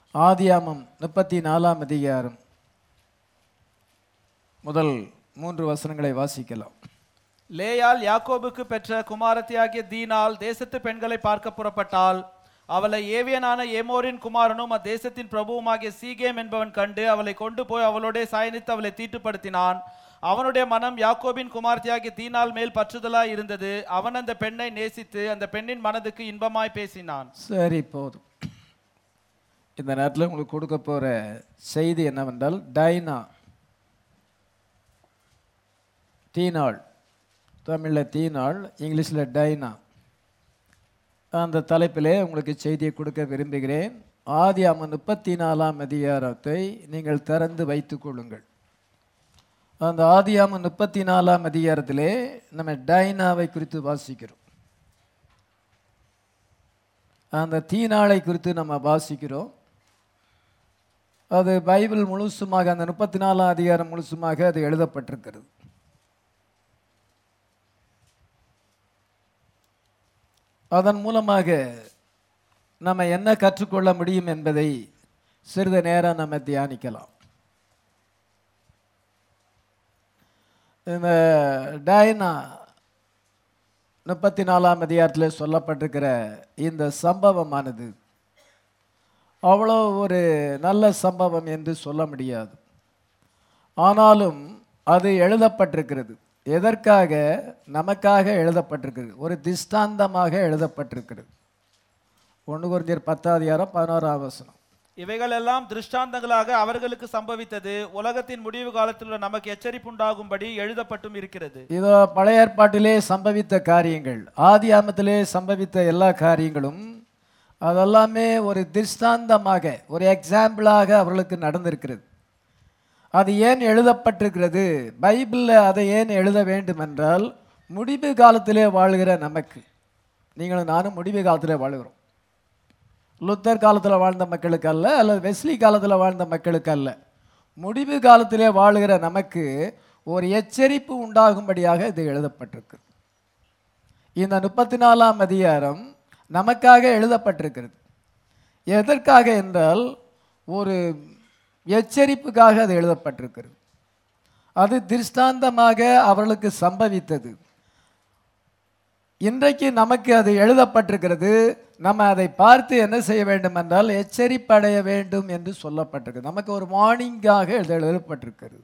ஆதியாமம் முப்பத்தி நாலாம் அதிகாரம் முதல் மூன்று வசனங்களை வாசிக்கலாம் லேயாள் யாக்கோபுக்கு பெற்ற குமாரத்தியாகிய தீனாள் தேசத்து பெண்களை பார்க்க புறப்பட்டாள் அவளை ஏவியனான ஏமோரின் குமாரனும் அத்தேசத்தின் பிரபுவுமாகிய சீகேம் என்பவன் கண்டு அவளை கொண்டு போய் அவளோடே சாயனித்து அவளை தீட்டுப்படுத்தினான் அவனுடைய மனம் யாக்கோபின் குமாரத்தியாகிய தீனாள் மேல் பற்றுதலாய் இருந்தது அவன் அந்த பெண்ணை நேசித்து அந்த பெண்ணின் மனதுக்கு இன்பமாய் பேசினான் சரி போதும் இந்த நேரத்தில் உங்களுக்கு கொடுக்க போகிற செய்தி என்னவென்றால் டைனா தீனாள் தமிழில் தீனாள் இங்கிலீஷில் டைனா அந்த தலைப்பிலே உங்களுக்கு செய்தியை கொடுக்க விரும்புகிறேன் ஆதியாம முப்பத்தி நாலாம் அதிகாரத்தை நீங்கள் திறந்து வைத்துக் கொள்ளுங்கள் அந்த ஆதியாம முப்பத்தி நாலாம் அதிகாரத்திலே நம்ம டைனாவை குறித்து வாசிக்கிறோம் அந்த தீனாளை குறித்து நம்ம வாசிக்கிறோம் அது பைபிள் முழுசுமாக அந்த முப்பத்தி நாலாம் அதிகாரம் முழுசுமாக அது எழுதப்பட்டிருக்கிறது அதன் மூலமாக நம்ம என்ன கற்றுக்கொள்ள முடியும் என்பதை சிறிது நேரம் நம்ம தியானிக்கலாம் இந்த டயனா முப்பத்தி நாலாம் அதிகாரத்தில் சொல்லப்பட்டிருக்கிற இந்த சம்பவமானது அவ்வளோ ஒரு நல்ல சம்பவம் என்று சொல்ல முடியாது ஆனாலும் அது எழுதப்பட்டிருக்கிறது எதற்காக நமக்காக எழுதப்பட்டிருக்கிறது ஒரு திஷ்டாந்தமாக எழுதப்பட்டிருக்கிறது ஒன்று குறிஞ்சர் பத்தாவது யாரம் பதினோராம் வசனம் இவைகள் எல்லாம் திருஷ்டாந்தங்களாக அவர்களுக்கு சம்பவித்தது உலகத்தின் முடிவு காலத்தில் உள்ள நமக்கு எச்சரிப்புண்டாகும்படி எழுதப்பட்டும் இருக்கிறது இதோ பழைய ஏற்பாட்டிலே சம்பவித்த காரியங்கள் ஆதி ஆமத்திலே சம்பவித்த எல்லா காரியங்களும் அதெல்லாமே ஒரு திருஷ்டாந்தமாக ஒரு எக்ஸாம்பிளாக அவர்களுக்கு நடந்திருக்கிறது அது ஏன் எழுதப்பட்டிருக்கிறது பைபிளில் அதை ஏன் எழுத வேண்டும் என்றால் முடிவு காலத்திலே வாழ்கிற நமக்கு நீங்களும் நானும் முடிவு காலத்திலே வாழ்கிறோம் லுத்தர் காலத்தில் வாழ்ந்த மக்களுக்கு அல்ல அல்லது வெஸ்லி காலத்தில் வாழ்ந்த மக்களுக்கு அல்ல முடிவு காலத்திலே வாழுகிற நமக்கு ஒரு எச்சரிப்பு உண்டாகும்படியாக இது எழுதப்பட்டிருக்கு இந்த முப்பத்தி நாலாம் அதிகாரம் நமக்காக எழுதப்பட்டிருக்கிறது எதற்காக என்றால் ஒரு எச்சரிப்புக்காக அது எழுதப்பட்டிருக்கிறது அது திருஷ்டாந்தமாக அவர்களுக்கு சம்பவித்தது இன்றைக்கு நமக்கு அது எழுதப்பட்டிருக்கிறது நம்ம அதை பார்த்து என்ன செய்ய வேண்டும் என்றால் எச்சரிப்படைய வேண்டும் என்று சொல்லப்பட்டிருக்கு நமக்கு ஒரு வார்னிங்காக இது எழுதப்பட்டிருக்கிறது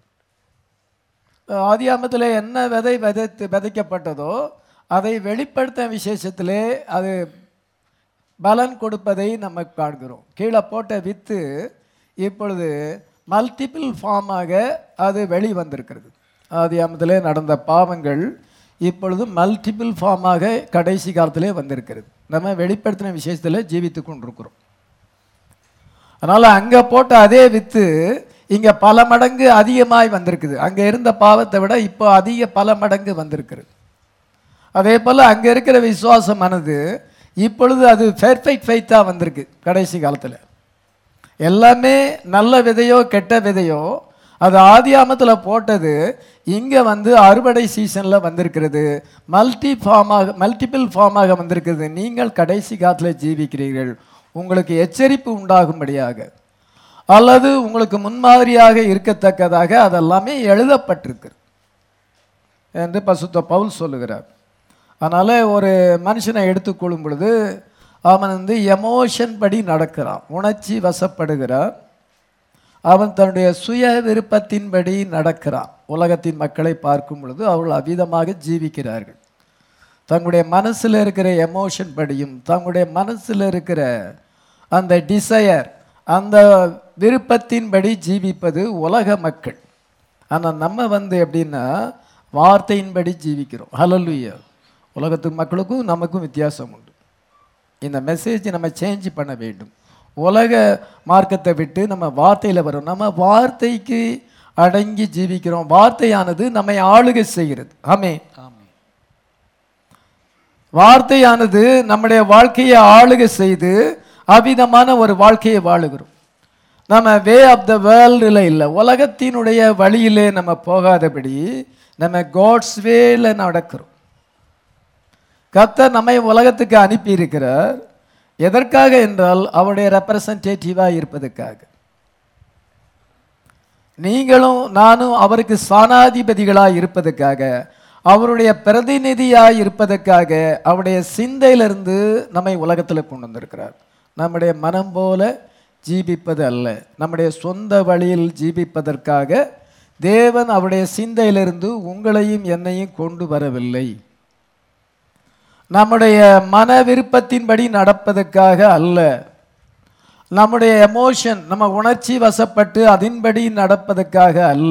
ஆதியாமத்தில் என்ன விதை விதைத்து விதைக்கப்பட்டதோ அதை வெளிப்படுத்த விசேஷத்திலே அது பலன் கொடுப்பதை நம்ம காண்கிறோம் கீழே போட்ட வித்து இப்பொழுது மல்டிபிள் ஃபார்மாக அது வெளி வந்திருக்கிறது ஆதியாமத்திலே நடந்த பாவங்கள் இப்பொழுது மல்டிபிள் ஃபார்மாக கடைசி காலத்திலே வந்திருக்கிறது நம்ம வெளிப்படுத்தின விஷயத்தில் ஜீவித்து கொண்டிருக்கிறோம் அதனால் அங்கே போட்ட அதே வித்து இங்கே பல மடங்கு அதிகமாய் வந்திருக்குது அங்கே இருந்த பாவத்தை விட இப்போ அதிக பல மடங்கு வந்திருக்கிறது அதே போல் அங்கே இருக்கிற விசுவாசமானது இப்பொழுது அது பெர்ஃபெக்ட் ஃபைத்தாக வந்திருக்கு கடைசி காலத்தில் எல்லாமே நல்ல விதையோ கெட்ட விதையோ அது ஆதியாமத்தில் போட்டது இங்கே வந்து அறுவடை சீசனில் வந்திருக்கிறது மல்டி ஃபார்மாக மல்டிபிள் ஃபார்மாக வந்திருக்கிறது நீங்கள் கடைசி காலத்தில் ஜீவிக்கிறீர்கள் உங்களுக்கு எச்சரிப்பு உண்டாகும்படியாக அல்லது உங்களுக்கு முன்மாதிரியாக இருக்கத்தக்கதாக அதெல்லாமே எழுதப்பட்டிருக்கு என்று பசுத்த பவுல் சொல்லுகிறார் அதனால் ஒரு மனுஷனை எடுத்துக்கொள்ளும் பொழுது அவன் வந்து எமோஷன் படி நடக்கிறான் உணர்ச்சி வசப்படுகிறான் அவன் தன்னுடைய சுய விருப்பத்தின்படி நடக்கிறான் உலகத்தின் மக்களை பார்க்கும் பொழுது அவர்கள் அவிதமாக ஜீவிக்கிறார்கள் தங்களுடைய மனசில் இருக்கிற எமோஷன் படியும் தங்களுடைய மனசில் இருக்கிற அந்த டிசையர் அந்த விருப்பத்தின்படி ஜீவிப்பது உலக மக்கள் ஆனால் நம்ம வந்து எப்படின்னா வார்த்தையின்படி ஜீவிக்கிறோம் ஹலலுயா உலகத்து மக்களுக்கும் நமக்கும் வித்தியாசம் உண்டு இந்த மெசேஜ் நம்ம சேஞ்ச் பண்ண வேண்டும் உலக மார்க்கத்தை விட்டு நம்ம வார்த்தையில் வரோம் நம்ம வார்த்தைக்கு அடங்கி ஜீவிக்கிறோம் வார்த்தையானது நம்மை ஆளுகை செய்கிறது ஆமே வார்த்தையானது நம்முடைய வாழ்க்கையை ஆளுகை செய்து அவிதமான ஒரு வாழ்க்கையை வாழுகிறோம் நம்ம வே ஆஃப் த வேர்ல்டில் இல்லை உலகத்தினுடைய வழியிலே நம்ம போகாதபடி நம்ம காட்ஸ் வேல நடக்கிறோம் கர்த்தர் நம்மை உலகத்துக்கு அனுப்பி இருக்கிறார் எதற்காக என்றால் அவருடைய ரெப்ரசன்டேட்டிவாக இருப்பதற்காக நீங்களும் நானும் அவருக்கு சாணாதிபதிகளாக இருப்பதற்காக அவருடைய பிரதிநிதியாய் இருப்பதற்காக அவருடைய சிந்தையிலிருந்து நம்மை உலகத்தில் கொண்டு வந்திருக்கிறார் நம்முடைய மனம் போல ஜீவிப்பது அல்ல நம்முடைய சொந்த வழியில் ஜீவிப்பதற்காக தேவன் அவருடைய சிந்தையிலிருந்து உங்களையும் என்னையும் கொண்டு வரவில்லை நம்முடைய மன விருப்பத்தின்படி நடப்பதற்காக அல்ல நம்முடைய எமோஷன் நம்ம உணர்ச்சி வசப்பட்டு அதன்படி நடப்பதற்காக அல்ல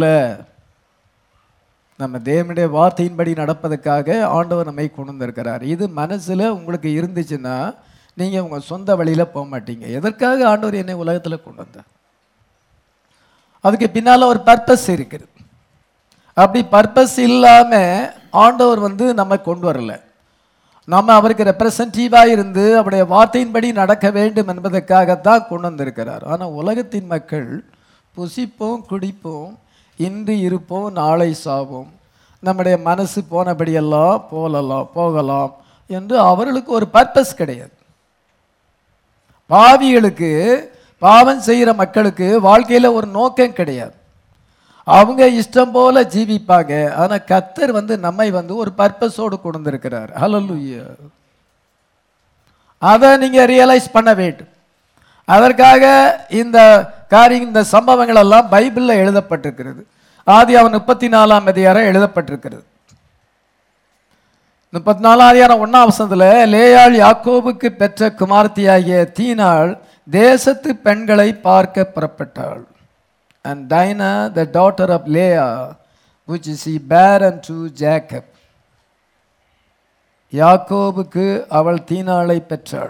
நம்ம தேவனுடைய வார்த்தையின்படி நடப்பதற்காக ஆண்டவர் நம்மை கொண்டு வந்திருக்கிறார் இது மனசில் உங்களுக்கு இருந்துச்சுன்னா நீங்கள் உங்கள் சொந்த வழியில் போக மாட்டீங்க எதற்காக ஆண்டவர் என்னை உலகத்தில் கொண்டு வந்தார் அதுக்கு பின்னால் ஒரு பர்பஸ் இருக்குது அப்படி பர்பஸ் இல்லாமல் ஆண்டவர் வந்து நம்ம கொண்டு வரல நம்ம அவருக்கு ரெப்ரசன்டேட்டிவாக இருந்து அவருடைய வார்த்தையின்படி நடக்க வேண்டும் என்பதற்காகத்தான் கொண்டு வந்திருக்கிறார் ஆனால் உலகத்தின் மக்கள் புசிப்போம் குடிப்போம் இன்று இருப்போம் நாளை சாவோம் நம்முடைய மனசு போனபடியெல்லாம் போகலாம் போகலாம் என்று அவர்களுக்கு ஒரு பர்பஸ் கிடையாது பாவிகளுக்கு பாவம் செய்கிற மக்களுக்கு வாழ்க்கையில் ஒரு நோக்கம் கிடையாது அவங்க இஷ்டம் போல ஜீவிப்பாங்க ஆனா கத்தர் வந்து நம்மை வந்து ஒரு பர்பஸோடு கொண்டு வந்திருக்கிறார் ஹalleluya அதை நீங்க ரியலைஸ் பண்ண வேண்டும் அதற்காக இந்த காரியம் இந்த சம்பவங்கள் எல்லாம் பைபிளில் எழுதப்பட்டிருக்கிறது ஆதி அவன் முப்பத்தி நாலாம் அதிகாரம் எழுதப்பட்டிருக்கிறது முப்பத்தி நாலாம் அதிகாரம் ஒன்னாம் வசனத்துல லேயாள் யாக்கோபுக்கு பெற்ற குமார்த்தியாகிய தீனாள் தேசத்து பெண்களை பார்க்க புறப்பட்டாள் and Dinah, the daughter of Leah, which is he bare unto Jacob. யாக்கோபுக்கு அவள் தீனாளை பெற்றாள்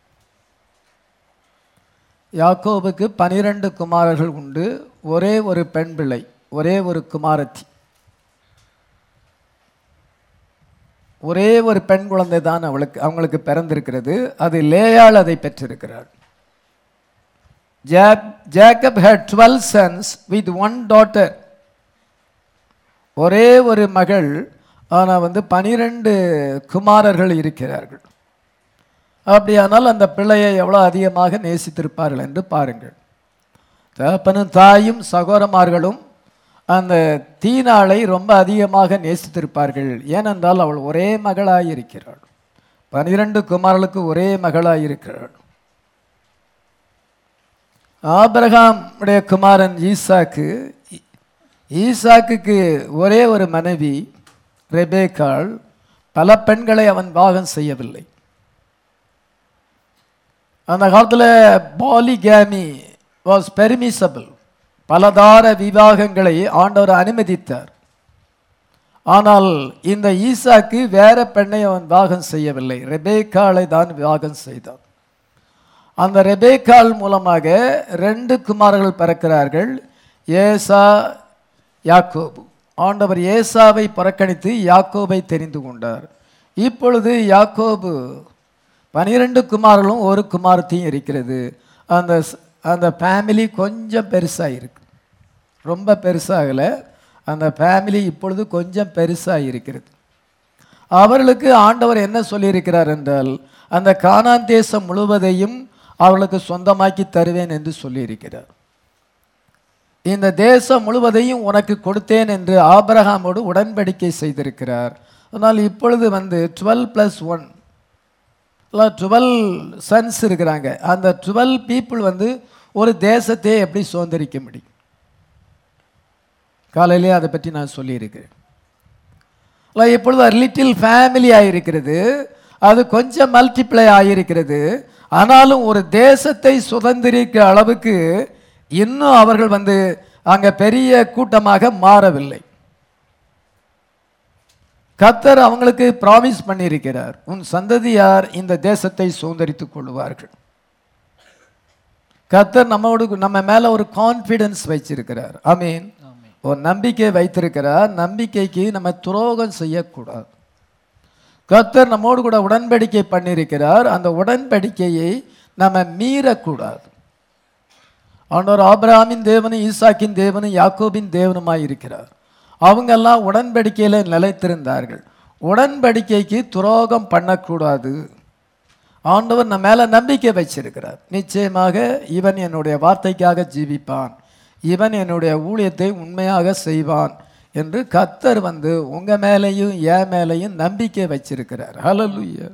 யாக்கோபுக்கு பனிரெண்டு குமாரர்கள் உண்டு ஒரே ஒரு பெண் பிள்ளை ஒரே ஒரு குமாரத்தி ஒரே ஒரு பெண் குழந்தை தான் அவளுக்கு அவங்களுக்கு பிறந்திருக்கிறது அது லேயாள் அதை பெற்றிருக்கிறாள் Jab- Jacob had 12 sons with one daughter. ஒரே ஒரு மகள் ஆனால் வந்து பனிரெண்டு குமாரர்கள் இருக்கிறார்கள் அப்படியானால் அந்த பிள்ளையை எவ்வளோ அதிகமாக நேசித்திருப்பார்கள் என்று பாருங்கள் தகப்பனும் தாயும் சகோதரமார்களும் அந்த தீனாளை ரொம்ப அதிகமாக நேசித்திருப்பார்கள் ஏனென்றால் அவள் ஒரே மகளாய் இருக்கிறாள் பனிரெண்டு குமாரர்களுக்கு ஒரே மகளாய் இருக்கிறாள் ஆபிரகாம் உடைய குமாரன் ஈசாக்கு ஈ- ஈசாக்குக்கு ஒரே ஒரு மனைவி ரெபேக்காள் பல பெண்களை அவன் பாகம் செய்யவில்லை அந்த காலத்தில் பாலிகேமி வாஸ் பெர்மிசபிள் பலதார விவாகங்களை ஆண்டவர் அனுமதித்தார் ஆனால் இந்த ஈசாக்கு வேற பெண்ணை அவன் விவாகம் செய்யவில்லை ரெபேக்காளை தான் விவாகம் செய்தான் அந்த ரெபேக்கால் மூலமாக ரெண்டு குமாரர்கள் பிறக்கிறார்கள் ஏசா யாக்கோபு ஆண்டவர் ஏசாவை புறக்கணித்து யாக்கோபை தெரிந்து கொண்டார் இப்பொழுது யாக்கோபு பனிரெண்டு குமாரர்களும் ஒரு குமாரத்தையும் இருக்கிறது அந்த ஸ்- அந்த ஃபேமிலி கொஞ்சம் பெருசாக இருக்கு ரொம்ப பெருசாகலை அந்த ஃபேமிலி இப்பொழுது கொஞ்சம் பெருசாக இருக்கிறது அவர்களுக்கு ஆண்டவர் என்ன சொல்லியிருக்கிறார் என்றால் அந்த கானான் தேசம் முழுவதையும் அவர்களுக்கு சொந்தமாக்கி தருவேன் என்று சொல்லியிருக்கிறார் இந்த தேசம் முழுவதையும் உனக்கு கொடுத்தேன் என்று ஆபிரகாமோடு உடன்படிக்கை செய்திருக்கிறார் ஆனால் இப்பொழுது வந்து twelve plus one twelve sons இருக்கிறாங்க அந்த டுவெல் பீப்புள் வந்து ஒரு தேசத்தையே எப்படி சுதந்திரிக்க முடியும் காலையிலே அதை பற்றி நான் சொல்லியிருக்கிறேன் இல்லை, இப்பொழுது லிட்டில் ஃபேமிலி ஆயிருக்கிறது அது கொஞ்சம் மல்டிப்ளை ஆகியிருக்கிறது ஆனாலும் ஒரு தேசத்தை சுதந்திரிக்க அளவுக்கு இன்னும் அவர்கள் வந்து அங்கே பெரிய கூட்டமாக மாறவில்லை கத்தர் அவங்களுக்கு ப்ராமிஸ் பண்ணியிருக்கிறார் உன் சந்ததியார் இந்த தேசத்தை சுதந்திரித்துக் கொள்வார்கள் கத்தர் நம்மோடு நம்ம மேல ஒரு கான்ஃபிடன்ஸ் வச்சிருக்கிறார் ஆமீன் ஒரு நம்பிக்கை வைத்திருக்கிறார் நம்பிக்கைக்கு நம்ம துரோகம் செய்யக்கூடாது கர்த்தர் நம்மோடு கூட உடன்படிக்கை பண்ணியிருக்கிறார் அந்த உடன்படிக்கையை நம்ம மீறக்கூடாது ஆண்டவர் ஆபிரகாமின் தேவனும் ஈசாக்கின் தேவனும் யாக்கோபின் தேவனுமாய் இருக்கிறார் அவங்கெல்லாம் உடன்படிக்கையில் நிலைத்திருந்தார்கள் உடன்படிக்கைக்கு துரோகம் பண்ணக்கூடாது ஆண்டவர் நம்ம மேல நம்பிக்கை வச்சிருக்கிறார் நிச்சயமாக இவன் என்னுடைய வார்த்தைக்காக ஜீவிப்பான் இவன் என்னுடைய ஊழியத்தை உண்மையாக செய்வான் என்று கத்தர் வந்து உங்க மேலேயும் என் மேலேயும் நம்பிக்கை வச்சிருக்கிறார் ஹalleluya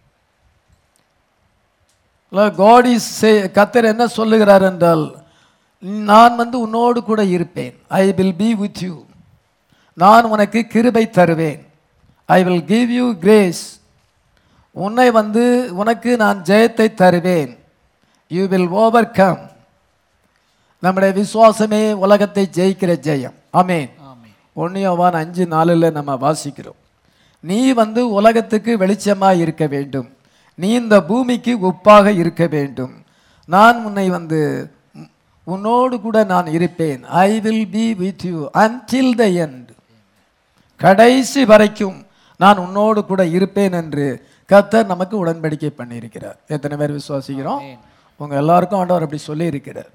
காட் இஸ் கத்தர் என்ன சொல்லுகிறார் என்றால் நான் வந்து உன்னோடு கூட இருப்பேன் I will be with you நான் உனக்கு கிருபை தருவேன் I will give you grace உன்னை வந்து உனக்கு நான் ஜெயத்தை தருவேன் யூ வில் ஓவர் கம் நம்முடைய விசுவாசமே உலகத்தை ஜெயிக்கிற ஜெயம் ஆமென் ஆமென் ஒன்னியவான் அஞ்சு நாளில் நம்ம வாசிக்கிறோம் நீ வந்து உலகத்துக்கு வெளிச்சமாக இருக்க வேண்டும் நீ இந்த பூமிக்கு உப்பாக இருக்க வேண்டும் நான் உன்னை வந்து உம், உன்னோடு கூட நான் இருப்பேன் I will be with you until the end கடைசி வரைக்கும் நான் உன்னோடு கூட இருப்பேன் என்று கர்த்தர் நமக்கு உடன்படிக்கை பண்ணியிருக்கிறார் எத்தனை பேர் விசுவாசிக்கிறோம் உங்க எல்லாருக்கும் ஆண்டவர் அப்படி சொல்லி இருக்கிறார்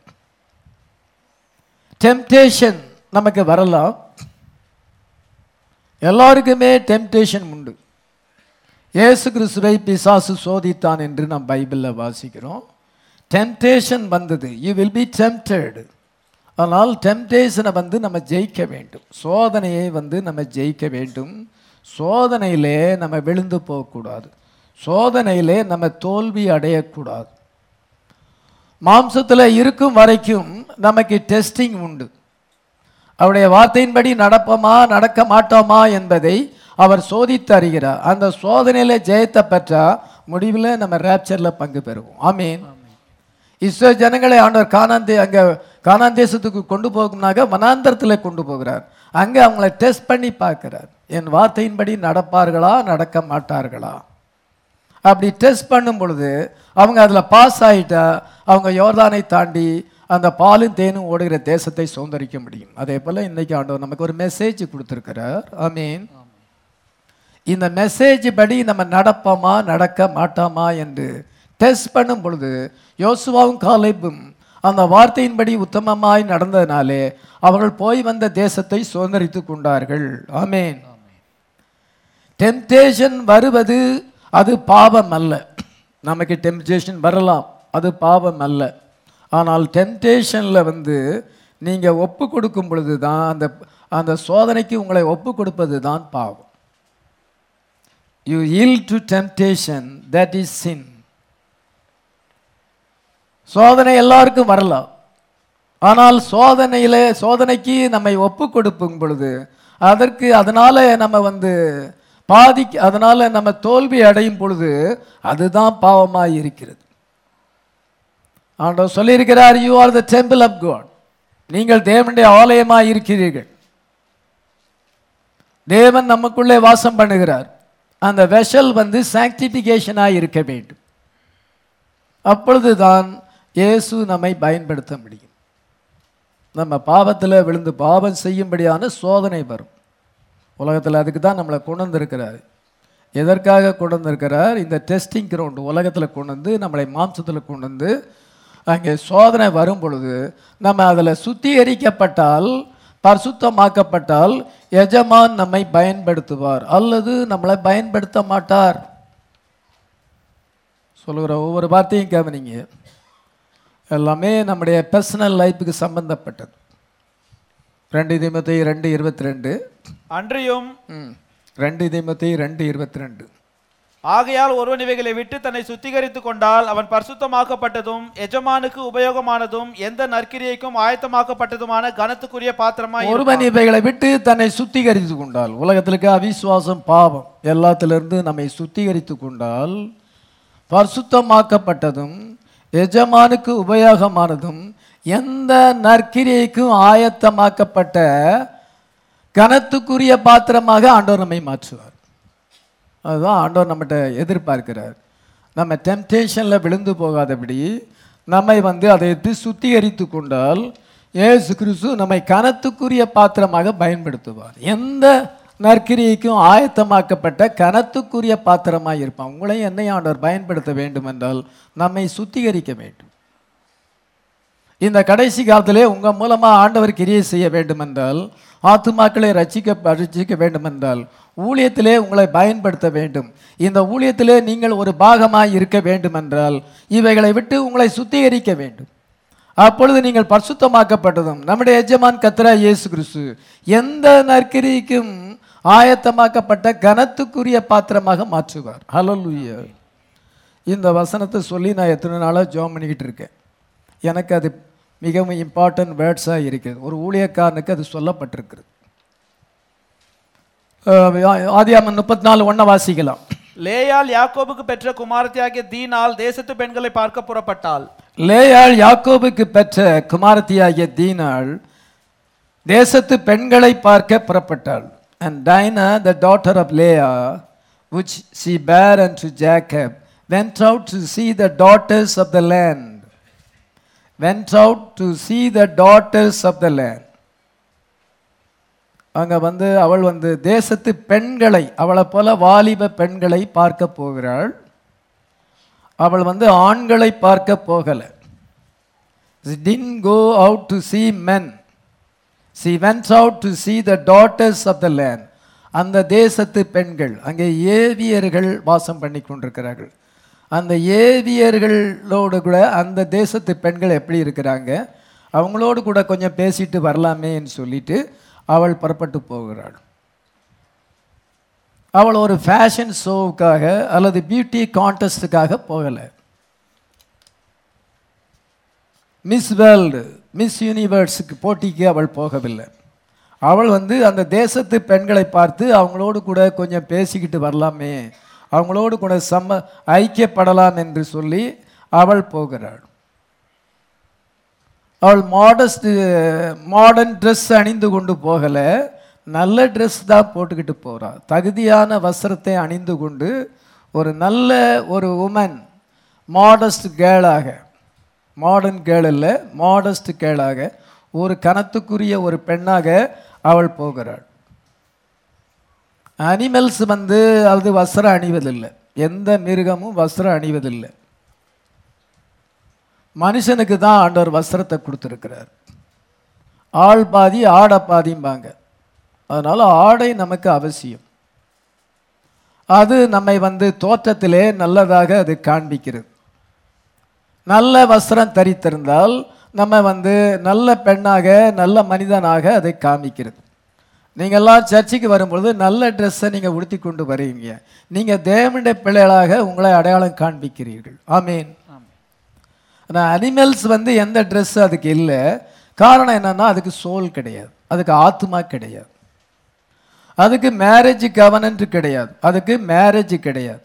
டெம்டேஷன் நமக்கு வரலாம் எல்லாருக்குமே டெம்டேஷன் உண்டு இயேசு கிறிஸ்துவை பிசாசு சோதித்தான் என்று நாம் பைபிளில் வாசிக்கிறோம் டெம்டேஷன் வந்தது யூ வில் பி டெம்டட் ஆனால் டெம்டேஷனை வந்து நம்ம ஜெயிக்க வேண்டும் சோதனையை வந்து நம்ம ஜெயிக்க வேண்டும் சோதனையிலே நம்ம விழுந்து போகக்கூடாது சோதனையிலே நம்ம தோல்வி அடையக்கூடாது மாம்சத்தில் இருக்கும் வரைக்கும் நமக்கு டெஸ்டிங் உண்டு அவருடைய வார்த்தையின்படி நடப்போமா நடக்க மாட்டோமா என்பதை அவர் சோதித்து அறிகிறார் அந்த சோதனையில ஜெயத்தை பெற்றா முடிவில் நம்ம ரேப்சரில் பங்கு பெறுவோம் ஆமீன் இஸ்ரோ ஜனங்களை ஆண்டவர் கானாந்தே அங்கே கானான் தேசத்துக்கு கொண்டு போகும்னாக்க வனாந்தரத்தில் கொண்டு போகிறார் அங்கே அவங்கள டெஸ்ட் பண்ணி பார்க்கிறார் என் வார்த்தையின்படி நடப்பார்களா நடக்க மாட்டார்களா அப்படி டெஸ்ட் பண்ணும் பொழுது அவங்க அதில் பாஸ் ஆயிட்டா அவங்க யோர்தானை தாண்டி அந்த பாலும் தேனும் ஓடுகிற தேசத்தை சுதந்திரிக்க முடியும் அதே போல் இன்னைக்கு ஆண்டவர் நமக்கு ஒரு மெசேஜ் கொடுத்துருக்கிறார் ஆமீன் இந்த மெசேஜ் படி நம்ம நடப்போமா நடக்க மாட்டோமா என்று டெஸ்ட் பண்ணும் பொழுது யோசுவாவும் காலேபும் அந்த வார்த்தையின்படி உத்தமமாய் நடந்ததினாலே அவர்கள் போய் வந்த தேசத்தை சுதந்திரித்து கொண்டார்கள் ஆமேன் டெம்டேஷன் வருவது அது பாவம் அல்ல நமக்கு டெம்டேஷன் வரலாம் அது பாவம் அல்ல ஆனால் டெம்டேஷனில் வந்து நீங்கள் ஒப்பு கொடுக்கும் பொழுது தான் அந்த அந்த சோதனைக்கு உங்களை ஒப்பு கொடுப்பது தான் பாவம் you yield to temptation that is sin சோதனை எல்லாருக்கும் வரலாம் ஆனால் சோதனையில் சோதனைக்கு நம்மை ஒப்பு கொடுக்கும் பொழுது அதற்கு அதனால நம்ம வந்து பாதிக்கு அதனால நம்ம தோல்வி அடையும் பொழுது அதுதான் பாவமாய் இருக்கிறது ஆண்டவர் சொல்லியிருக்கிறார் you are the temple of God நீங்கள் தேவனுடைய ஆலயமாய் இருக்கிறீர்கள் தேவன் நமக்குள்ளே வாசம் பண்ணுகிறார் அந்த வெஷல் வந்து சாங்டிஃபிகேஷனாக இருக்க வேண்டும் அப்பொழுதுதான் இயேசு நம்மை பயன்படுத்த முடியும் நம்ம பாவத்தில் விழுந்து பாவம் செய்யும்படியான சோதனை வரும் உலகத்தில் அதுக்கு தான் நம்மளை கொண்டு வந்திருக்கிறார் எதற்காக கொண்டு வந்திருக்கிறார் இந்த டெஸ்டிங் கிரவுண்ட் உலகத்தில் கொண்டு வந்து நம்மளை மாம்சத்தில் கொண்டு வந்து அங்கே சோதனை வரும் பொழுது நம்ம அதில் சுத்திகரிக்கப்பட்டால் பரிசுத்தமாக்கப்பட்டால் எஜமான் நம்மை பயன்படுத்துவார் அல்லது நம்மளை பயன்படுத்த மாட்டார் சொல்லுகிற ஒவ்வொரு வார்த்தையும் கவனிங்க எல்லாமே நம்முடைய பர்சனல் லைஃபுக்கு சம்பந்தப்பட்டது ரெண்டு திமுத்தி ரெண்டு இருபத்தி ரெண்டு அன்றியும் ம் ரெண்டு திமுத்தி ரெண்டு இருபத்தி ரெண்டு ஆகையால் ஒருவன் இவைகளை விட்டு தன்னை சுத்திகரித்துக் கொண்டால் அவன் பரிசுத்தமாக்கப்பட்டதும் எஜமானுக்கு உபயோகமானதும் எந்த நற்கிரியைக்கும் ஆயத்தமாக்கப்பட்டதுமான கனத்துக்குரிய பாத்திரமாய் ஒருவன் இவைகளை விட்டு தன்னை சுத்திகரித்து கொண்டால் உலகத்திற்கு அவிசுவாசம் பாவம் எல்லாத்திலிருந்து நம்மை சுத்திகரித்து கொண்டால் பரிசுத்தமாக்கப்பட்டதும் எஜமானுக்கு உபயோகமானதும் எந்த நற்கிரியைக்கும் ஆயத்தமாக்கப்பட்ட கனத்துக்குரிய பாத்திரமாக ஆண்டவர் நம்மை மாற்றுவார் அதுதான் ஆண்டவர் நம்மகிட்ட எதிர்பார்க்கிறார் நம்ம டெம்டேஷனில் விழுந்து போகாதபடி நம்மை வந்து அதை எடுத்து சுத்திகரித்து கொண்டால் இயேசு கிறிஸ்து நம்மை கனத்துக்குரிய பாத்திரமாக பயன்படுத்துவார் எந்த நற்கிரியைக்கும் ஆயத்தமாக்கப்பட்ட கனத்துக்குரிய பாத்திரமாக இருப்பான் உங்களையும் என்னையும் ஆண்டவர் பயன்படுத்த வேண்டும் என்றால் நம்மை சுத்திகரிக்க வேண்டும் இந்த கடைசி காலத்திலே உங்க மூலமா ஆண்டவர் கிரியை செய்ய வேண்டுமென்றால் ஆத்துமாக்களை ரட்சிக்க ரட்சிக்க வேண்டுமென்றால் ஊழியத்திலே உங்களை பயன்படுத்த வேண்டும் இந்த ஊழியத்திலே நீங்கள் ஒரு பாகமாய் இருக்க வேண்டுமென்றால் இவைகளை விட்டு உங்களை சுத்திகரிக்க வேண்டும் அப்பொழுது நீங்கள் பரிசுத்தமாக்கப்பட்டதும் நம்முடைய எஜமான் கத்ரா இயேசு கிறிஸ்து எந்த நற்கிரிக்கும் ஆயத்தமாக்கப்பட்ட கனத்துக்குரிய பாத்திரமாக மாற்றுவார் ஹalleluya இந்த வசனத்தை சொல்லி நான் எத்தனை நாளாக ஜோம் பண்ணிக்கிட்டு இருக்கேன் எனக்கு அது மிகவும் இம்பார்ட்டன்ட் வேர்ட்ஸாக இருக்கிறது ஒரு ஊழியக்காரனுக்கு அது சொல்லப்பட்டிருக்கிறது ஆதியாமன் முப்பத்தி நாலு ஒன்றை வாசிக்கலாம் லேயால் யாக்கோபுக்கு பெற்ற குமாரத்தியாகிய தீனால் தேசத்து பெண்களை பார்க்க புறப்பட்டாள் லேயாள் யாக்கோபுக்கு பெற்ற குமாரத்தியாகிய தீனாள் தேசத்து பெண்களை பார்க்க புறப்பட்டாள் and Dinah the daughter of Leah which she bare unto Jacob went out to see the daughters of the land went out to see the daughters of the land அங்க வந்து அவள் வந்து தேசத்து பெண்களை அவளை போல வாலிப பெண்களை பார்க்க போகிறாள் அவள் வந்து ஆண்களை பார்க்க போகல she didn't go out to see men she went out to see the daughters of the land அந்த தேசத்து பெண்கள் அங்கே ஏவியர்கள் வாசம் பண்ணி கொண்டிருக்கிறார்கள் அந்த ஏவியர்களோடு கூட அந்த தேசத்து பெண்கள் எப்படி இருக்கிறாங்க அவங்களோடு கூட கொஞ்சம் பேசிட்டு வரலாமேன்னு சொல்லிட்டு அவள் புறப்பட்டு போகிறாள் அவள் ஒரு ஃபேஷன் ஷோவுக்காக அல்லது பியூட்டி கான்டெஸ்ட்டுக்காக போகலை மிஸ் வேர்ல்டு மிஸ் யூனிவர்ஸுக்கு போட்டிக்கு அவள் போகவில்லை அவள் வந்து அந்த தேசத்து பெண்களை பார்த்து அவங்களோடு கூட கொஞ்சம் பேசிக்கிட்டு வரலாமே அவங்களோடு கூட சம்ம ஐக்கியப்படலாம் என்று சொல்லி அவள் போகிறாள் அவள் மாடஸ்ட் மாடர்ன் ட்ரெஸ் அணிந்து கொண்டு போகலை நல்ல ட்ரெஸ் தான் போட்டுக்கிட்டு போறா தகுதியான வஸ்திரத்தை அணிந்து கொண்டு ஒரு நல்ல ஒரு உமன் மாடஸ்ட் கேளாக மாடர்ன் கேள் இல்லை மாடஸ்ட் கேளாக ஒரு கனத்துக்குரிய ஒரு பெண்ணாக அவள் போகிறாள் அனிமல்ஸ் வந்து அது வஸ்திரம் அணிவதில்லை எந்த மிருகமும் வஸ்திரம் அணிவதில்லை மனுஷனுக்கு தான் ஆண்டவர் வஸ்திரத்தை கொடுத்துருக்கிறார் ஆள் பாதி ஆடை பாதிம்பாங்க அதனால் ஆடை நமக்கு அவசியம் அது நம்மை வந்து தோற்றத்திலே நல்லதாக அது காண்பிக்கிறது நல்ல வஸ்திரம் தரித்திருந்தால் நம்ம வந்து நல்ல பெண்ணாக நல்ல மனிதனாக அதை காமிக்கிறது நீங்கள்லாம் சர்ச்சுக்கு வரும்பொழுது நல்ல ட்ரெஸ்ஸை நீங்கள் உடுத்தி கொண்டு வருவீங்க நீங்கள் தேவனுடைய பிள்ளைகளாக உங்களை அடையாளம் காண்பிக்கிறீர்கள் ஆமீன் ஆனால் அனிமல்ஸ் வந்து எந்த ட்ரெஸ் அதுக்கு இல்லை காரணம் என்னன்னா அதுக்கு சோல் கிடையாது அதுக்கு ஆத்மா கிடையாது அதுக்கு மேரேஜ் கவனன்ட் கிடையாது அதுக்கு மேரேஜ் கிடையாது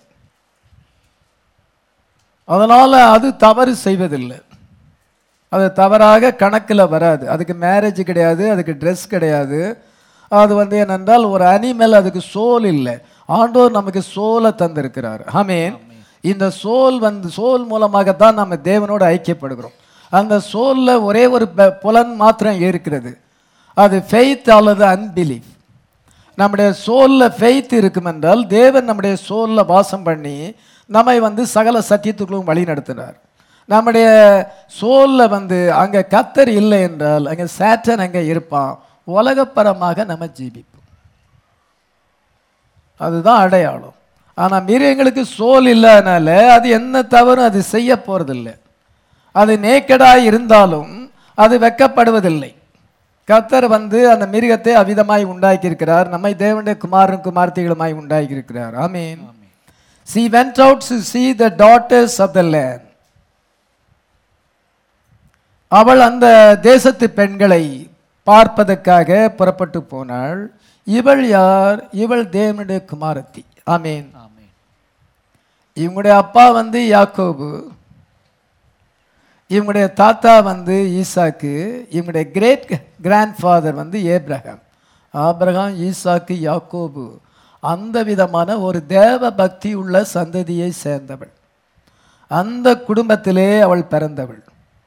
அதனால் அது தவறு செய்வதில்லை அது தவறாக கணக்கில் வராது அதுக்கு மேரேஜ் கிடையாது அதுக்கு ட்ரெஸ் கிடையாது அது வந்து என்னென்றால் ஒரு அனிமல் அதுக்கு சோல் இல்லை ஆண்டோர் நமக்கு சோலை தந்திருக்கிறார் ஆமீன் இந்த சோல் வந்து சோல் மூலமாகத்தான் நம்ம தேவனோடு ஐக்கியப்படுகிறோம் அந்த சோலில் ஒரே ஒரு ப- புலன் மாத்திரம் இருக்கிறது அது ஃபெய்த் அல்லது அன்பிலீஃப் நம்முடைய சோலில் ஃபெய்த் இருக்கும் என்றால் தேவன் நம்முடைய சோலில் வாசம் பண்ணி நம்மை வந்து சகல சத்தியத்துக்குள்ளும் வழி நடத்தினார் நம்முடைய சோலில் வந்து அங்கே கத்தர் இல்லை என்றால் அங்கே சேட்டன் அங்கே இருப்பான் உலகப்பரமாக நம்ம ஜீவிப்போம் அதுதான் அடையாளம் ஆனால் மிருகங்களுக்கு சோல் இல்லாதனால அது என்ன தவறும் அது செய்ய போறதில்லை அது நேக்கடாய் இருந்தாலும் அது வெக்கப்படுவதில்லை கர்த்தர் வந்து அந்த மிருகத்தை அவிதமாய் உண்டாக்கியிருக்கிறார் நம்மை தேவனுடைய குமாரன் குமார்த்திகளுமாய் உண்டாக்கியிருக்கிறார் ஆமீன் she went out to see the daughters of the land அவள் அந்த தேசத்து பெண்களை பார்ப்பதற்காக புறப்பட்டு போனாள் இவள் யார் இவள் தேவனுடைய குமாரத்தி ஆமீன் ஆமென் இவங்களுடைய அப்பா வந்து யாக்கோபு இவங்களுடைய தாத்தா வந்து ஈசாக்கு இவங்களுடைய கிரேட் கிராண்ட் ஃபாதர் வந்து ஏப்ரஹாம் ஆபிரகாம் ஈசாக்கு யாக்கோபு அந்த விதமான ஒரு தேவ பக்தி உள்ள சந்ததியை சேர்ந்தவள் அந்த குடும்பத்திலே அவள் பிறந்தவள்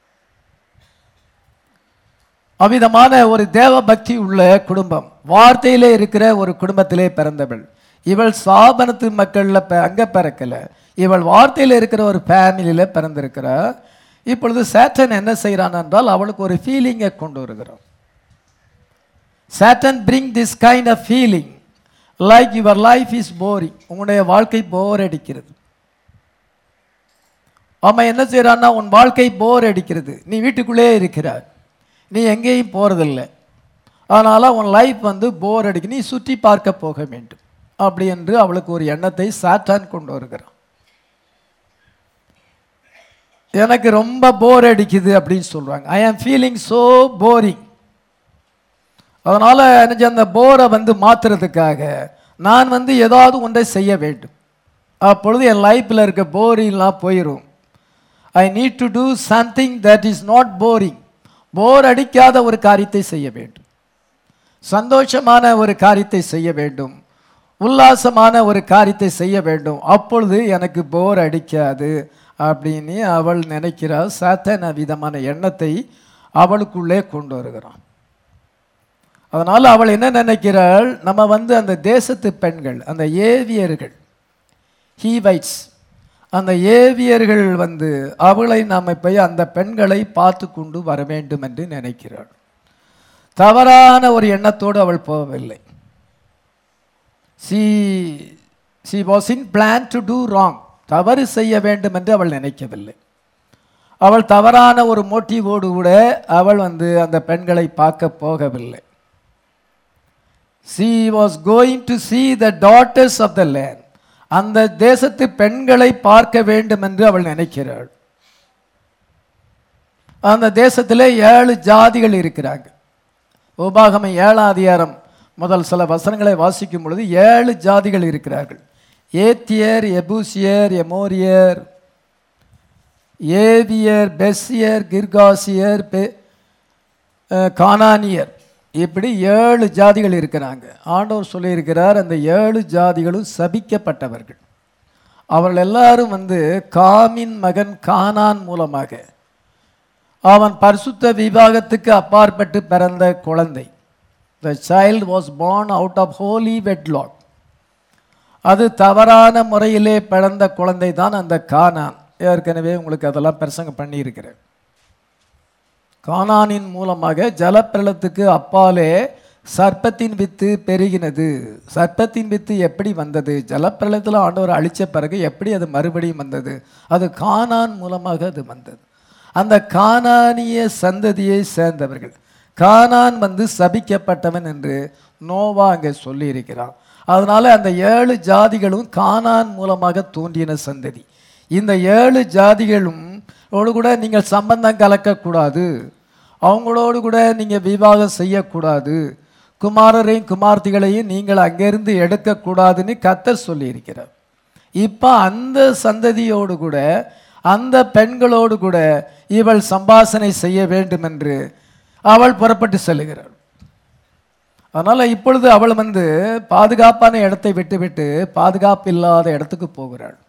அவ்விதமான ஒரு தேவ பக்தி உள்ள குடும்பம் வார்த்தையிலே இருக்கிற ஒரு குடும்பத்திலே பிறந்தவள் இவள் சாபனத்து மக்கள்ல ப- அங்க பிறக்கல இவள் வார்த்தையில இருக்கிற ஒரு ஃபேமிலியில பிறந்திருக்கிறா இப்பொழுது சேட்டன் என்ன செய்கிறான் என்றால் அவளுக்கு ஒரு ஃபீலிங்கை கொண்டு வருகிறான் Satan bring this kind of feeling like your life is boring உன்னுடைய வாழ்க்கை போர் அடிக்கிறது அவன் என்ன செய்கிறான்னா உன் வாழ்க்கை போர் அடிக்கிறது நீ வீட்டுக்குள்ளே இருக்கிறார் நீ எங்கேயும் போகிறதில்ல அதனால் உன் லைஃப் வந்து போர் அடிக்கு நீ சுற்றி பார்க்க போக வேண்டும் அப்படி என்று அவளுக்கு ஒரு எண்ணத்தை சாத்தான் கொண்டு வருகிறான் எனக்கு ரொம்ப போர் அடிக்குது அப்படின்னு சொல்கிறாங்க ஐ ஆம் ஃபீலிங் ஸோ போரிங் அதனால் எனக்கு அந்த போரை வந்து மாற்றுறதுக்காக நான் வந்து ஏதாவது ஒன்றை செய்ய வேண்டும் அப்பொழுது என் லைஃப்பில் இருக்க போரிங்லாம் போயிடும் I need to do something that is not boring bore அடிக்காத ஒரு காரியத்தை செய்ய வேண்டும் சந்தோஷமான ஒரு காரியத்தை செய்ய வேண்டும் உல்லாசமான ஒரு காரியத்தை செய்ய வேண்டும் அப்பொழுது எனக்கு போர் அடிக்காது அப்படின்னு அவள் நினைக்கிறாள் சாத்தன விதமான எண்ணத்தை அவளுக்குள்ளே கொண்டு வருகிறான் அதனால் அவள் என்ன நினைக்கிறாள் நம்ம வந்து அந்த தேசத்து பெண்கள் அந்த ஏவியர்கள் ஹீவைட்ஸ் அந்த ஏவியர்கள் வந்து அவளை நாம் போய் அந்த பெண்களை பார்த்து கொண்டு வர வேண்டும் என்று நினைக்கிறாள் தவறான ஒரு எண்ணத்தோடு அவள் போகவில்லை she she was in plan to do wrong தவறு செய்ய வேண்டும் என்று அவள் நினைக்கவில்லை அவள் தவறான ஒரு மோட்டிவோடு கூட அவள் வந்து அந்த பெண்களை பார்க்க போகவில்லை she was going to see the daughters of the land அந்த தேசத்து பெண்களை பார்க்க வேண்டும் என்று அவள் நினைக்கிறாள் அந்த தேசத்தில் ஏழு ஜாதிகள் இருக்கிறாங்க உபாகம ஏழாம் அதிகாரம் முதல் சில வசனங்களை வாசிக்கும் பொழுது ஏழு ஜாதிகள் இருக்கிறார்கள் ஏத்தியர் எபூசியர் எமோரியர் ஏவியர் பெஸ்ஸியர் கிர்காசியர் பெ அஹ், கானானியர் இப்படி ஏழு ஜாதிகள் இருக்கிறாங்க ஆண்டவர் சொல்லியிருக்கிறார் அந்த ஏழு ஜாதிகளும் சபிக்கப்பட்டவர்கள் அவர்கள் எல்லாரும் வந்து காமின் மகன் கானான் மூலமாக அவன் பரிசுத்த விவாகத்துக்கு அப்பாற்பட்டு பிறந்த குழந்தை the child was born out of holy wedlock அது தவறான முறையிலே பிறந்த குழந்தை தான் அந்த கானான் ஏற்கனவே உங்களுக்கு அதெல்லாம் பிரசங்கம் பண்ணியிருக்கிறேன் கானானின் மூலமாக ஜலப்பிரளத்துக்கு அப்பாலே சர்ப்பத்தின் வித்து பெருகினது சர்ப்பத்தின் வித்து எப்படி வந்தது ஜலப்பிரளத்தில் ஆண்டவர் அழித்த பிறகு எப்படி அது மறுபடியும் வந்தது அது கானான் மூலமாக அது வந்தது அந்த கானானிய சந்ததியை சேர்ந்தவர்கள் கானான் வந்து சபிக்கப்பட்டவன் என்று நோவா அங்கே சொல்லியிருக்கிறான் அதனால அந்த ஏழு ஜாதிகளும் கானான் மூலமாக தோன்றின சந்ததி இந்த ஏழு ஜாதிகளும் ஓடு கூட நீங்கள் சம்பந்தம் கலக்கக்கூடாது அவங்களோடு கூட நீங்கள் விவாகம் செய்யக்கூடாது குமாரரையும் குமார்த்திகளையும் நீங்கள் அங்கேருந்து எடுக்கக்கூடாதுன்னு கத்தர் சொல்லியிருக்கிறார் இப்போ அந்த சந்ததியோடு கூட அந்த பெண்களோடு கூட இவள் சம்பாசனை செய்ய வேண்டும் என்று அவள் புறப்பட்டு செல்லுகிறாள் அதனால் இப்பொழுது அவள் வந்து பாதுகாப்பான இடத்தை விட்டுவிட்டு பாதுகாப்பு இல்லாத இடத்துக்கு போகிறாள்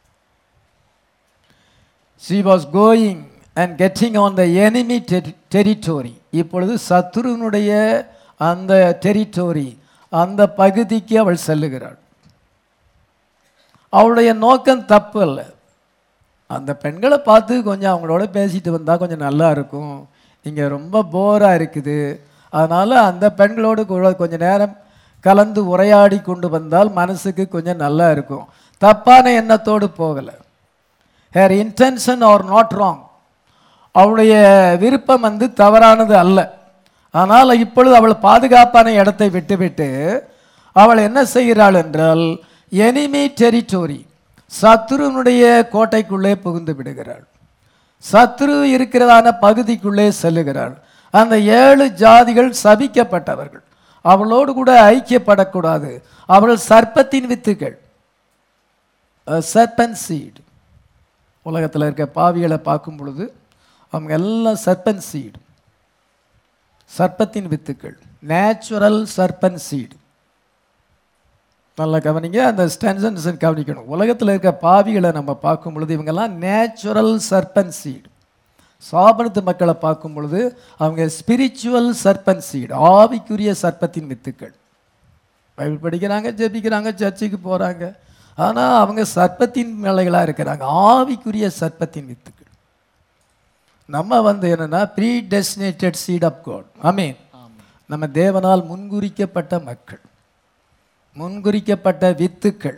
she was going and getting on the enemy ter- territory இப்பொழுது சத்துருனுடைய அந்த டெரிட்டோரி அந்த பகுதிக்கு அவள் செல்லுகிறாள் அவளுடைய நோக்கம் தப்பு அல்ல அந்த பெண்களை பார்த்து கொஞ்சம் அவங்களோட பேசிட்டு வந்தால் கொஞ்சம் நல்லா இருக்கும் இங்கே ரொம்ப போராக இருக்குது அதனால் அந்த பெண்களோடு கூட கொஞ்ச நேரம் கலந்து உரையாடி கொண்டு வந்தால் மனசுக்கு கொஞ்சம் நல்லா இருக்கும் தப்பான எண்ணத்தோடு போகலை her intention are not wrong அவளுடைய விருப்பம் வந்து தவறானது அல்ல ஆனால் இப்பொழுது அவள் பாதுகாப்பான இடத்தை விட்டுவிட்டு அவள் என்ன செய்கிறாள் என்றால் எனிமி டெரிட்டோரி சத்ருனுடைய கோட்டைக்குள்ளே புகுந்து விடுகிறாள் சத்ரு இருக்கிறதான பகுதிக்குள்ளே செல்லுகிறாள் அந்த ஏழு ஜாதிகள் சபிக்கப்பட்டவர்கள் அவளோடு கூட ஐக்கியப்படக்கூடாது அவர்கள் சர்ப்பத்தின் வித்துக்கள் சர்பன் சீட் உலகத்தில் இருக்க பாவிகளை பார்க்கும் பொழுது அவங்க எல்லாம் சர்பன் சீடு சர்ப்பத்தின் வித்துக்கள் நேச்சுரல் சர்பன் சீடு நல்லா கவனிங்க அந்த ஸ்டென்சன்ஸ் கவனிக்கணும் உலகத்தில் இருக்க பாவிகளை நம்ம பார்க்கும் பொழுது இவங்கெல்லாம் நேச்சுரல் சர்பன் சீடு சாபனத்து மக்களை பார்க்கும் பொழுது அவங்க ஸ்பிரிச்சுவல் சர்பன் சீடு ஆவிக்குரிய சர்ப்பத்தின் வித்துக்கள் பைபிள் படிக்கிறாங்க ஜெபிக்கிறாங்க சர்ச்சுக்கு போகிறாங்க ஆனால் அவங்க சர்ப்பத்தின் மேலைகளாக இருக்கிறாங்க ஆவிக்குரிய சர்ப்பத்தின் வித்துக்கள் நம்ம வந்து என்னன்னா predestinated seed of God ஆமீன் நம்ம தேவனால் முன்குறிக்கப்பட்ட மக்கள் முன்குறிக்கப்பட்ட வித்துக்கள்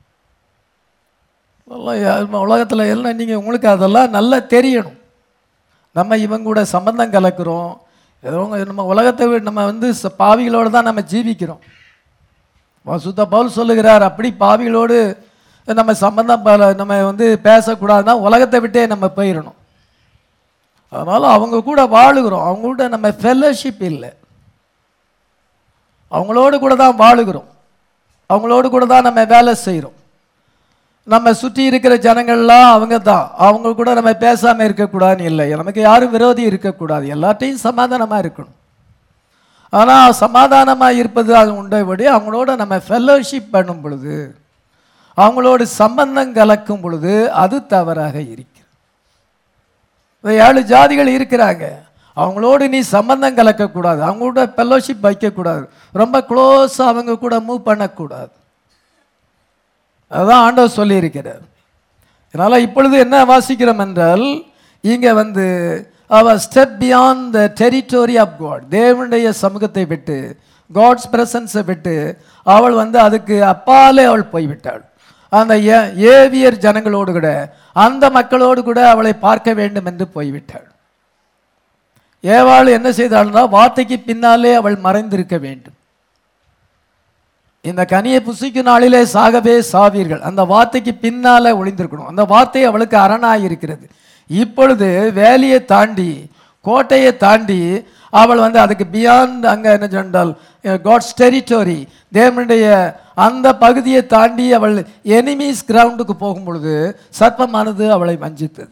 உலகத்தில் எல்லாம் நீங்கள் உங்களுக்கு அதெல்லாம் நல்லா தெரியணும் நம்ம இவங்க கூட சம்பந்தம் கலக்கிறோம் ஏதோ நம்ம உலகத்தை விட நம்ம வந்து ச- பாவிகளோடு தான் நம்ம ஜீவிக்கிறோம் சுத்த பவுல் சொல்லுகிறார் அப்படி பாவிகளோடு நம்ம சம்பந்தம் பல- நம்ம வந்து பேசக்கூடாதுன்னா உலகத்தை விட்டே நம்ம போயிடணும் அதனால் அவங்க கூட வாழுகிறோம் அவங்க கூட நம்ம ஃபெல்லோஷிப் இல்லை அவங்களோடு கூட தான் வாழுகிறோம் அவங்களோடு கூட தான் நம்ம வேலை செய்கிறோம் நம்ம சுற்றி இருக்கிற ஜனங்கள்லாம் அவங்க தான் அவங்க கூட நம்ம பேசாமல் இருக்கக்கூடாதுன்னு இல்லை நமக்கு யாரும் விரோதி இருக்கக்கூடாது எல்லாத்தையும் சமாதானமாக இருக்கணும் ஆனால் சமாதானமாக இருப்பது அது உண்டபடி அவங்களோட நம்ம ஃபெல்லோஷிப் பண்ணும் பொழுது அவங்களோட சம்பந்தம் கலக்கும் பொழுது அது தவறாக இருக்கிறது இந்த ஏழு ஜாதிகள் இருக்கிறாங்க அவங்களோடு நீ சம்பந்தம் கலக்கக்கூடாது அவங்களோட ஃபெல்லோஷிப் வைக்கக்கூடாது ரொம்ப க்ளோஸாக அவங்க கூட மூவ் பண்ணக்கூடாது அதுதான் ஆண்டவர் சொல்லியிருக்கிறார் அதனால் இப்பொழுது என்ன வாசிக்கிறோம் என்றால் இங்கே வந்து அவ step beyond the territory of God தேவனுடைய சமூகத்தை விட்டு காட்ஸ் பிரசன்ஸை விட்டு அவள் வந்து அதுக்கு அப்பாலே அவள் போய்விட்டாள் அந்த ஏ- ஏவியர் ஜனங்களோடு கூட அந்த மக்களோடு கூட அவளை பார்க்க வேண்டும் என்று போய்விட்டாள் ஏவாள் என்ன செய்தாள்னா வார்த்தைக்கு பின்னாலே அவள் மறைந்திருக்க வேண்டும் இந்த கனியை புசிக்கும் நாளிலே சாகவே சாவீர்கள் அந்த வார்த்தைக்கு பின்னால ஒளிந்திருக்கணும் அந்த வார்த்தை அவளுக்கு அரணாய் இருக்கிறது இப்பொழுது வேலியை தாண்டி கோட்டையை தாண்டி அவள் வந்து அதுக்கு பியாண்ட் அங்க என்ன சொன்னால் காட்ஸ் டெரிட்டோரி தேவனுடைய அந்த பகுதியை தாண்டி அவள் எனிமீஸ் கிரவுண்டுக்கு போகும் பொழுது சர்ப்பமானது அவளை வஞ்சித்தது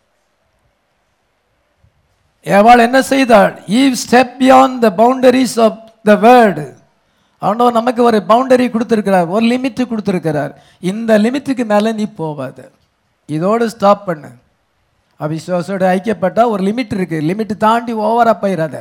ஏவாள் என்ன செய்தாள் Eve step beyond the boundaries of the word ஆண்டவர் நமக்கு ஒரு பவுண்டரி கொடுத்துருக்கிறார் ஒரு லிமிட் கொடுத்துருக்கிறார் இந்த லிமிட்டுக்கு மேலே நீ போவாத இதோடு ஸ்டாப் பண்ணு அவிசுவாசோட ஐக்கியப்பட்டா ஒரு லிமிட் இருக்கு லிமிட் தாண்டி ஓவரா போயிடாத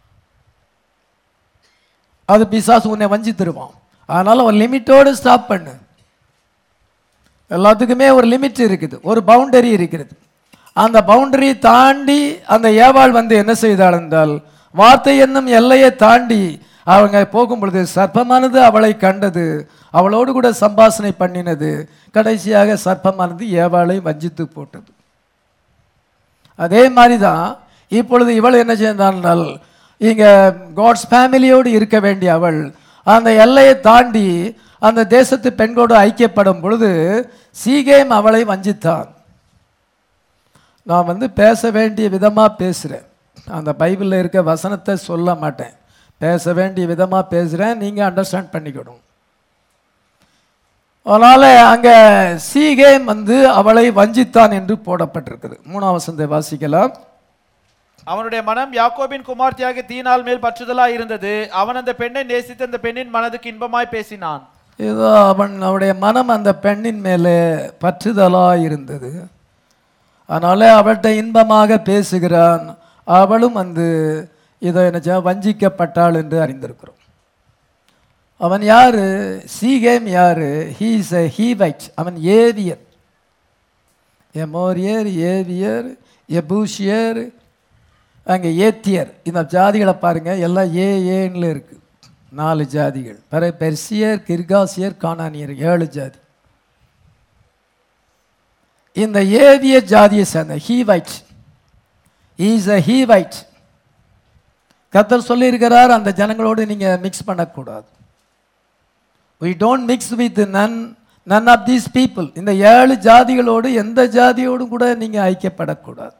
அது பிசாசு உன்னை வஞ்சி தருவான் அதனால ஒரு லிமிட்டோடு ஸ்டாப் பண்ணு எல்லாத்துக்குமே ஒரு லிமிட் இருக்குது ஒரு பவுண்டரி இருக்கிறது அந்த பவுண்டரி தாண்டி அந்த ஏவாள் வந்து என்ன செய்தாள் என்றால் வார்த்தை என்னும் எல்லையை தாண்டி அவங்க போகும் பொழுது சர்ப்பமானது அவளை கண்டது அவளோடு கூட சம்பாஷணை பண்ணினது கடைசியாக சர்ப்பமானது ஏவாளை வஞ்சித்து போட்டது அதே மாதிரி தான் இப்பொழுது இவள் என்ன செய்தால் இங்க காட்ஸ் ஃபேமிலியோடு இருக்க வேண்டிய அவள் அந்த எல்லையை தாண்டி அந்த தேசத்து பெண்களோடு ஐக்கியப்படும் பொழுது சீகேம் அவளை வஞ்சித்தான் நான் வந்து பேச வேண்டிய விதமாக பேசுகிறேன் அந்த பைபிளில் இருக்க வசனத்தை சொல்ல மாட்டேன் பேச வேண்டிய விதமாக பேசுகிறேன் நீங்கள் அண்டர்ஸ்டாண்ட் பண்ணிக்கணும் அதனால் அங்கே சீகேம் வந்து அவளை வஞ்சித்தான் என்று போடப்பட்டிருக்குது மூணாம் வசந்தை வாசிக்கலாம் அவனுடைய மனம் யாக்கோபின் குமார்த்தியாக தீனால் மேல் பற்றுதலா இருந்தது அவன் அந்த பெண்ணை நேசித்து அந்த பெண்ணின் மனதுக்கு இன்பமாய் பேசினான் ஏதோ அவன் அவனுடைய மனம் அந்த பெண்ணின் மேலே பற்றுதலாக இருந்தது அதனால அவள்கிட்ட இன்பமாக பேசுகிறான் அவளும் வந்து இதை என்ன செய்ய- வஞ்சிக்கப்பட்டாள் என்று அறிந்திருக்கிறோம் அவன் யாரு சீகேம் யாரு ஹீஸ் எ ஹீவைட் அவன் ஏவியர் எமோரியர் ஏவியர் எபூஷியர் அங்கே ஏத்தியர் இந்த ஜாதிகளை பாருங்க எல்லாம் ஏ ஏன்னு இருக்கு நாலு ஜாதிகள் பிற பெர்சியர் கிர்காசியர் கானானியர் ஏழு ஜாதி இந்த ஏவிய ஜாதியை சேர்ந்த ஹீவைட் இஸ் அ ஹீவைட் கத்தர் சொல்லியிருக்கிறார் அந்த ஜனங்களோடு நீங்கள் மிக்ஸ் பண்ணக்கூடாது we don't mix with none none of these people இந்த ஏழு ஜாதிகளோடு எந்த ஜாதியோடும் கூட நீங்கள் ஐக்கியப்படக்கூடாது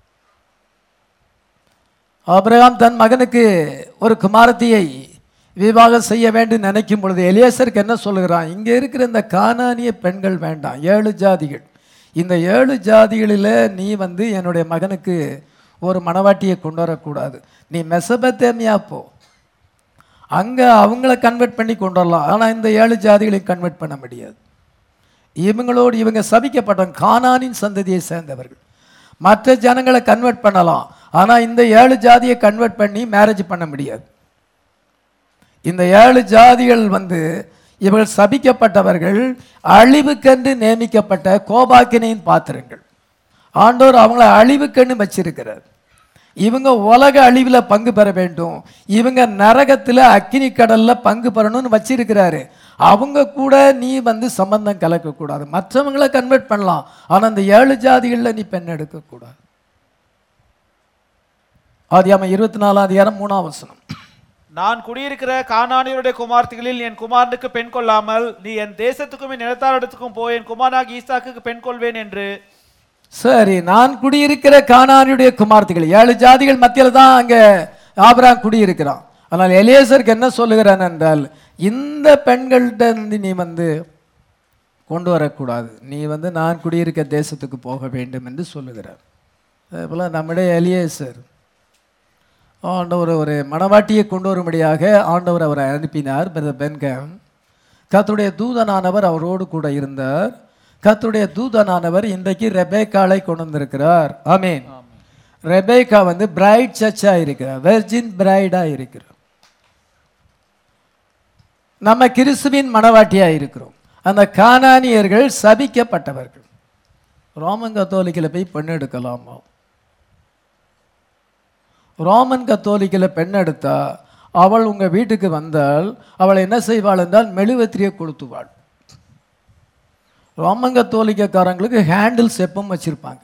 ஆபிரகாம் தன் மகனுக்கு ஒரு குமாரத்தியை விவாகம் செய்ய வேண்டும் நினைக்கும் பொழுது எலியேசருக்கு என்ன சொல்லுகிறான் இங்கே இருக்கிற இந்த கானானிய பெண்கள் வேண்டாம் ஏழு ஜாதிகள் இந்த ஏழு ஜாதிகளில் நீ வந்து என்னுடைய மகனுக்கு ஒரு மணவாட்டியை கொண்டு வரக்கூடாது நீ மெசபத்தேமியா போ அங்கே அவங்கள கன்வெர்ட் பண்ணி கொண்டு வரலாம் ஆனால் இந்த ஏழு ஜாதிகளையும் கன்வெர்ட் பண்ண முடியாது இவங்களோடு இவங்க சபிக்கப்பட்டவங்க கானானின் சந்ததியை சேர்ந்தவர்கள் மற்ற ஜனங்களை கன்வெர்ட் பண்ணலாம் ஆனால் இந்த ஏழு ஜாதியை கன்வெர்ட் பண்ணி மேரேஜ் பண்ண முடியாது இந்த ஏழு ஜாதிகள் வந்து இவர்கள் சபிக்கப்பட்டவர்கள் அழிவுக்கென்று நியமிக்கப்பட்ட கோபாக்கினையின் பாத்திரங்கள் ஆண்டவர் அவங்கள அழிவுக்கண்ணு வச்சிருக்கிறார் இவங்க உலக அழிவில் பங்கு பெற வேண்டும் இவங்க நரகத்தில் அக்கினி கடல்ல பங்கு பெறணும்னு வச்சிருக்கிறாரு அவங்க கூட நீ வந்து சம்பந்தம் கலக்கக்கூடாது மற்றவங்களை கன்வெர்ட் பண்ணலாம் ஆனால் அந்த ஏழு ஜாதிகளில் நீ பெண் எடுக்கக்கூடாது ஆதியாம இருபத்தி நாலாம் அதிகாரம் மூணாம் வசனம் நான் குடியிருக்கிற கானானியருடைய குமார்த்திகளில் என் குமாரனுக்கு பெண் கொள்ளாமல் நீ என் தேசத்துக்கும் என் நிலத்தாரிடத்துக்கும் போய் என் குமாரனாகி ஈசாக்குக்கு பெண் கொள்வேன் என்று சரி நான் குடியிருக்கிற கானானியுடைய குமார்த்திகள் ஏழு ஜாதிகள் மத்தியில் தான் அங்கே ஆபிரகாம் குடியிருக்கிறான் ஆனால் எலியேசருக்கு என்ன சொல்லுகிறான் என்றால் இந்த பெண்கள்கிட்ட இருந்து நீ வந்து கொண்டு வரக்கூடாது நீ வந்து நான் குடியிருக்க தேசத்துக்கு போக வேண்டும் என்று சொல்லுகிறார் அதே போல் நம்முடைய எலியேசர் ஆண்டவர் ஒரு மணவாட்டியை கொண்டு வரும்படியாக ஆண்டவர் அவரை அனுப்பினார் பிரதர் பென்கம் கர்த்தருடைய தூதனானவர் அவரோடு கூட இருந்தார் கர்த்தருடைய தூதனானவர் இன்றைக்கு ரெபேக்காளை கொண்டு வந்திருக்கிறார் ஆமீன் ரெபேக்கா வந்து பிரைட் சர்ச்சா இருக்கிறார் வெர்ஜின் பிரைடா இருக்கிறார் நம்ம கிறிஸ்துவின் மணவாட்டியா இருக்கிறோம் அந்த கானானியர்கள் சபிக்கப்பட்டவர்கள் ரோமன் கத்தோலிக்கில் போய் பெண் எடுக்கலாமா ரோமன் கத்தோலிக்கில் பெண் எடுத்தா அவள் உங்க வீட்டுக்கு வந்தால் அவள் என்ன செய்வாள் என்றால் மெழுவத்திரியை கொளுத்துவாள் ரோமன் கத்தோலிக்கக்காரங்களுக்கு ஹேண்டில்ஸ் எப்பவும் வச்சிருப்பாங்க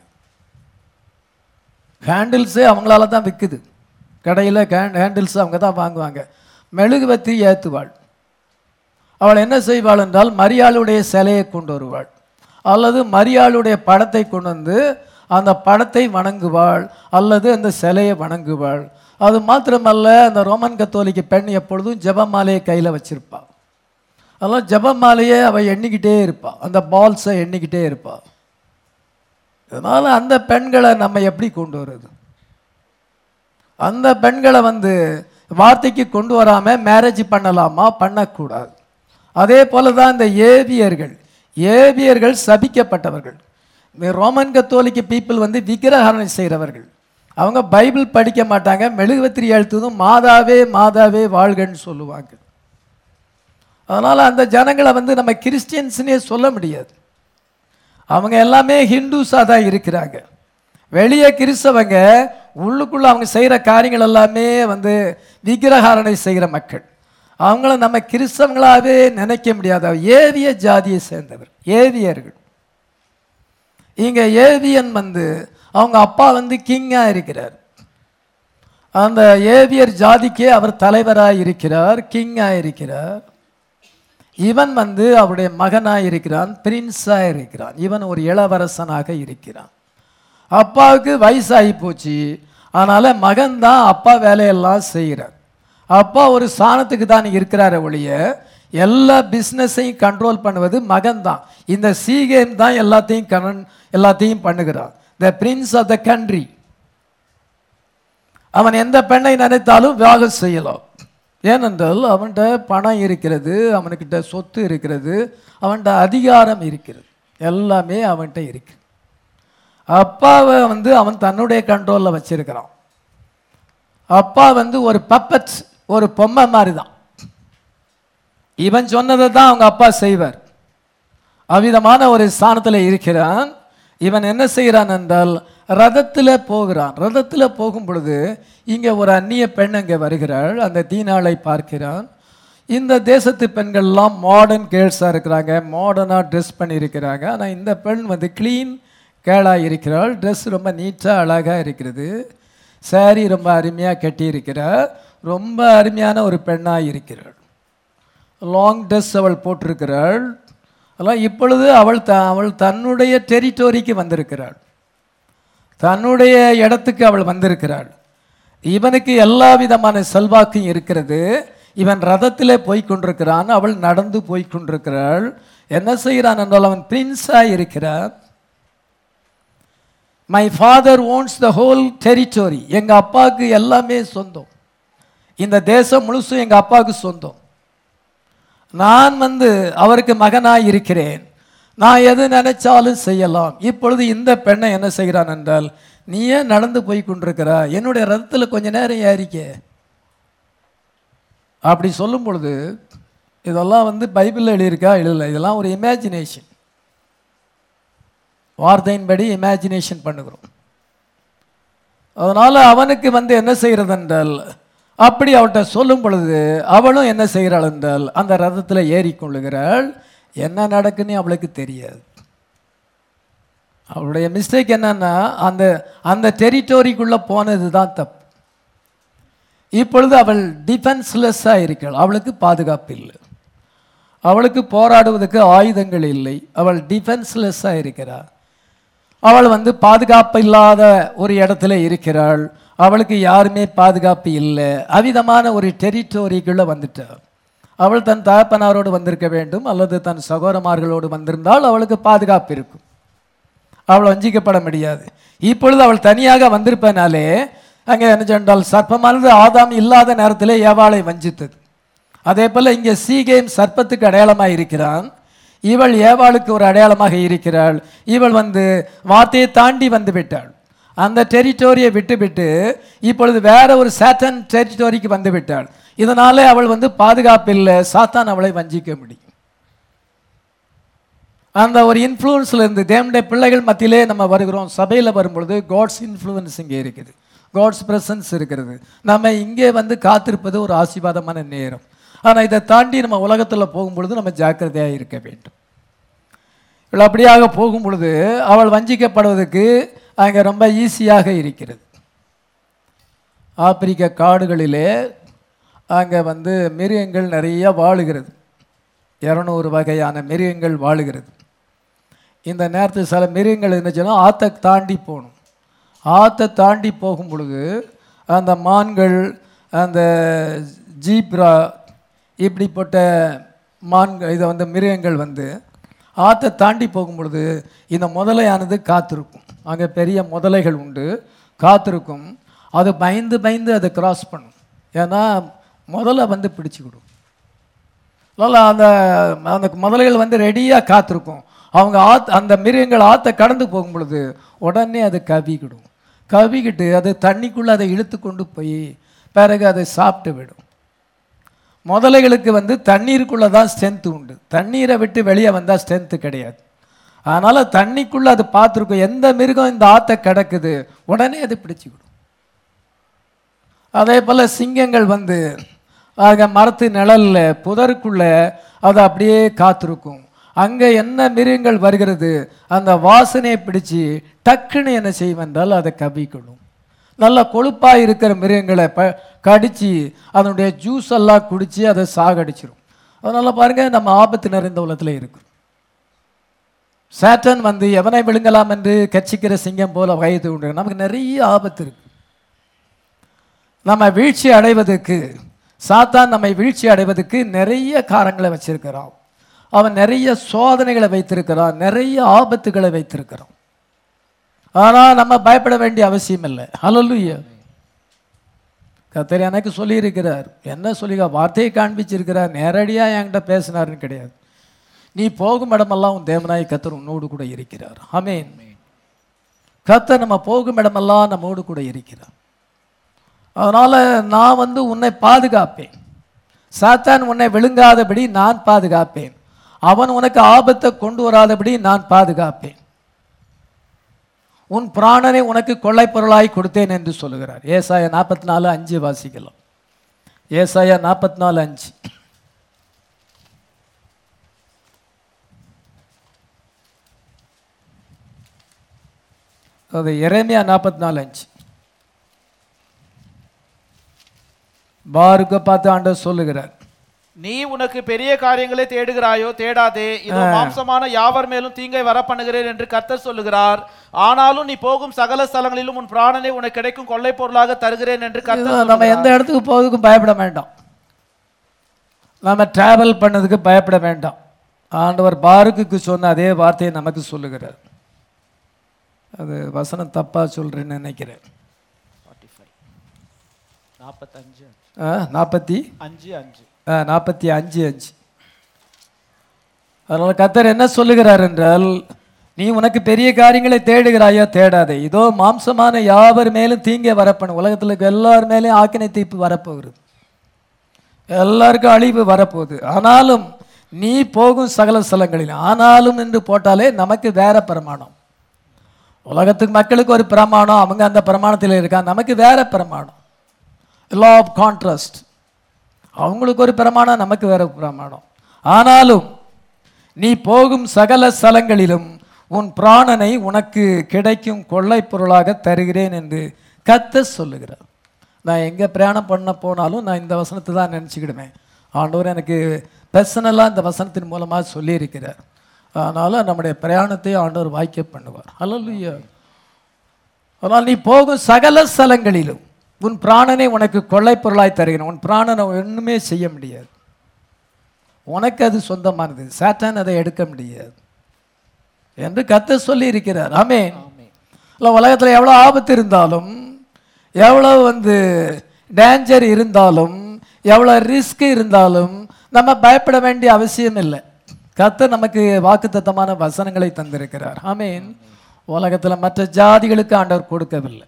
ஹேண்டில்ஸே அவங்களால தான் விற்குது கடையில் ஹேண்டில்ஸ் அவங்க தான் வாங்குவாங்க மெழுகுவத்தி ஏற்றுவாள் அவள் என்ன செய்வாள் என்றால் மரியாளுடைய சிலையை கொண்டு வருவாள் அல்லது மரியாளுடைய படத்தை கொண்டு வந்து அந்த படத்தை வணங்குவாள் அல்லது அந்த சிலையை வணங்குவாள் அது மாத்திரமல்ல அந்த ரோமன் கத்தோலிக்க பெண் எப்பொழுதும் ஜெபமாலையை கையில் வச்சிருப்பாள் அதெல்லாம் ஜெபமாலையே அவள் எண்ணிக்கிட்டே இருப்பாள் அந்த பால்ஸை எண்ணிக்கிட்டே இருப்பாள் அதனால் அந்த பெண்களை நம்ம எப்படி கொண்டு வர்றது அந்த பெண்களை வந்து வார்த்தைக்கு கொண்டு வராமல் மேரேஜ் பண்ணலாமா பண்ணக்கூடாது அதே போல தான் இந்த ஏவியர்கள் ஏவியர்கள் சபிக்கப்பட்டவர்கள் இந்த ரோமன் கத்தோலிக்க பீப்புள் வந்து விக்கிரகாரணை செய்கிறவர்கள் அவங்க பைபிள் படிக்க மாட்டாங்க மெழுகுவத்திரி எழுத்துதும் மாதாவே மாதாவே வாழ்கன்னு சொல்லுவாங்க அதனால் அந்த ஜனங்களை வந்து நம்ம கிறிஸ்டியன்ஸ்னே சொல்ல முடியாது அவங்க எல்லாமே ஹிந்துஸாக தான் இருக்கிறாங்க வெளியே கிறிஸ்தவங்க உள்ளுக்குள்ள அவங்க செய்கிற காரியங்கள் எல்லாமே வந்து விக்கிரகாரணை செய்கிற மக்கள் அவங்கள நம்ம கிறிஸ்தவங்களாவே நினைக்க முடியாது அவர் ஏவிய ஜாதியை சேர்ந்தவர் ஏவியர்கள் இங்க ஏவியன் வந்து அவங்க அப்பா வந்து கிங்காக இருக்கிறார் அந்த ஏவியர் ஜாதிக்கே அவர் தலைவராக இருக்கிறார் கிங்காக இருக்கிறார் இவன் வந்து அவருடைய மகனாக இருக்கிறான் பிரின்ஸாக இருக்கிறான் இவன் ஒரு இளவரசனாக இருக்கிறான் அப்பாவுக்கு வயசாகி போச்சு அதனால மகன் தான் அப்பா வேலையெல்லாம் செய்கிறார் அப்பா ஒரு ஸ்தானத்துக்கு தான் இருக்கிறார ஒழிய எல்லா பிஸ்னஸையும் கண்ட்ரோல் பண்ணுவது மகன் தான் இந்த சீகேம் தான் எல்லாத்தையும் கண் எல்லாத்தையும் பண்ணுகிறான் the prince of the country அவன் எந்த பெண்ணை நினைத்தாலும் விவாகம் செய்யலாம் ஏனென்றால் அவன்கிட்ட பணம் இருக்கிறது அவனுக்கிட்ட சொத்து இருக்கிறது அவன்கிட்ட அதிகாரம் இருக்கிறது எல்லாமே அவன்கிட்ட இருக்கு அப்பாவை வந்து அவன் தன்னுடைய கண்ட்ரோலில் வச்சிருக்கிறான் அப்பா வந்து ஒரு பப்பட்ஸ் ஒரு பொம்மை மாதிரி தான் இவன் சொன்னதை தான் அவங்க அப்பா செய்வார் அவ்விதமான ஒரு ஸ்தானத்தில் இருக்கிறான் இவன் என்ன செய்கிறான் என்றால் ரதத்தில் போகிறான் ரதத்தில் போகும் பொழுது இங்கே ஒரு அந்நிய பெண் அங்கே வருகிறாள் அந்த தீனாளை பார்க்கிறான் இந்த தேசத்து பெண்கள்லாம் மாடர்ன் கேர்ள்ஸாக இருக்கிறாங்க மாடர்னாக ட்ரெஸ் பண்ணியிருக்கிறாங்க ஆனால் இந்த பெண் வந்து க்ளீன் கேளாக இருக்கிறாள் ட்ரெஸ் ரொம்ப நீட்டாக அழகாக இருக்கிறது saree ரொம்ப அருமையாக கட்டியிருக்கிறார் ரொம்ப அருமையான ஒரு பெண்ணாக இருக்கிறாள் லாங் ட்ரெஸ் அவள் போட்டிருக்கிறாள் அதெல்லாம் இப்பொழுது அவள் த அவள் தன்னுடைய டெரிட்டோரிக்கு வந்திருக்கிறாள் தன்னுடைய இடத்துக்கு அவள் வந்திருக்கிறாள் இவனுக்கு எல்லா விதமான செல்வாக்கும் இருக்கிறது இவன் ரதத்திலே போய் கொண்டிருக்கிறான் அவள் நடந்து போய் கொண்டிருக்கிறாள் என்ன செய்கிறான் என்றால் அவன் பிரின்ஸாக இருக்கிறான் my father owns the whole territory எங்கள் அப்பாவுக்கு எல்லாமே சொந்தம் இந்த தேசம் முழுசும் எங்கள் அப்பாவுக்கு சொந்தம் நான் வந்து அவருக்கு மகனாய் இருக்கிறேன் நான் எது நினைச்சாலும் செய்யலாம் இப்பொழுது இந்த பெண்ணை என்ன செய்கிறான் என்றால் நீ ஏன் நடந்து போய் கொண்டிருக்கிறா என்னுடைய ரதத்தில் கொஞ்ச நேரம் ஏறிக்க அப்படி சொல்லும் பொழுது இதெல்லாம் வந்து பைபிளில் எழுதியிருக்கா எழுதல இதெல்லாம் ஒரு இமேஜினேஷன் வார்த்தையின்படி இமேஜினேஷன் பண்ணுகிறோம் அதனால அவனுக்கு வந்து என்ன செய்கிறது என்றால் அப்படி அவள்கிட்ட சொல்லும் பொழுது அவளும் என்ன செய்கிறாள் என்றால் அந்த ரதத்தில் ஏறிக்கொள்ளுகிறாள் என்ன நடக்குன்னு அவளுக்கு தெரியாது அவளுடைய மிஸ்டேக் என்னன்னா அந்த அந்த டெரிட்டோரிக்குள்ளே போனது தான் தப்பு இப்பொழுது அவள் டிஃபென்ஸ்லெஸ்ஸாக இருக்கிறாள் அவளுக்கு பாதுகாப்பு இல்லை அவளுக்கு போராடுவதற்கு ஆயுதங்கள் இல்லை அவள் டிஃபென்ஸ்லெஸ்ஸாக இருக்கிறாள் அவள் வந்து பாதுகாப்பு இல்லாத ஒரு இடத்துல இருக்கிறாள் அவளுக்கு யாருமே பாதுகாப்பு இல்லை அவிதமான ஒரு டெரிட்டோரிக்குள்ளே வந்துட்டாள் அவள் தன் தகப்பனாரோடு வந்திருக்க வேண்டும் அல்லது தன் சகோதரமார்களோடு வந்திருந்தால் அவளுக்கு பாதுகாப்பு இருக்கும் அவள் வஞ்சிக்கப்பட முடியாது இப்பொழுது அவள் தனியாக வந்திருப்பனாலே அங்கே என்ன சொன்னால் சர்ப்பமானது ஆதாம் இல்லாத நேரத்திலே ஏவாளை வஞ்சித்தது அதே போல் இங்கே சீகேம் சர்ப்பத்துக்கு அடையாளமாக இருக்கிறான் இவள் ஏவாளுக்கு ஒரு அடையாளமாக இருக்கிறாள் இவள் வந்து வார்த்தையை தாண்டி வந்து விட்டாள் அந்த டெரிட்டோரியை விட்டுவிட்டு இப்பொழுது வேற ஒரு சாட்டன் டெரிட்டோரிக்கு வந்து விட்டாள் இதனாலே அவள் வந்து பாதுகாப்பில்லை சாத்தான் அவளை வஞ்சிக்க முடியும் அந்த ஒரு இன்ஃப்ளூயன்ஸ்ல இருந்து தேவனுடைய பிள்ளைகள் மத்தியிலே நம்ம வருகிறோம் சபையில் வரும்பொழுது காட்ஸ் இன்ஃப்ளூயன்ஸ் இங்கே இருக்குது காட்ஸ் பிரசன்ஸ் இருக்கிறது நம்ம இங்கே வந்து காத்திருப்பது ஒரு ஆசீர்வாதமான நேரம் ஆனால் இதை தாண்டி நம்ம உலகத்தில் போகும்பொழுது நம்ம ஜாக்கிரதையாக இருக்க வேண்டும் இவள் அப்படியாக போகும் பொழுது அவள் வஞ்சிக்கப்படுவதற்கு அங்கே ரொம்ப ஈஸியாக இருக்கிறது ஆப்பிரிக்க காடுகளிலே அங்கே வந்து மிருகங்கள் நிறைய வாழுகிறது இரநூறு வகையான மிருகங்கள் வாழுகிறது இந்த நேரத்தில் சில மிருகங்கள் என்ன செய்யணும் ஆற்றை தாண்டி போகணும் ஆற்றை தாண்டி போகும் பொழுது அந்த மான்கள் அந்த ஜீப்ரா இப்படிப்பட்ட மான்கள் இதை வந்து மிருகங்கள் வந்து ஆற்றை தாண்டி போகும் பொழுது இந்த முதலையானது காத்திருக்கும் அங்கே பெரிய முதலைகள் உண்டு காத்திருக்கும் அது பயந்து பயந்து அதை கிராஸ் பண்ணும் ஏன்னா முதல்ல வந்து பிடிச்சிக்கிடும் அதனால் அந்த அந்த முதலைகள் வந்து ரெடியாக காத்திருக்கும் அவங்க ஆத் அந்த மிருகங்கள் ஆற்றை கடந்து போகும் பொழுது உடனே அது கவிக்கிடும் கவிக்கிட்டு அது தண்ணிக்குள்ளே அதை இழுத்து கொண்டு போய் பிறகு அதை சாப்பிட்டு விடும் முதலைகளுக்கு வந்து தண்ணீருக்குள்ளே தான் ஸ்ட்ரென்த்து உண்டு தண்ணீரை விட்டு வெளியே வந்தால் ஸ்ட்ரென்த்து கிடையாது அதனால் தண்ணிக்குள்ளே அது பார்த்துருக்கும் எந்த மிருகம் இந்த ஆற்றை கிடக்குது உடனே அது பிடிச்சிக்கிடும் அதே போல் சிங்கங்கள் வந்து ஆக மரத்து நிழல்ல புதருக்குள்ள அது அப்படியே காத்திருக்கும் அங்கே என்ன மிருகங்கள் வருகிறது அந்த வாசனையை பிடிச்சு டக்குன்னு என்ன செய்யும் என்றால் அதை கவிக்கணும் நல்ல கொழுப்பாக இருக்கிற மிருகங்களை ப கடித்து அதனுடைய ஜூஸ் எல்லாம் குடித்து அதை சாகடிச்சிரும் அதனால் பாருங்கள் நம்ம ஆபத்து நிறைந்த உலகத்தில் இருக்கிறோம் சேட்டன் வந்து எவனை விழுங்கலாம் என்று கட்சிக்கிற சிங்கம் போல வயது உண்டு நமக்கு நிறைய ஆபத்து இருக்கு நம்ம வீழ்ச்சி அடைவதற்கு சாத்தான் நம்மை வீழ்ச்சி அடைவதற்கு நிறைய காரங்களை வச்சிருக்கிறான் அவன் நிறைய சோதனைகளை வைத்திருக்கிறான் நிறைய ஆபத்துகளை வைத்திருக்கிறான் ஆனால் நம்ம பயப்பட வேண்டிய அவசியம் இல்லை ஹalleluya கத்தர் எனக்கு சொல்லியிருக்கிறார் என்ன சொல்லி வார்த்தையை காண்பிச்சிருக்கிறார் நேரடியாக என்கிட்ட பேசினாருன்னு கிடையாது நீ போகும் இடமெல்லாம் உன் தேவனாய் கத்தர் உன்னோடு கூட இருக்கிறார் ஆமென் கத்தர் நம்ம போகும் இடமெல்லாம் நம்மோடு கூட இருக்கிறார் அதனால் நான் வந்து உன்னை பாதுகாப்பேன் சாத்தான் உன்னை விழுங்காதபடி நான் பாதுகாப்பேன் அவன் உனக்கு ஆபத்தை கொண்டு வராதபடி நான் பாதுகாப்பேன் உன் பிராணனை உனக்கு கொள்ளைப் பொருளாய் கொடுத்தேன் என்று சொல்லுகிறார் ஏசாயா நாற்பத்தி நாலு அஞ்சு வாசிக்கலாம் ஏசாயா நாற்பத்தி நாலு அஞ்சு அது எரேமியா நாற்பத்தி நாலு அஞ்சு பாருக்க பார்த்து ஆண்டவர் சொல்லுகிறார் நீ உனக்கு பெரிய காரியங்களை தேடுகிறாயோ தேடாதே இதோ மாம்சமான யாவர் மேலும் தீங்கை வர பண்ணுகிறேன் என்று கர்த்தர் சொல்லுகிறார் ஆனாலும் நீ போகும் சகல ஸ்தலங்களிலும் உன் பிராணனை உனக்கு கிடைக்கும் கொள்ளை பொருளாக தருகிறேன் என்று கர்த்தர் இதுதான் நம்ம எந்த இடத்துக்கு போவதுக்கும் பயப்பட வேண்டாம் நம்ம டிராவல் பண்ணதுக்கு பயப்பட வேண்டாம் ஆண்டவர் பாருக்குக்கு சொன்ன அதே வார்த்தையை நமக்கு சொல்லுகிறார் அது வசனம் தப்பா சொல்றேன்னு நினைக்கிறேன் நாற்பத்தஞ்சு ஆ, நாற்பத்தி அஞ்சு அஞ்சு ஆ, நாற்பத்தி அஞ்சு அஞ்சு அதனால் கத்தர் என்ன சொல்லுகிறார் என்றால் நீ உனக்கு பெரிய காரியங்களை தேடுகிறாயோ தேடாதே இதோ மாம்சமான யாவர் மேலும் தீங்கே வரப்பணும் உலகத்தில் இருக்க எல்லார் மேலேயும் ஆக்கினை தீர்ப்பு வரப்போகிறது எல்லாருக்கும் அழிவு வரப்போகுது ஆனாலும் நீ போகும் சகல ஸ்தலங்களில் ஆனாலும் என்று போட்டாலே நமக்கு வேற பிரமாணம் உலகத்துக்கு மக்களுக்கு ஒரு பிரமாணம் அவங்க அந்த பிரமாணத்தில் இருக்காங்க நமக்கு வேற பிரமாணம் லா ஆஃப் கான்ட்ராஸ்ட் அவங்களுக்கு ஒரு பிரமாணம் நமக்கு வேற பிரமாணம் ஆனாலும் நீ போகும் சகல ஸ்தலங்களிலும் உன் பிராணனை உனக்கு கிடைக்கும் கொள்ளைப் பொருளாக தருகிறேன் என்று கத்த சொல்லுகிறார் நான் எங்கே பிரயாணம் பண்ண போனாலும் நான் இந்த வசனத்தை தான் நினச்சிக்கிடுவேன் ஆண்டவர் எனக்கு பர்சனலாக இந்த வசனத்தின் மூலமாக சொல்லியிருக்கிறார் அதனால் நம்முடைய பிரயாணத்தை ஆண்டவர் வாய்க்க பண்ணுவார் அல்லல்லையா அதனால் நீ போகும் சகல ஸ்தலங்களிலும் உன் பிராணனை உனக்கு கொள்ளைப் பொருளாய் தருகிறேன் உன் பிராணனை ஒன்றுமே செய்ய முடியாது உனக்கு அது சொந்தமானது சாத்தான் அதை எடுக்க முடியாது என்று கத்த சொல்லி இருக்கிறார் ஆமென் இல்லை உலகத்தில் எவ்வளோ ஆபத்து இருந்தாலும் எவ்வளோ வந்து டேஞ்சர் இருந்தாலும் எவ்வளோ ரிஸ்க் இருந்தாலும் நம்ம பயப்பட வேண்டிய அவசியம் இல்லை கத்த நமக்கு வாக்குத்தத்தமான வசனங்களை தந்திருக்கிறார் ஆமென் உலகத்தில் மற்ற ஜாதிகளுக்கு ஆண்டவர் கொடுக்கவில்லை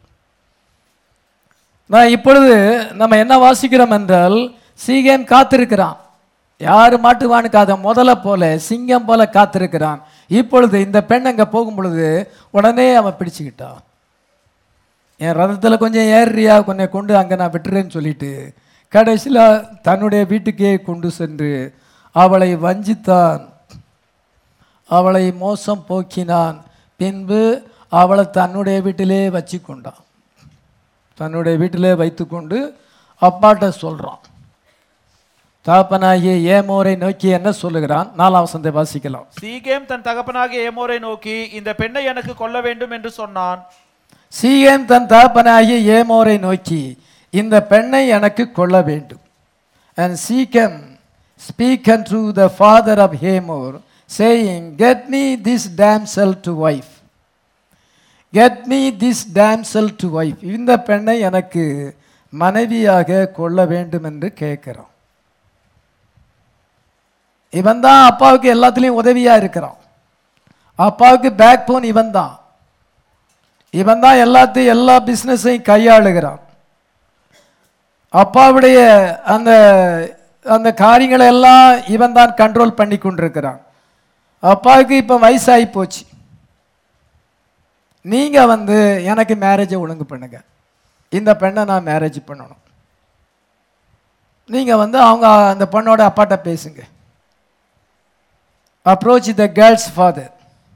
நான் இப்பொழுது நம்ம என்ன வாசிக்கிறோம் என்றால் சீகேம் காத்திருக்கிறான் யார் மாட்டுவான்னு காத முதல்ல போல சிங்கம் போல காத்திருக்கிறான் இப்பொழுது இந்த பெண் அங்கே போகும் பொழுது உடனே அவன் பிடிச்சுக்கிட்டான் என் ரதத்தில் கொஞ்சம் ஏறியா கொஞ்சம் கொண்டு அங்கே நான் விட்டுறேன்னு சொல்லிட்டு கடைசியில் தன்னுடைய வீட்டுக்கே கொண்டு சென்று அவளை வஞ்சித்தான் அவளை மோசம் போக்கினான் பின்பு அவளை தன்னுடைய வீட்டிலே வச்சு கொண்டான் தன்னுடைய வீட்டிலே வைத்துக்கொண்டு அப்பாட்ட சொல்கிறான் தாப்பனாகிய ஏமோரை நோக்கி என்ன சொல்லுகிறான் நாலாம் வசந்தை வாசிக்கலாம் சீகேம் தன் தகப்பனாகிய ஏமோரை நோக்கி இந்த பெண்ணை எனக்கு கொல்ல வேண்டும் என்று சொன்னான் சீகேம் தன் தகப்பனாகிய ஏமோரை நோக்கி இந்த பெண்ணை எனக்கு கொள்ள வேண்டும் and Shechem speak and to the father of Hamor saying get me this damsel to wife get me this damsel to wife இந்த பெண்ணை எனக்கு மனைவியாக கொள்ள வேண்டும் என்று கேட்கிறான் இவன் தான் அப்பாவுக்கு எல்லாத்துலேயும் உதவியா இருக்கிறான் அப்பாவுக்கு பேக் போன் இவன் தான் இவன் தான் எல்லாத்தையும் எல்லா பிஸ்னஸையும் கையாளுகிறான் அப்பாவுடைய அந்த அந்த காரியங்களை எல்லாம் இவன் தான் கண்ட்ரோல் பண்ணி கொண்டிருக்கிறான் அப்பாவுக்கு இப்போ வயசாகி போச்சு நீங்கள் வந்து எனக்கு மேரேஜை ஒழுங்கு பண்ணுங்க இந்த பெண்ணை நான் மேரேஜ் பண்ணணும் நீங்கள் வந்து அவங்க அந்த பொண்ணோட அப்பாட்ட பேசுங்க அப்ரோச் த கேர்ள்ஸ் ஃபாதர்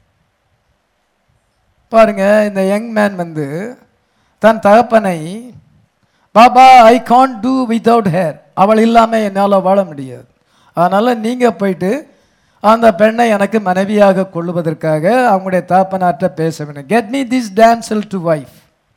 பாருங்க இந்த யங் மேன் வந்து தன் தகப்பனை பாபா I can't do without her அவள் இல்லாமல் என்னால் வாழ முடியாது அதனால் நீங்கள் போயிட்டு அந்த பெண்ணை எனக்கு மனைவியாக கொள்ளுவதற்காக அவங்களுடைய தகப்பனார்ட்ட பேச வேண்டும் get me this damsel to wife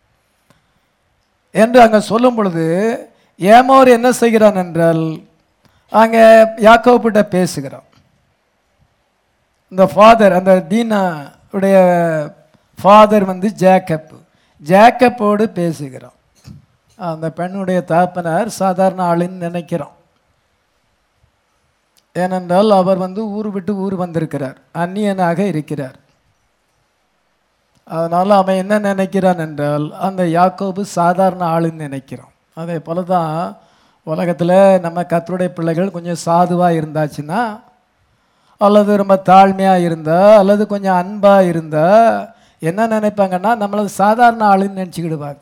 என்று அங்கே சொல்லும் பொழுது ஏமோர் என்ன செய்கிறான் என்றால் அங்கே யாக்கோபிட்ட பேசுகிறான் இந்த ஃபாதர் அந்த தீனா உடைய ஃபாதர் வந்து ஜேக்கப் ஜேக்கப்போடு பேசுகிறான் அந்த பெண்ணுடைய தகப்பனார் சாதாரண ஆளுன்னு நினைக்கிறான் ஏனென்றால் அவர் வந்து ஊர் விட்டு ஊர் வந்திருக்கிறார் அந்நியனாக இருக்கிறார் அதனால் அவன் என்ன நினைக்கிறான் என்றால் அந்த யாக்கோபு சாதாரண ஆளுன்னு நினைக்கிறான் அதே போல தான் உலகத்தில் நம்ம கத்தருடைய பிள்ளைகள் கொஞ்சம் சாதுவாக இருந்தாச்சுன்னா அல்லது ரொம்ப தாழ்மையாக இருந்தா அல்லது கொஞ்சம் அன்பாக இருந்தா என்ன நினைப்பாங்கன்னா நம்மளை சாதாரண ஆளுன்னு நினச்சிக்கிடுவாங்க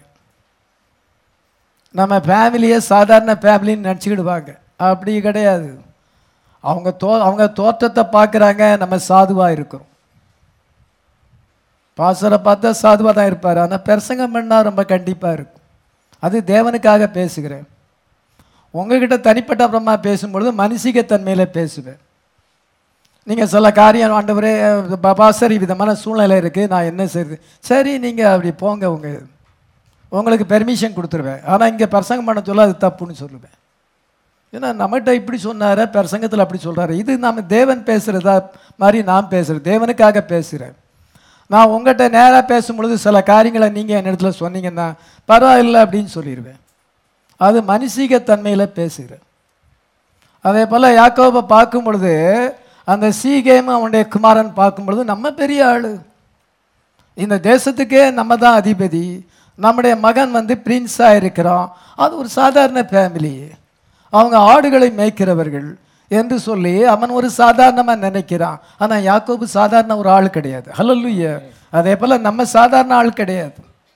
நம்ம ஃபேமிலியே சாதாரண ஃபேமிலின்னு நினச்சிக்கிடுவாங்க அப்படி கிடையாது அவங்க தோ அவங்க தோற்றத்தை பார்க்குறாங்க நம்ம சாதுவாக இருக்கிறோம் பாசரை பார்த்தா சாதுவாக தான் இருப்பார் ஆனால் பிரசங்கம் பண்ணால் ரொம்ப கண்டிப்பாக இருக்கும் அது தேவனுக்காக பேசுகிறேன் உங்ககிட்ட தனிப்பட்ட அப்புறமா பேசும்பொழுது மனுஷிக தன்மையில் பேசுவேன் நீங்கள் சில காரியம் ஆண்டவரே பாபா சரி விதமான சூழ்நிலை இருக்குது நான் என்ன செய்யுது சரி நீங்கள் அப்படி போங்க உங்க உங்களுக்கு பெர்மிஷன் கொடுத்துருவேன் ஆனால் இங்கே பிரசங்கம் பண்ண சொல்ல அது தப்புன்னு சொல்லுவேன் ஏன்னா நம்மகிட்ட இப்படி சொன்னார பிரசங்கத்தில் அப்படி சொல்கிறாரு இது நம்ம தேவன் பேசுகிறதா மாதிரி நான் பேசுகிறேன் தேவனுக்காக பேசுகிறேன் நான் உங்கள்கிட்ட நேராக பேசும்பொழுது சில காரியங்களை நீங்கள் என் இடத்துல சொன்னீங்கன்னா பரவாயில்லை அப்படின்னு சொல்லிடுவேன் அது மனுஷிக தன்மையில் பேசுகிறேன் அதே போல் யாக்கோபை பார்க்கும் பொழுது அந்த சீகேம் அவனுடைய குமாரன் பார்க்கும் பொழுது நம்ம பெரிய ஆள் இந்த தேசத்துக்கே நம்ம தான் அதிபதி நம்முடைய மகன் வந்து பிரின்ஸாக இருக்கிறான் அது ஒரு சாதாரண ஃபேமிலி அவங்க ஆடுகளை மேய்க்கிறவர்கள் என்று சொல்லி அவன் ஒரு சாதாரணமா நினைக்கிறான் ஆனா யாக்கோபு சாதாரண ஒரு ஆள் கிடையாது ஹalleluya அதே போல நம்ம சாதாரண ஆள் கிடையாது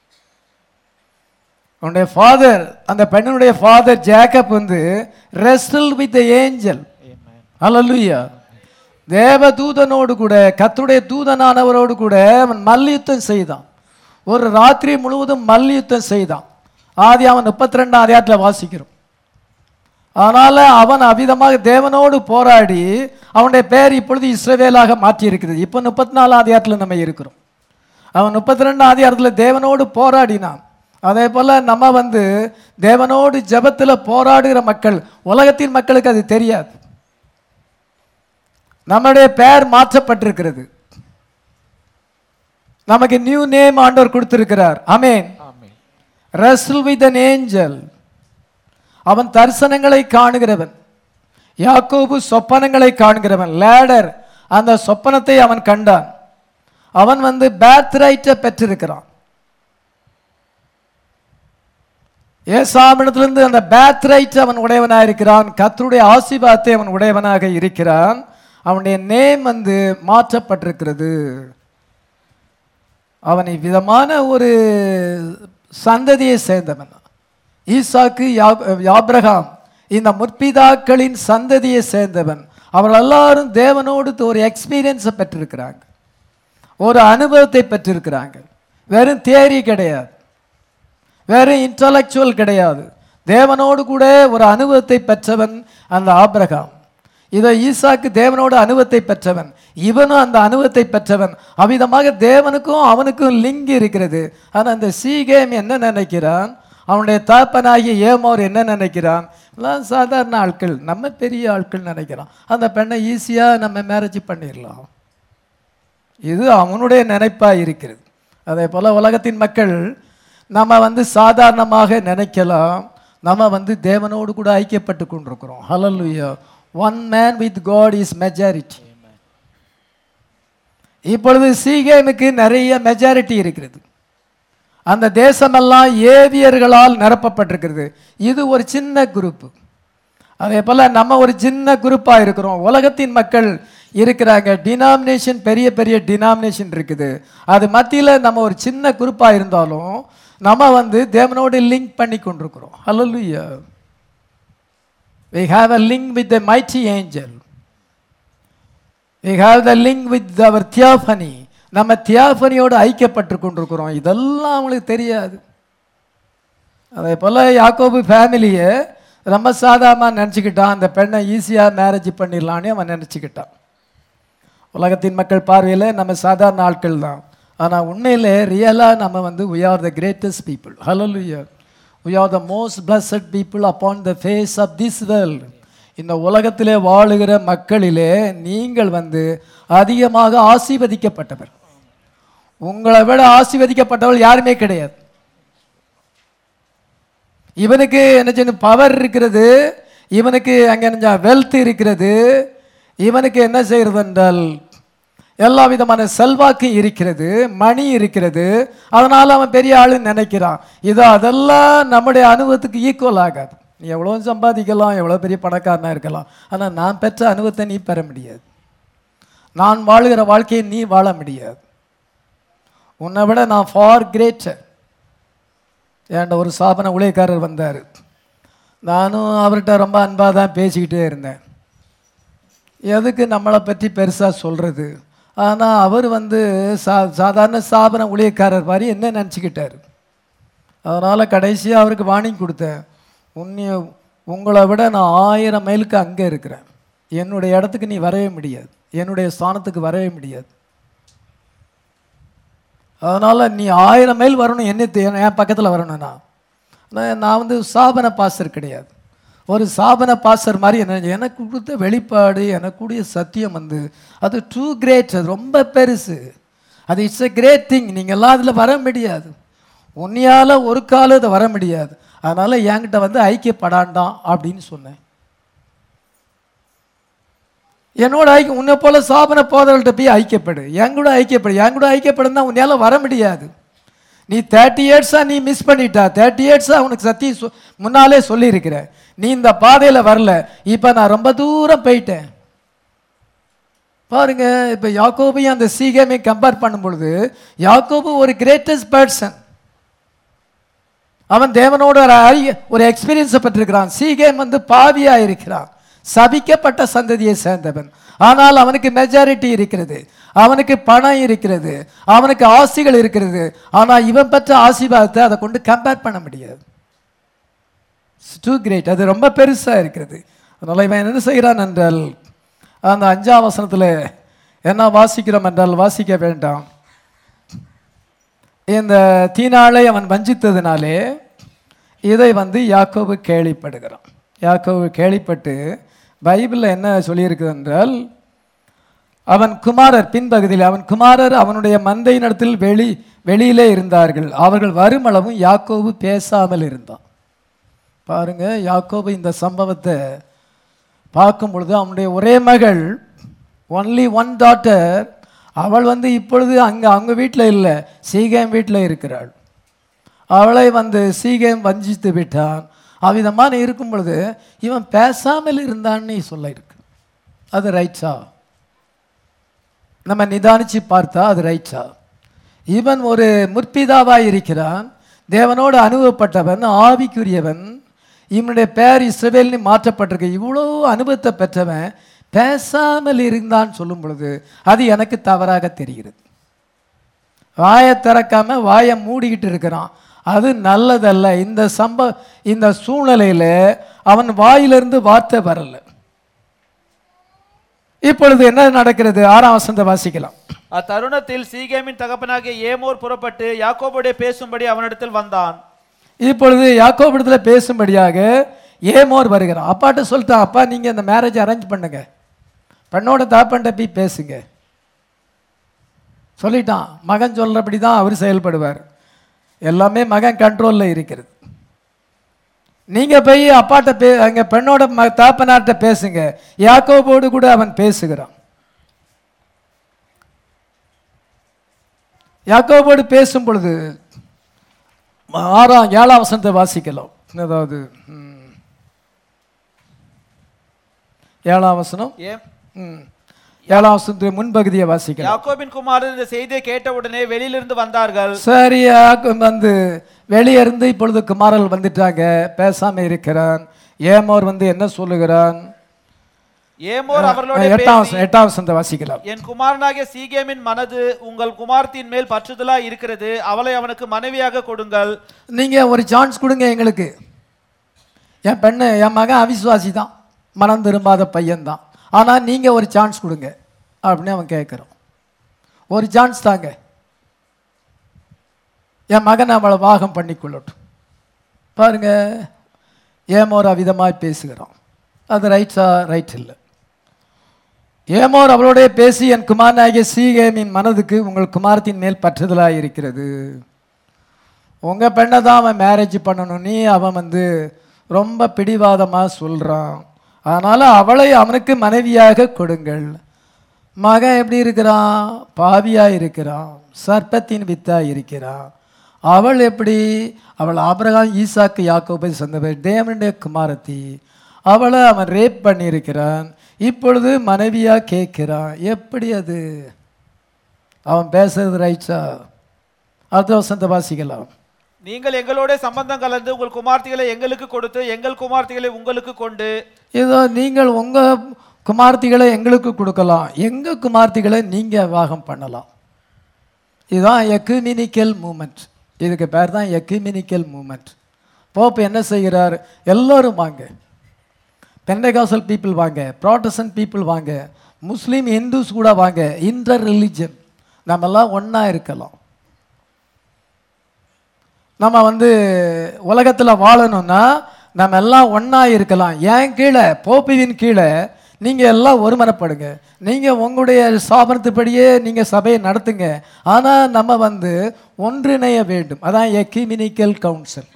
அவனுடைய ஃபாதர் அந்த பெண்ணுடைய ஃபாதர் ஜேக்கப் வந்து ரெஸ்டல் வித் ஏஞ்சல் ஹalleluya தேவ தூதனோடு கூட கர்த்தருடைய தூதனானவரோடு கூட அவன் மல்யுத்தம் செய்தான் ஒரு ராத்திரி முழுவதும் மல்யுத்தம் செய்தான் ஆதி அவன் முப்பத்தி ரெண்டாம் அதிகாரத்தில் வாசிக்கிறோம் அதனால அவன் அவ்விதமாக தேவனோடு போராடி அவனுடைய பெயர் இப்பொழுது இஸ்ரவேலாக மாற்றி இருக்கிறது இப்போ முப்பத்தி நாலாம் அதிகாரத்தில் நம்ம இருக்கிறோம் அவன் முப்பத்தி ரெண்டாம் அதிகாரத்தில் தேவனோடு போராடினான் அதே போல நம்ம வந்து தேவனோடு ஜெபத்தில் போராடுகிற மக்கள் உலகத்தின் மக்களுக்கு அது தெரியாது நம்முடைய பெயர் மாற்றப்பட்டிருக்கிறது நமக்கு நியூ நேம் ஆண்டவர் கொடுத்திருக்கிறார் amen wrestle with an angel அவன் தரிசனங்களை காணுகிறவன் யாக்கோபு சொப்பனங்களை காண்கிறவன் லேடர் அந்த சொப்பனத்தை அவன் கண்டான் அவன் வந்து பேத் ரைட்டை பெற்றிருக்கிறான் ஏசாமிடத்திலிருந்து அந்த பேத் ரைட் அவன் உடையவனாக இருக்கிறான் கர்த்தருடைய ஆசீர்வாதத்தை அவன் உடையவனாக இருக்கிறான் அவனுடைய நேம் வந்து மாற்றப்பட்டிருக்கிறது அவன் விதமான ஒரு சந்ததியை சேர்ந்தவன் ஈசாக்கு யாப்- யாபிரகாம் இந்த முற்பிதாக்களின் சந்ததியை சேர்ந்தவன் அவர்கள் எல்லாரும் தேவனோடு ஒரு எக்ஸ்பீரியன்ஸை பெற்றிருக்கிறாங்க ஒரு அனுபவத்தை பெற்றிருக்கிறாங்க வெறும் தியரி கிடையாது வெறும் இன்டலெக்சுவல் கிடையாது தேவனோடு கூட ஒரு அனுபவத்தை பெற்றவன் அந்த ஆபிரகாம் இதோ ஈசாக்கு தேவனோடு அனுபவத்தை பெற்றவன் இவனும் அந்த அனுபவத்தை பெற்றவன் அவ்விதமாக தேவனுக்கும் அவனுக்கும் லிங்க் இருக்கிறது ஆனால் அந்த சீகேம் என்ன நினைக்கிறான் அவனுடைய தாப்பனாகிய ஏமோர் என்ன நினைக்கிறான் எல்லாம் சாதாரண ஆட்கள் நம்ம பெரிய ஆட்கள் நினைக்கிறான் அந்த பெண்ணை ஈஸியாக நம்ம மேரேஜ் பண்ணிடலாம் இது அவனுடைய நினைப்பா இருக்கிறது அதே போல உலகத்தின் மக்கள் நம்ம வந்து சாதாரணமாக நினைக்கலாம் நம்ம வந்து தேவனோடு கூட ஐக்கியப்பட்டு கொண்டிருக்கிறோம் ஹalleluya one man with God is majority இப்பொழுது சீகேமுக்கு நிறைய மெஜாரிட்டி இருக்கிறது அந்த தேசமெல்லாம் ஏவியர்களால் நிரப்பப்பட்டிருக்கிறது இது ஒரு சின்ன குரூப் அதே போல நம்ம ஒரு சின்ன குரூப்பாக இருக்கிறோம் உலகத்தின் மக்கள் இருக்கிறாங்க டினாமினேஷன் பெரிய பெரிய டினாமினேஷன் இருக்குது அது மத்தியில் நம்ம ஒரு சின்ன குரூப்பாக இருந்தாலும் நம்ம வந்து தேவனோடு லிங்க் பண்ணி கொண்டிருக்கிறோம் ஹalleluya we have a link with the mighty angel we have the link with our theophany நம்ம தியாஃபனியோடு ஐக்கியப்பட்டு கொண்டிருக்கிறோம் இதெல்லாம் அவங்களுக்கு தெரியாது அதே போல் யாக்கோபு ஃபேமிலியை ரொம்ப சாதாரணமாக நினச்சிக்கிட்டான் அந்த பெண்ணை ஈஸியாக மேரேஜ் பண்ணிடலான்னு அவன் நினச்சிக்கிட்டான் உலகத்தின் மக்கள் பார்வையில் நம்ம சாதாரண ஆட்கள் தான் ஆனால் உண்மையிலே ரியலாக நம்ம வந்து we are the greatest people hallelujah we are the most blessed people upon the face of this world இந்த உலகத்திலே வாழுகிற மக்களிலே நீங்கள் வந்து அதிகமாக ஆசீர்வதிக்கப்பட்டவர் உங்களை விட ஆசீர்வதிக்கப்பட்டவள் யாருமே கிடையாது இவனுக்கு என்ன செய்யணும் பவர் இருக்கிறது இவனுக்கு அங்கே என்ன வெல்த் இருக்கிறது இவனுக்கு என்ன செய்கிறது என்றால் எல்லா விதமான செல்வாக்கு இருக்கிறது மணி இருக்கிறது அதனால அவன் பெரிய ஆளுன்னு நினைக்கிறான் இது அதெல்லாம் நம்முடைய அனுபவத்துக்கு ஈக்குவல் ஆகாது நீ எவ்வளோ சம்பாதிக்கலாம் எவ்வளோ பெரிய பணக்காரனா இருக்கலாம் ஆனால் நான் பெற்ற அனுபவத்தை நீ பெற முடியாது நான் வாழுகிற வாழ்க்கையை நீ வாழ முடியாது உன்னை விட நான் ஃபார் கிரேட்டர் என்கிட்ட ஒரு சாபன ஊழியக்காரர் வந்தார் நானும் அவர்கிட்ட ரொம்ப அன்பாக தான் பேசிக்கிட்டே இருந்தேன் எதுக்கு நம்மளை பற்றி பெருசாக சொல்கிறது ஆனால் அவர் வந்து சா சாதாரண சாபன ஊழியக்காரர் மாதிரி என்ன நினச்சிக்கிட்டார் அதனால் கடைசியாக அவருக்கு வார்னிங் கொடுத்தேன் உன்னைய உங்களை விட நான் ஆயிரம் மைலுக்கு அங்கே இருக்கிறேன் என்னுடைய இடத்துக்கு நீ வரவே முடியாது என்னுடைய ஸ்தானத்துக்கு வரவே முடியாது அதனால் நீ ஆயிரம் மைல் வரணும் என்ன தே- என் பக்கத்தில் வரணும்னா நான் நான் வந்து சாபன பாஸ்டர் கிடையாது ஒரு சாபன பாஸ்டர் மாதிரி என்ன எனக்கு கொடுத்த வெளிப்பாடு எனக்கு கூடிய சத்தியம் வந்து அது டூ கிரேட் அது ரொம்ப பெருசு அது இட்ஸ் a கிரேட் திங் நீங்கள்லாம் அதில் வர முடியாது உன்னையால் ஒரு காலம் இதை வர முடியாது அதனால் என்கிட்ட வந்து ஐக்கியப்படாண்டாம் அப்படின்னு சொன்னேன் என்னோட ஐக்கிய உன்னை போல சாபன போதவர்கள்ட்ட போய் ஐக்கியப்படு என் கூட ஐக்கியப்படு என் கூட ஐக்கியப்படுனா உன்னால வர முடியாது நீ தேர்ட்டி இயர்ஸா நீ மிஸ் பண்ணிட்டா தேர்ட்டி இயர்ஸா உனக்கு சத்தியம் சொ- முன்னாலே சொல்லியிருக்கிற நீ இந்த பாதையில வரல இப்ப நான் ரொம்ப தூரம் போயிட்டேன் பாருங்க இப்ப யாக்கோபையும் அந்த சீகேமை கம்பேர் பண்ணும் பொழுது யாக்கோபு ஒரு கிரேட்டஸ்ட் பர்சன் அவன் தேவனோட ஒரு அறிய ஒரு எக்ஸ்பீரியன்ஸை பெற்றிருக்கிறான் சீகேம் வந்து பாவியா இருக்கிறான் சபிக்கப்பட்ட சந்ததியை சேர்ந்தவன் ஆனால் அவனுக்கு மெஜாரிட்டி இருக்கிறது அவனுக்கு பணம் இருக்கிறது அவனுக்கு ஆசிகள் இருக்கிறது ஆனால் இவன் பெற்ற ஆசீர்வாதத்தை அதை கொண்டு கம்பேர் பண்ண முடியாது டூ கிரேட் அது ரொம்ப பெருசாக இருக்கிறது அதனால் இவன் என்ன செய்கிறான் என்றால் அந்த அஞ்சாம் வசனத்தில் என்ன வாசிக்கிறோம் என்றால் வாசிக்க வேண்டாம் இந்த தீனாளை அவன் வஞ்சித்ததினாலே இதை வந்து யாக்கோபு கேள்விப்படுகிறான் யாக்கோபு கேள்விப்பட்டு பைபிளில் என்ன சொல்லியிருக்குது என்றால் அவன் குமாரர் பின்பகுதியில் அவன் குமாரர் அவனுடைய மந்தையினிடத்தில் வெளி வெளியிலே இருந்தார்கள் அவர்கள் வருமளவும் யாக்கோபு பேசாமல் இருந்தான் பாருங்க யாக்கோபு இந்த சம்பவத்தை பார்க்கும் பொழுது அவனுடைய ஒரே மகள் ஒன்லி ஒன் டாட்டர் அவள் வந்து இப்பொழுது அங்கே அவங்க வீட்டில் இல்லை சீகேம் வீட்டில் இருக்கிறாள் அவளை வந்து சீகேம் வஞ்சித்து விட்டான் அவ்விதமான இருக்கும் பொழுது இவன் பேசாமல் இருந்தான்னு சொல்ல இருக்கு அது ரைட்ஸா நம்ம நிதானிச்சு பார்த்தா அது ரைட்ஸா இவன் ஒரு முற்பிதாவாய் இருக்கிறான் தேவனோடு அனுபவப்பட்டவன் ஆவிக்குரியவன் இவனுடைய பேர் இஸ்ரவேல்னு மாற்றப்பட்டிருக்கு இவ்வளோ அனுபவத்தை பெற்றவன் பேசாமல் இருந்தான் சொல்லும் பொழுது அது எனக்கு தவறாக தெரிகிறது வாயை திறக்காம வாயை மூடிக்கிட்டு இருக்கிறான் அது நல்லதல்ல இந்த சம்ப இந்த சூழ்நிலையில் அவன் வாயிலிருந்து வார்த்தை வரல இப்பொழுது என்ன நடக்கிறது ஆறாம் வசந்த வாசிக்கலாம் அத்தருணத்தில் சீகேமின் தகப்பனாகிய ஏமோர் புறப்பட்டு யாக்கோபுடைய பேசும்படி அவனிடத்தில் வந்தான் இப்பொழுது யாக்கோபிடத்தில் பேசும்படியாக ஏமோர் வருகிறான் அப்பாட்ட சொல்லிட்டான் அப்பா நீங்கள் இந்த மேரேஜ் அரேஞ்ச் பண்ணுங்க பெண்ணோட தாப்பன்ட்ட போய் பேசுங்க சொல்லிட்டான் மகன் சொல்கிறபடி தான் அவர் செயல்படுவார் எல்லாமே மகன் கண்ட்ரோலில் இருக்கிறது நீங்கள் போய் அப்பாட்ட பே அங்கே பெண்ணோட ம தாப்பனார்ட்ட பேசுங்க யாக்கோபோடு கூட அவன் பேசுகிறான் யாக்கோபோடு பேசும் பொழுது ஆறாம் ஏழாம் வசனத்தை வாசிக்கலாம் அதாவது ம், ஏழாம் வசனம் ஏன் ம், ஏழாம் வசனத்து முன்பகுதியை வாசிக்கலாம் யாக்கோபின் குமாரர் இந்த செய்தியை கேட்டவுடனே வெளியிலிருந்து வந்தார்கள் சரி யாக்கோபு வந்து வெளியே இருந்து இப்பொழுது குமாரல் வந்துட்டாங்க பேசாம இருக்கிறான் ஏமோர் வந்து என்ன சொல்லுகிறான் ஏமோர் அவர்களோட எட்டாம் பேசி வசனம் எட்டாம் வசனத்தை வாசிக்கலாம் என் குமாரனாகிய சீகேமின் மனது உங்கள் குமார்த்தின் மேல் பற்றுதலா இருக்கிறது அவளை அவனுக்கு மனைவியாக கொடுங்கள் நீங்க ஒரு சான்ஸ் கொடுங்க எங்களுக்கு என் பெண்ணு என் மகன் அவிசுவாசி தான் மனம் திரும்பாத பையன்தான் ஆனால் நீங்க ஒரு சான்ஸ் கொடுங்க அப்படின்னு அவன் கேட்குறான் ஒரு சான்ஸ் தாங்க என் மகன் அவளை வாகம் பண்ணி கொள்ளட்டும் பாருங்க ஏமோர் அவிதமாய் பேசுகிறான் அது ரைட்ஸா ரைட் இல்லை ஏமோர் அவளோடே பேசி என் குமாரனாகிய சீகேமின் மனதுக்கு உங்கள் குமாரத்தின் மேல் பற்றுதலாக இருக்கிறது உங்கள் பெண்ணை தான் அவன் மேரேஜ் பண்ணணும் நீ அவன் வந்து ரொம்ப பிடிவாதமாக சொல்கிறான் அதனால் அவளை அவனுக்கு மனைவியாக கொடுங்கள் மகன் எப்படி இருக்கிறான் பாவியாக இருக்கிறான் சர்ப்பத்தின் வித்தாக இருக்கிறான் அவள் எப்படி அவள் ஆபிரகாம் ஈசாக்கு யாக்கோபை சொந்தவர் தேவனுடைய குமாரத்தி அவளை அவன் ரேப் பண்ணியிருக்கிறான் இப்பொழுது மனைவியாக கேட்கிறான் எப்படி அது அவன் பேசுறது ரைட்ஸா அடுத்த வசந்த வாசிக்கலாம் நீங்கள் எங்களோட சம்பந்தம் கலந்து உங்கள் குமார்த்திகளை எங்களுக்கு கொடுத்து எங்கள் குமார்த்திகளை உங்களுக்கு கொண்டு இதோ நீங்கள் உங்கள் குமார்த்திகளை எங்களுக்கு கொடுக்கலாம் எங்கள் குமார்த்திகளை நீங்கள் வாகம் பண்ணலாம் இதுதான் எக்குமினிக்கல் மூமெண்ட் இதுக்கு பேர் தான் எக்குமினிக்கல் மூமெண்ட் போப் என்ன செய்கிறார் எல்லோரும் வாங்க பெண்டகாசல் பீப்புள் வாங்க ப்ராட்டஸ்டன்ட் பீப்புள் வாங்க முஸ்லீம் இந்துஸ் கூட வாங்க இன்டர் ரிலிஜன் நம்மெல்லாம் ஒன்றா இருக்கலாம் நம்ம வந்து உலகத்தில் வாழணும்னா நம்ம எல்லாம் ஒன்றா இருக்கலாம் ஏன் கீழே போப்பியின் கீழே நீங்கள் எல்லாம் ஒருமனப்படுங்க நீங்கள் உங்களுடைய சாபனத்துப்படியே நீங்கள் சபையை நடத்துங்க ஆனால் நம்ம வந்து ஒன்றிணைய வேண்டும் அதான் ecumenical council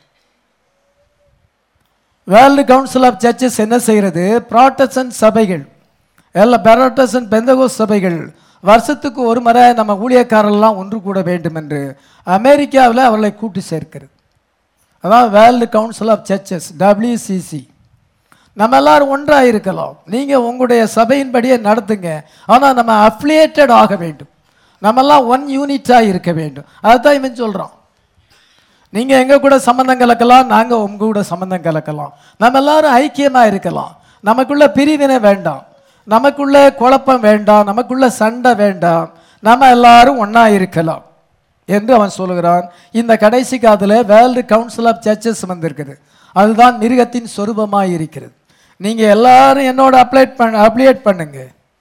world council of churches என்ன செய்கிறது ப்ராட்டஸ்டன்ட் சபைகள் எல்லா ப்ராட்டஸ்டன்ட் பெந்தகோஸ் சபைகள் வருஷத்துக்கு ஒரு முறை நம்ம ஊழியக்காரர்கள்லாம் ஒன்று கூட வேண்டும் என்று அமெரிக்காவில் அவர்களை கூட்டு சேர்க்கிறது அதான் world council of churches WCC நம்ம எல்லாரும் ஒன்றாக இருக்கலாம் நீங்கள் உங்களுடைய சபையின்படியே நடத்துங்க ஆனால் நம்ம அஃபிலியேட்டட் ஆக வேண்டும் நம்மெல்லாம் ஒன் யூனிட்டாக இருக்க வேண்டும் அதுதான் இவன் சொல்கிறான் நீங்கள் எங்கள் கூட சம்மந்தம் கலக்கலாம் நாங்கள் உங்க கூட சம்மந்தம் கலக்கலாம் நம்ம எல்லாரும் ஐக்கியமாக இருக்கலாம் நமக்குள்ள பிரிவினை வேண்டாம் நமக்குள்ள குழப்பம் வேண்டாம் நமக்குள்ள சண்டை வேண்டாம் நம்ம எல்லாரும் ஒன்றா இருக்கலாம் என்று அவன் சொல்லுகிறான் இந்த கடைசி காலத்தில் வேர்ல்டு கவுன்சில் ஆஃப் சர்ச்சஸ் வந்திருக்குது அதுதான் மிருகத்தின் சொரூபமாக இருக்கிறது நீங்கள் எல்லாரும் என்னோட அப்ளேட் பண்ண அப்ளியேட் பண்ணுங்க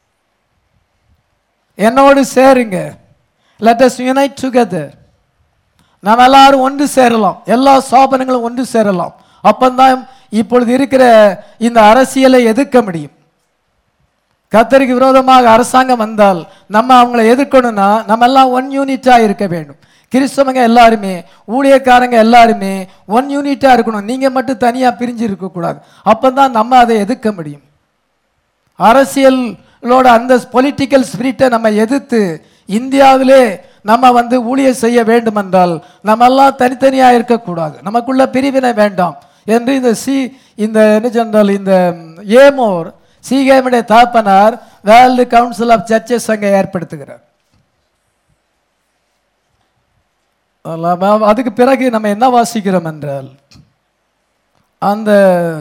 என்னோடு சேருங்க லெட் அஸ் யுனைட் டுகெதர் நாம் எல்லாரும் ஒன்று சேரலாம் எல்லா சோபனங்களும் ஒன்று சேரலாம் அப்பந்தான் இப்பொழுது இருக்கிற இந்த அரசியலை எதிர்க்க முடியும் கத்தருக்கு விரோதமாக அரசாங்கம் வந்தால் நம்ம அவங்கள எதிர்க்கணும்னா நம்ம எல்லாம் ஒன் யூனிட்டாக இருக்க வேண்டும் கிறிஸ்தவங்க எல்லாருமே ஊழியக்காரங்க எல்லாருமே ஒன் யூனிட்டாக இருக்கணும் நீங்கள் மட்டும் தனியாக பிரிஞ்சு இருக்கக்கூடாது அப்போ தான் நம்ம அதை எதிர்க்க முடியும் அரசியலோட அந்த பொலிட்டிக்கல் ஸ்பிரிட்டை நம்ம எதிர்த்து இந்தியாவிலே நம்ம வந்து ஊழியம் செய்ய வேண்டுமென்றால் நம்ம எல்லாம் தனித்தனியாக இருக்கக்கூடாது நமக்குள்ள பிரிவினை வேண்டாம் என்று இந்த சி இந்த என்ன சொன்னால் இந்த ஏமோர் சீகேமுடைய தாப்பனார் வேர்ல்டு கவுன்சில் ஆஃப் சர்ச்சஸ் அங்கே ஏற்படுத்துகிறார் அல்லாம அதுக்கு பிறகு நம்ம என்ன வாசிக்கிறோம் என்றால் அந்த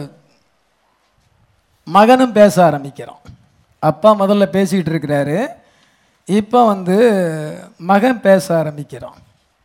மகனும் பேச ஆரம்பிக்கிறான் அப்பா முதல்ல பேசிக்கிட்டு இருக்கிறாரு இப்போ வந்து மகன் பேச ஆரம்பிக்கிறான்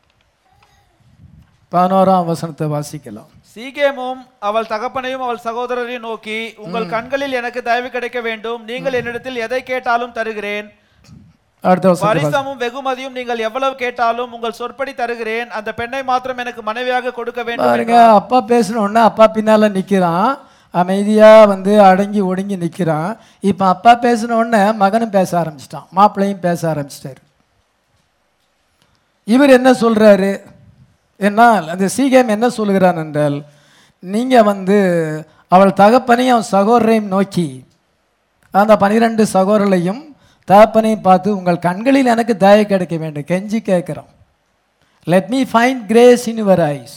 பதினோராம் வசனத்தை வாசிக்கலாம் சீகேமும் அவள் தகப்பனையும் அவள் சகோதரரையும் நோக்கி உங்கள் கண்களில் எனக்கு தயவு கிடைக்க வேண்டும் நீங்கள் என்னிடத்தில் எதை கேட்டாலும் தருகிறேன் அடுத்த வசனத்தை வாசி- பரிசமும் வெகுமதியும் நீங்கள் எவ்வளவு கேட்டாலும் உங்கள் சொற்படி தருகிறேன் அந்த பெண்ணை மாத்திரம் எனக்கு மனைவியாக கொடுக்க வேண்டும் பாருங்க அப்பா பேசின உடனே அப்பா பின்னால நிக்கிறான் அமைதியா வந்து அடங்கி ஒடுங்கி நிக்கிறான் இப்போ அப்பா பேசின உடனே மகனும் பேச ஆரம்பிச்சிட்டான் மாப்பிள்ளையும் பேச ஆரம்பிச்சிட்டாரு இவர் என்ன சொல்றாரு என்ன அந்த சீகேம் என்ன சொல்லுகிறான் என்றால் நீங்க வந்து அவள் தகப்பனையும் அவன் சகோதரையும் நோக்கி அந்த பனிரெண்டு சகோதரர்களையும் தகப்பனையும் பார்த்து உங்கள் கண்களில் எனக்கு தயை கிடைக்க வேண்டும் கெஞ்சி கேட்குறோம் let me find grace in your eyes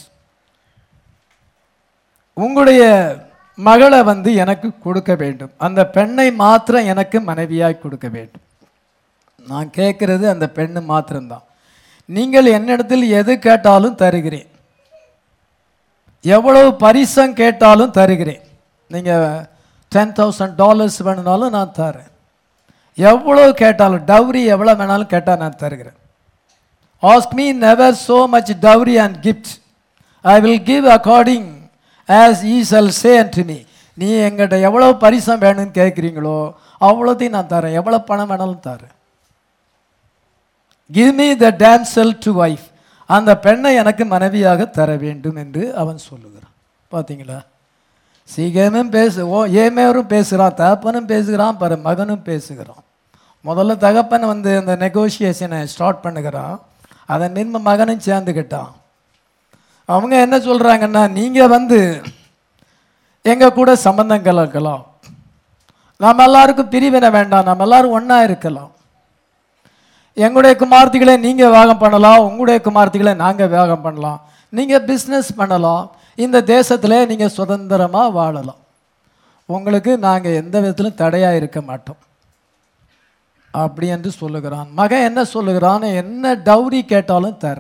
உங்களுடைய மகளை வந்து எனக்கு கொடுக்க வேண்டும் அந்த பெண்ணை மாத்திரம் எனக்கு மனைவியாய் கொடுக்க வேண்டும் நான் கேட்கிறது அந்த பெண்ணு மாத்திரம்தான் நீங்கள் என்னிடத்தில் எது கேட்டாலும் தருகிறேன் எவ்வளவு பரிசம் கேட்டாலும் தருகிறேன் நீங்கள் டென் தௌசண்ட் டாலர்ஸ் வேணுனாலும் நான் தரேன் எவ்வளவு கேட்டாலும் டவுரி எவ்வளோ வேணாலும் கேட்டால் நான் தருகிறேன் ask me never so much dowry and gift I will give according as ye shall say unto me நீ எங்கிட்ட எவ்வளோ பரிசம் வேணும்னு கேட்குறீங்களோ அவ்வளோத்தையும் நான் தரேன் எவ்வளோ பணம் வேணாலும் தரேன் give me the damsel to wife அந்த பெண்ணை எனக்கு மனைவியாக தர வேண்டும் என்று அவன் சொல்லுகிறான் பார்த்தீங்களா சீக்கிரமும் பேசு ஓ ஏமேவரும் பேசுகிறான் தகப்பனும் பேசுகிறான் பர மகனும் பேசுகிறான் முதல்ல தகப்பன் வந்து அந்த நெகோஷியேஷனை ஸ்டார்ட் பண்ணுகிறான் அதன் மின்ம மகனும் சேர்ந்துக்கிட்டான் அவங்க என்ன சொல்கிறாங்கன்னா நீங்கள் வந்து எங்கள் கூட சம்பந்தம் கலக்கலாம் நம்ம எல்லாருக்கும் பிரிவினை வேண்டாம் நம்ம எல்லாரும் ஒன்றா இருக்கலாம் எங்களுடைய குமார்த்திகளை நீங்கள் வேகம் பண்ணலாம் உங்களுடைய குமார்த்திகளை நாங்கள் வேகம் பண்ணலாம் நீங்கள் பிஸ்னஸ் பண்ணலாம் இந்த தேசத்தில் நீங்கள் சுதந்திரமாக வாழலாம் உங்களுக்கு நாங்கள் எந்த விதத்திலும் தடையாக இருக்க மாட்டோம் அப்படி என்று சொல்லுகிறான் மகன் என்ன சொல்லுகிறான் என்ன டவுரி கேட்டாலும் தர்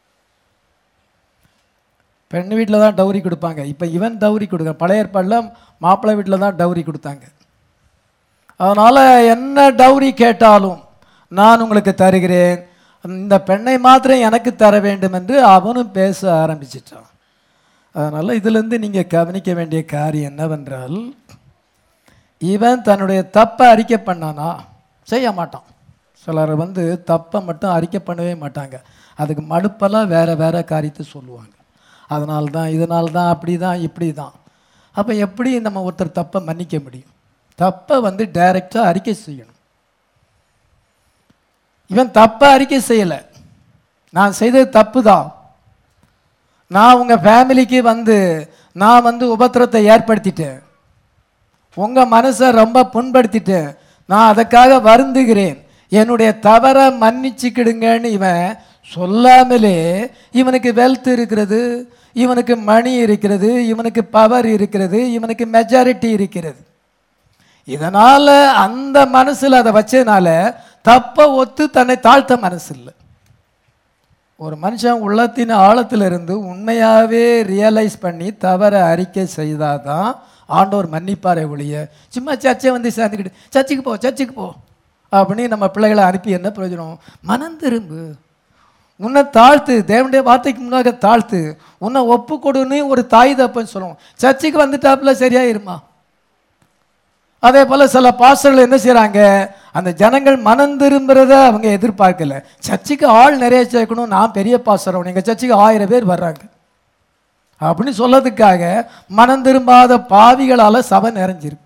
பெண் வீட்டில் தான் டவுரி கொடுப்பாங்க இப்போ இவன் டவுரி கொடுக்க பழைய ஏற்பாடில் மாப்பிள்ளை வீட்டில் தான் டவுரி கொடுத்தாங்க அதனால் என்ன டவுரி கேட்டாலும் நான் உங்களுக்கு தருகிறேன் இந்த பெண்ணை மாத்திரம் எனக்கு தர வேண்டும் என்று அவனும் பேச ஆரம்பிச்சிட்டான் அதனால் இதிலிருந்து நீங்கள் கவனிக்க வேண்டிய காரியம் என்னவென்றால் இவன் தன்னுடைய தப்பை அறிக்கை பண்ணானா செய்ய மாட்டான் சிலர் வந்து தப்பை மட்டும் அறிக்கை பண்ணவே மாட்டாங்க அதுக்கு மடுப்பெல்லாம் வேற வேற காரியத்தை சொல்லுவாங்க அதனால தான் இதனால தான் அப்படி தான் இப்படி தான் அப்போ எப்படி நம்ம ஒருத்தர் தப்பை மன்னிக்க முடியும் தப்பை வந்து டைரெக்டாக அறிக்கை செய்யணும் இவன் தப்பை அறிக்கை செய்யலை நான் செய்தது தப்பு தான் நான் உங்கள் ஃபேமிலிக்கு வந்து நான் வந்து உபத்திரத்தை ஏற்படுத்திட்டேன் உங்கள் மனசை ரொம்ப புண்படுத்திட்டேன் நான் அதுக்காக வருந்துகிறேன் என்னுடைய தவற மன்னிச்சுக்கிடுங்கன்னு இவன் சொல்லாமலே இவனுக்கு வெல்த் இருக்கிறது இவனுக்கு மணி இருக்கிறது இவனுக்கு பவர் இருக்கிறது இவனுக்கு மெஜாரிட்டி இருக்கிறது இதனால அந்த மனசுல அதை வச்சதுனால தப்ப ஒத்து தன்னை தாழ்த்த மனசு இல்லை ஒரு மனுஷன் உள்ளத்தின் ஆழத்துல இருந்து உண்மையாவே ரியலைஸ் பண்ணி தவற அறிக்கை செய்தாதான் ஆண்டவர் மன்னிப்பாரே ஒழிய சும்மா சர்ச்சை வந்து சேர்ந்துக்கிட்டு சர்ச்சுக்கு போ சர்ச்சுக்கு போ அப்படின்னு நம்ம பிள்ளைகளை அனுப்பி என்ன பிரயோஜனம் மனம் திரும்பு உன்னை தாழ்த்து தேவனுடைய வார்த்தைக்கு முன்னாக தாழ்த்து உன்னை ஒப்பு கொடுன்னு ஒரு தாய் தப்பன்னு சொல்லுவோம் சர்ச்சுக்கு வந்துட்டாப்புல சரியாயிருமா அதே போல சில பாஸ்டர்கள் என்ன செய்றாங்க அந்த ஜனங்கள் மனம் திரும்புறத அவங்க எதிர்பார்க்கல சர்ச்சுக்கு ஆள் நிறைய சேர்க்கணும் நான் பெரிய பாஸ்டர் எங்க சர்ச்சுக்கு ஆயிரம் பேர் வர்றாங்க அப்படின்னு சொல்லதுக்காக மனம் திரும்பாத பாவிகளால சபை நிறைஞ்சிருக்கு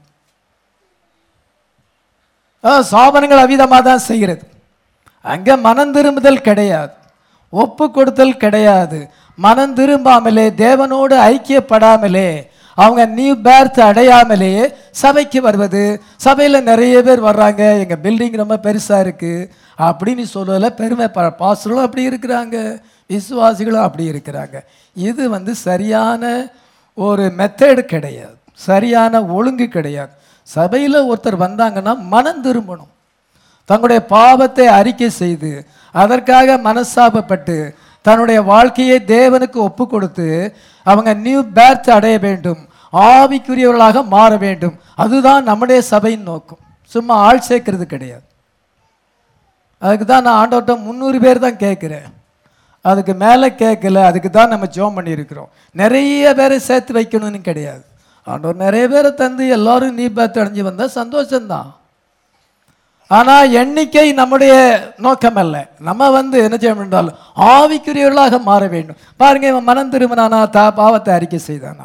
அஹ் சாபனங்கள் அவிதமாக தான் செய்கிறது அங்க மனம் திரும்புதல் கிடையாது ஒப்பு கொடுத்தல் கிடையாது மனம் திரும்பாமலே தேவனோடு ஐக்கியப்படாமலே அவங்க நியூ பேர்த் அடையாமலே சபைக்கு வருவது சபையில் நிறைய பேர் வர்றாங்க எங்கள் பில்டிங் ரொம்ப பெருசாக இருக்குது அப்படின்னு சொல்லல பெருமை பாஸ்டர்களும் அப்படி இருக்கிறாங்க விசுவாசிகளும் அப்படி இருக்கிறாங்க இது வந்து சரியான ஒரு மெத்தடு கிடையாது சரியான ஒழுங்கு கிடையாது சபையில் ஒருத்தர் வந்தாங்கன்னா மனம் திரும்பணும் தங்களுடைய பாவத்தை அறிக்கை செய்து அதற்காக மனஸ்தாபப்பட்டு தன்னுடைய வாழ்க்கையை தேவனுக்கு ஒப்பு கொடுத்து அவங்க நியூ பேர்த் அடைய வேண்டும் ஆவிக்குரியவர்களாக மாற வேண்டும் அதுதான் நம்முடைய சபையின் நோக்கம் சும்மா ஆள் சேர்க்கறது கிடையாது அதுக்கு தான் நான் ஆண்டவர்கிட்ட முந்நூறு பேர் தான் கேட்குறேன் அதுக்கு மேலே கேட்கல அதுக்கு தான் நம்ம ஜோம் பண்ணியிருக்கிறோம் நிறைய பேரை சேர்த்து வைக்கணும்னு கிடையாது ஆண்டவர் நிறைய பேரை தந்து எல்லாரும் நீ பேர்த்து அடைஞ்சு வந்தால் சந்தோஷம்தான் ஆனால் எண்ணிக்கை நம்முடைய நோக்கம் அல்ல நம்ம வந்து என்ன செய்ய என்றால் ஆவிக்குரியவர்களாக மாற வேண்டும் பாருங்க இவன் மனம் திரும்பினானா தா பாவத்தை அறிக்கை செய்தானா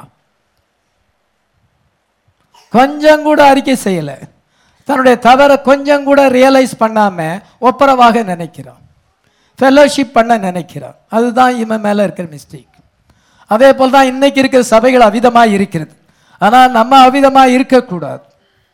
கொஞ்சம் கூட அறிக்கை செய்யலை தன்னுடைய தவறை கொஞ்சம் கூட ரியலைஸ் பண்ணாம ஒப்புரவாக நினைக்கிறான் ஃபெல்லோஷிப் பண்ண நினைக்கிறான் அதுதான் இவன் மேல இருக்கிற மிஸ்டேக் அதே போல் தான் இன்னைக்கு இருக்கிற சபைகள் அவிதமாக இருக்கிறது ஆனால் நம்ம அவிதமாக இருக்கக்கூடாது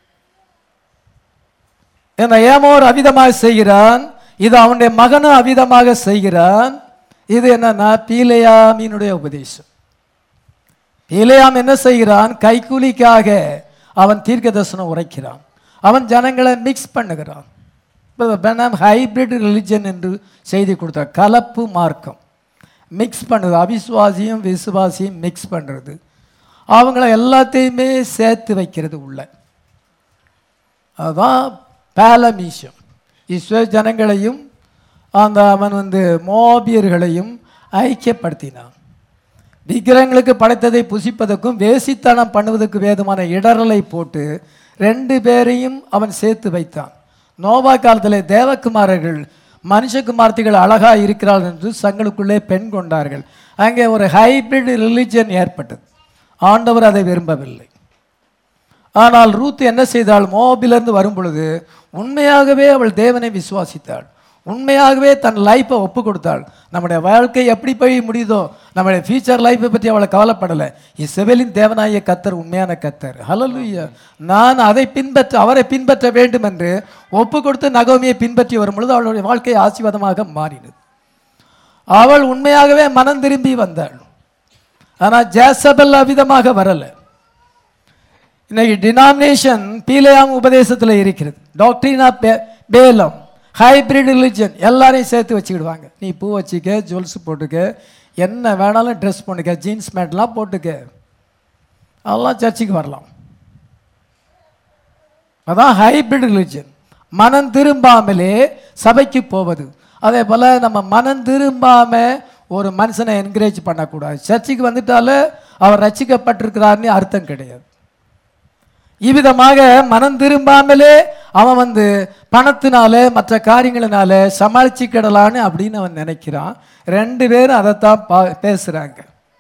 இந்த ஏமோர் அவிதமாக செய்கிறான் இது அவனுடைய மகனும் அவிதமாக செய்கிறான் இது என்னன்னா பீலையாமினுடைய உபதேசம் பீலையாம் என்ன செய்கிறான் கைக்கூலிக்காக அவன் தீர்க்க தரிசனம் உரைக்கிறான் அவன் ஜனங்களை மிக்ஸ் பண்ணுகிறான் பெனாம் ஹைபிரிட் ரிலிஜன் என்று செய்தி கொடுத்தார் கலப்பு மார்க்கம் மிக்ஸ் பண்ணுது அவிசுவாசியும் விசுவாசியும் மிக்ஸ் பண்ணுறது அவங்கள எல்லாத்தையுமே சேர்த்து வைக்கிறது உள்ள அதுதான் பேலமீஷம் இஸ்ரே ஜனங்களையும் அந்த அவன் வந்து மோபியர்களையும் ஐக்கியப்படுத்தினான் விக்கிரகங்களுக்கு படைத்ததை புசிப்பதற்கும் வேசித்தனம் பண்ணுவதற்கு வேதமான இடரலை போட்டு ரெண்டு பேரையும் அவன் சேர்த்து வைத்தான் நோவா காலத்தில் தேவகுமாரர்கள் மனுஷகுமார்த்திகள் அழகா இருக்கிறார்கள் என்று சங்களுக்குள்ளே பெண் கொண்டார்கள் அங்கே ஒரு ஹைபிரிட் ரிலிஜன் ஏற்பட்டது ஆண்டவர் அதை விரும்பவில்லை ஆனால் ரூத் என்ன செய்தாள் மோபிலிருந்து வரும் பொழுது உண்மையாகவே அவள் தேவனை விசுவாசித்தாள் உண்மையாகவே தன் லைஃப்பை ஒப்பு கொடுத்தாள் நம்முடைய வாழ்க்கை எப்படி போய் முடியுதோ நம்முடைய ஃபியூச்சர் லைஃப்பை பற்றி அவளை கவலைப்படலை இசபெலின் தேவனாய கத்தர் உண்மையான கத்தர் ஹலலுயா நான் அதை பின்பற்ற அவரை பின்பற்ற வேண்டும் என்று ஒப்பு கொடுத்து நகோமியை பின்பற்றி வரும் பொழுது அவளுடைய வாழ்க்கை ஆசீர்வாதமாக மாறினது அவள் உண்மையாகவே மனம் திரும்பி வந்தாள் ஆனால் ஜேசபல் அவிதமாக வரலை இன்னைக்கு டினாமினேஷன் பீலையாம் உபதேசத்தில் இருக்கிறது டாக்டரினா பேலம் ஹைபிரிட் ரிலிஜன் எல்லாரையும் சேர்த்து வச்சுக்கிடுவாங்க நீ பூ வச்சுக்க ஜுவல்ஸ் போட்டுக்க என்ன வேணாலும் ட்ரெஸ் பண்ணுக்க ஜீன்ஸ் பேண்ட்லாம் போட்டுக்க அதெல்லாம் சர்ச்சுக்கு வரலாம் அதான் ஹைபிரிட் ரிலிஜன் மனம் திரும்பாமலே சபைக்கு போவது அதே போல் நம்ம மனம் திரும்பாம ஒரு மனுஷனை என்கரேஜ் பண்ணக்கூடாது சர்ச்சுக்கு வந்துட்டாலே அவர் ரசிக்கப்பட்டிருக்கிறார்னு அர்த்தம் கிடையாது இவ்விதமாக மனம் திரும்பாமலே அவன் வந்து பணத்தினால மற்ற காரியங்களினால சமாளிச்சுக்கிடலான்னு அப்படின்னு அவன் நினைக்கிறான் ரெண்டு பேரும் அதைத்தான் பா பேசுகிறாங்க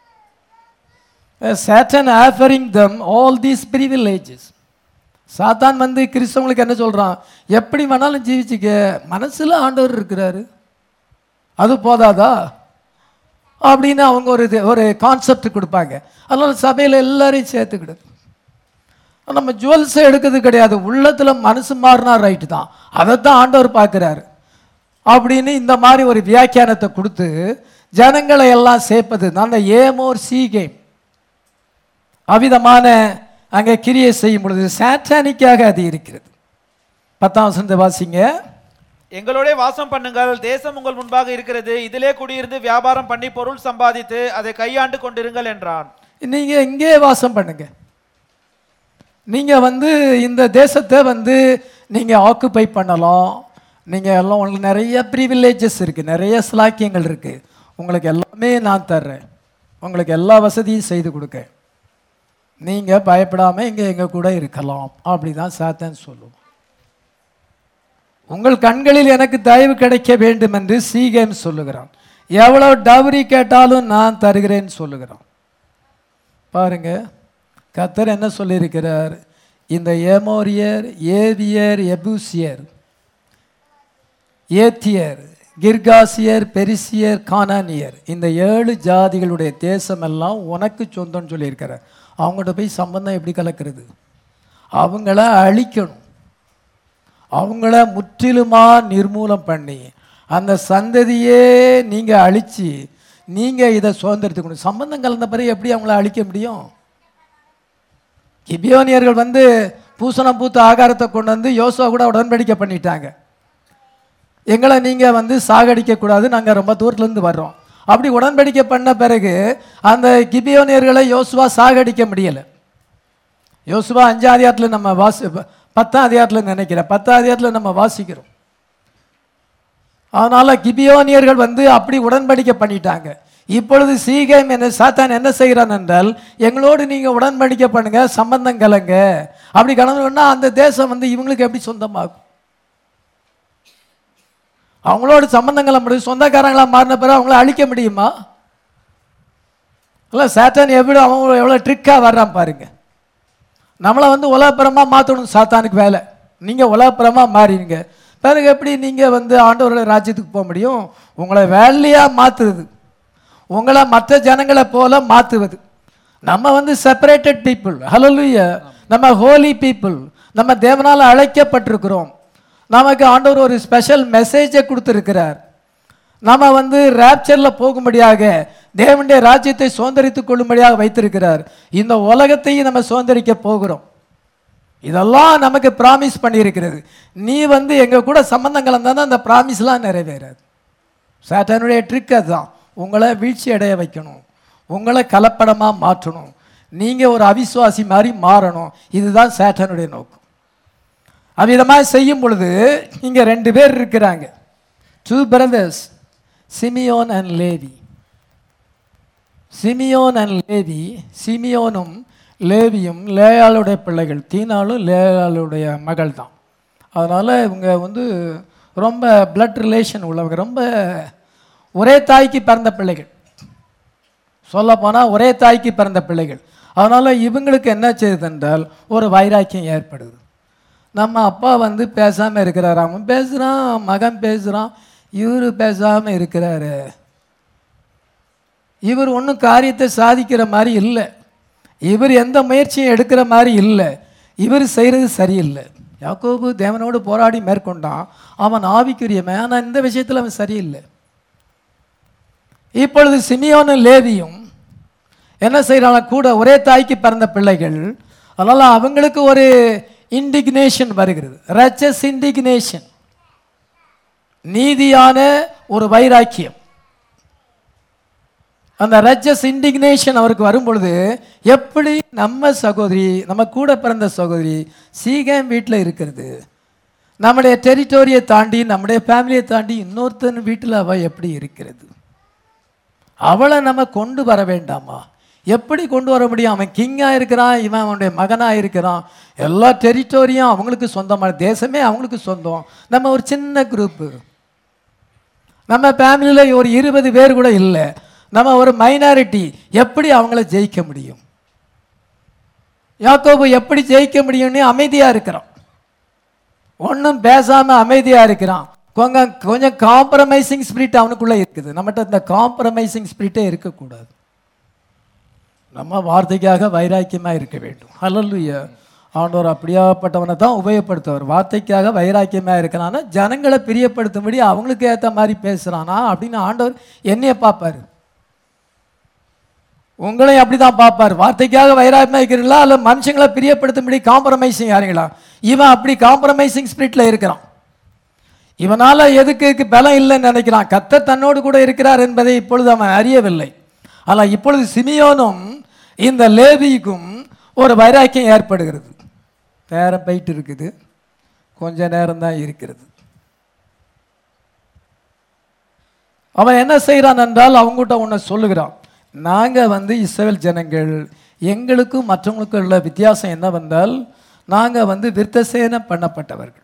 Satan offering them all these privileges சாத்தான் வந்து கிறிஸ்தவங்களுக்கு என்ன சொல்கிறான் எப்படி வேணாலும் ஜீவிச்சுக்க மனசில் ஆண்டவர் இருக்கிறாரு அது போதாதா அப்படின்னு அவங்க ஒரு இது ஒரு கான்செப்ட் கொடுப்பாங்க அதனால சபையில் எல்லாரையும் சேர்த்துக்கிடுது நம்ம ஜுவல்ஸை எடுக்கிறது கிடையாது உள்ளத்துல மனசு மாறினா ரைட்டு தான் அதைத்தான் ஆண்டவர் பார்க்குறாரு அப்படின்னு இந்த மாதிரி ஒரு வியாக்கியானத்தை கொடுத்து ஜனங்களை எல்லாம் சேர்ப்பது தான் அந்த ஏமோர் சி கேம் அவிதமான அங்கே கிரியை செய்யும் பொழுது சாட்டானிக்காக அது இருக்கிறது பத்தாம் வசனத்தை வாசிங்க எங்களோட வாசம் பண்ணுங்கள் தேசம் உங்கள் முன்பாக இருக்கிறது இதிலே குடியிருந்து வியாபாரம் பண்ணி பொருள் சம்பாதித்து அதை கையாண்டு கொண்டிருங்கள் என்றான் நீங்க இங்கே வாசம் பண்ணுங்க நீங்க வந்து இந்த தேசத்தை வந்து நீங்க ஆக்குப்பை பண்ணலாம் நீங்க எல்லாம் உங்களுக்கு நிறைய ப்ரிவிலேஜஸ் இருக்கு நிறைய சிலாக்கியங்கள் இருக்கு உங்களுக்கு எல்லாமே நான் தர்றேன் உங்களுக்கு எல்லா வசதியும் செய்து கொடுக்க நீங்க பயப்படாம இங்க எங்க கூட இருக்கலாம் அப்படிதான் சாத்தான் சொல்லுவோம் உங்கள் கண்களில் எனக்கு தயவு கிடைக்க வேண்டும் என்று சீகேம் சொல்லுகிறான் எவ்வளவு டவுரி கேட்டாலும் நான் தருகிறேன்னு சொல்லுகிறான் பாருங்க கத்தர் என்ன சொல்லியிருக்கிறார் இந்த ஏமோரியர் ஏவியர் எபூசியர் ஏத்தியர் கிர்காசியர் பெரிசியர் கானானியர் இந்த ஏழு ஜாதிகளுடைய தேசமெல்லாம் உனக்கு சொந்தம்னு சொல்லியிருக்கிறார் அவங்கள்ட்ட போய் சம்பந்தம் எப்படி கலக்கிறது அவங்கள அழிக்கணும் அவங்கள முற்றிலுமா நிர்மூலம் பண்ணி அந்த சந்ததியே நீங்க அழிச்சு நீங்க இதை சுதந்திரத்துக்கணும் சம்பந்தம் கலந்த பிறகு எப்படி அவங்கள அழிக்க முடியும் கிபியோனியர்கள் வந்து பூசணம் பூத்த ஆகாரத்தை கொண்டு வந்து யோசுவா கூட உடன்படிக்கை பண்ணிட்டாங்க எங்களை நீங்க வந்து சாகடிக்க கூடாது நாங்க ரொம்ப தூரத்துல இருந்து வர்றோம் அப்படி உடன்படிக்கை பண்ண பிறகு அந்த கிபியோனியர்களை யோசுவா சாகடிக்க முடியல யோசுவா அஞ்சாம் அதிகாரத்தில் நம்ம வாசி பத்தாம் அதிகாரத்தில் நினைக்கிறேன் பத்தாம் அதிகாரத்தில் நம்ம வாசிக்கிறோம் அதனால கிபியோனியர்கள் வந்து அப்படி உடன்படிக்கை பண்ணிட்டாங்க இப்பொழுது சீகேம் என்ன சாத்தான் என்ன செய்கிறான் என்றால் எங்களோடு நீங்க உடன்படிக்கை பண்ணுங்க சம்பந்தம் கலங்க அப்படி கலந்துன்னா அந்த தேசம் வந்து இவங்களுக்கு எப்படி சொந்தமாகும் அவங்களோட சம்பந்தம் கல முடியும் சொந்தக்காரங்களா மாறின பிறகு அவங்கள அழிக்க முடியுமா இல்லை சாத்தான் எப்படி அவன் எவ்வளோ ட்ரிக்காக வர்றான் பாருங்க நம்மளை வந்து உலகப்புறமாக மாற்றணும் சாத்தானுக்கு வேலை நீங்கள் உலகப்புறமாக மாறிடுங்க பிறகு எப்படி நீங்கள் வந்து ஆண்டவரோட ராஜ்யத்துக்கு போக முடியும் உங்களை வேலையாக மாற்றுறது உங்களை மற்ற ஜனங்களை போல மாற்றுவது நம்ம வந்து செப்பரேட்டட் பீப்புள் ஹலலுய நம்ம ஹோலி பீப்புள் நம்ம தேவனால் அழைக்கப்பட்டிருக்கிறோம் நமக்கு ஆண்டவர் ஒரு ஸ்பெஷல் மெசேஜை கொடுத்துருக்கிறார் நாம வந்து ரேப்சரில் போகும்படியாக தேவனுடைய ராஜ்யத்தை சுதந்திரித்துக் கொள்ளும்படியாக வைத்திருக்கிறார் இந்த உலகத்தையும் நம்ம சுதந்திரிக்க போகிறோம் இதெல்லாம் நமக்கு ப்ராமிஸ் பண்ணியிருக்கிறது நீ வந்து எங்க கூட சம்பந்தம் கலந்தாதான் அந்த ப்ராமிஸ்லாம் நிறைவேறாது சாத்தானுடைய ட்ரிக் அதுதான் உங்களை வீழ்ச்சி அடைய வைக்கணும் உங்களை கலப்படமாக மாற்றணும் நீங்கள் ஒரு அவிசுவாசி மாதிரி மாறணும் இதுதான் சேட்டனுடைய நோக்கம் அவ்விதமாக செய்யும் பொழுது இங்கே ரெண்டு பேர் இருக்கிறாங்க two brothers Simeon and Levi Simeon and Levi சிமியோனும் லேவியும் லேயாளுடைய பிள்ளைகள் தீனாலும் லேயாளுடைய மகள் தான் அதனால் இவங்க வந்து ரொம்ப பிளட் ரிலேஷன் உள்ளவங்க ரொம்ப ஒரே தாய்க்கு பிறந்த பிள்ளைகள் சொல்லப்போனால் ஒரே தாய்க்கு பிறந்த பிள்ளைகள் அதனால் இவங்களுக்கு என்ன செய்யுது என்றால் ஒரு வைராக்கியம் ஏற்படுது நம்ம அப்பா வந்து பேசாமல் இருக்கிறார் அவன் பேசுகிறான் மகன் பேசுகிறான் இவர் பேசாமல் இருக்கிறாரு இவர் ஒன்றும் காரியத்தை சாதிக்கிற மாதிரி இல்லை இவர் எந்த முயற்சியும் எடுக்கிற மாதிரி இல்லை இவர் செய்கிறது சரியில்லை யாக்கோபு தேவனோடு போராடி மேற்கொண்டான் அவன் ஆவிக்குரியவன் ஆனால் இந்த விஷயத்தில் அவன் சரியில்லை இப்பொழுது சிமியோனும் லேவியும் என்ன செய்கிறாங்க கூட ஒரே தாய்க்கு பிறந்த பிள்ளைகள் அதனால் அவங்களுக்கு ஒரு இண்டிக்னேஷன் வருகிறது ரச்சஸ் இண்டிக்னேஷன் நீதியான ஒரு வைராக்கியம் அந்த ரஜஸ் இண்டிக்னேஷன் அவருக்கு வரும் பொழுது எப்படி நம்ம சகோதரி நம்ம கூட பிறந்த சகோதரி சீகம் வீட்டில் இருக்கிறது நம்முடைய டெரிட்டோரியை தாண்டி நம்முடைய ஃபேமிலியை தாண்டி இன்னொருத்தன் வீட்டில் அவள் எப்படி இருக்கிறது அவளை நம்ம கொண்டு வர வேண்டாமா எப்படி கொண்டு வர முடியும் அவன் கிங்காக இருக்கிறான் இவன் அவனுடைய மகனாக இருக்கிறான் எல்லா டெரிட்டோரியும் அவங்களுக்கு சொந்தமான தேசமே அவங்களுக்கு சொந்தம் நம்ம ஒரு சின்ன குரூப்பு நம்ம ஃபேமிலியில் ஒரு இருபது பேர் கூட இல்லை நம்ம ஒரு மைனாரிட்டி எப்படி அவங்கள ஜெயிக்க முடியும் யாக்கோபு எப்படி ஜெயிக்க முடியும்னு அமைதியாக இருக்கிறான் ஒன்றும் பேசாமல் அமைதியாக இருக்கிறான் கொஞ்சம் கொஞ்சம் காம்ப்ரமைசிங் ஸ்பிரிட் அவனுக்குள்ளே இருக்குது நம்மகிட்ட இந்த காம்ப்ரமைசிங் ஸ்பிரிட்டே இருக்கக்கூடாது நம்ம வார்த்தைக்காக வைராக்கியமாக இருக்க வேண்டும் ஹலல்லுயா ஆண்டவர் அப்படியாப்பட்டவனை தான் உபயோகப்படுத்துவார் வார்த்தைக்காக வைராக்கியமாக இருக்கிறான்னா ஜனங்களை பிரியப்படுத்தும்படி அவங்களுக்கு ஏற்ற மாதிரி பேசுகிறானா அப்படின்னு ஆண்டவர் என்னைய பார்ப்பார் உங்களையும் அப்படி தான் பார்ப்பார் வார்த்தைக்காக வைராக்கியமாக இருக்கிறீங்களா அல்ல மனுஷங்களை பிரியப்படுத்தும்படி காம்ப்ரமைசிங் யாருங்களா இவன் அப்படி காம்ப்ரமைசிங் ஸ்பிரிட்டில் இருக்கிறான் இவனால எதுக்கு பலம் இல்லைன்னு நினைக்கிறான் கத்த தன்னோடு கூட இருக்கிறார் என்பதை இப்பொழுது அவன் அறியவில்லை ஆனால் இப்பொழுது சிமியோனும் இந்த லேவிக்கும் ஒரு வைராக்கியம் ஏற்படுகிறது நேரம் போயிட்டு இருக்குது கொஞ்ச நேரம் தான் இருக்கிறது அவன் என்ன செய்கிறான் என்றால் அவங்ககிட்ட ஒன்று சொல்லுகிறான் நாங்கள் வந்து இஸ்ரவேல் ஜனங்கள் எங்களுக்கும் மற்றவங்களுக்கும் உள்ள வித்தியாசம் என்னவென்றால் நாங்கள் வந்து விருத்தசேனம் பண்ணப்பட்டவர்கள்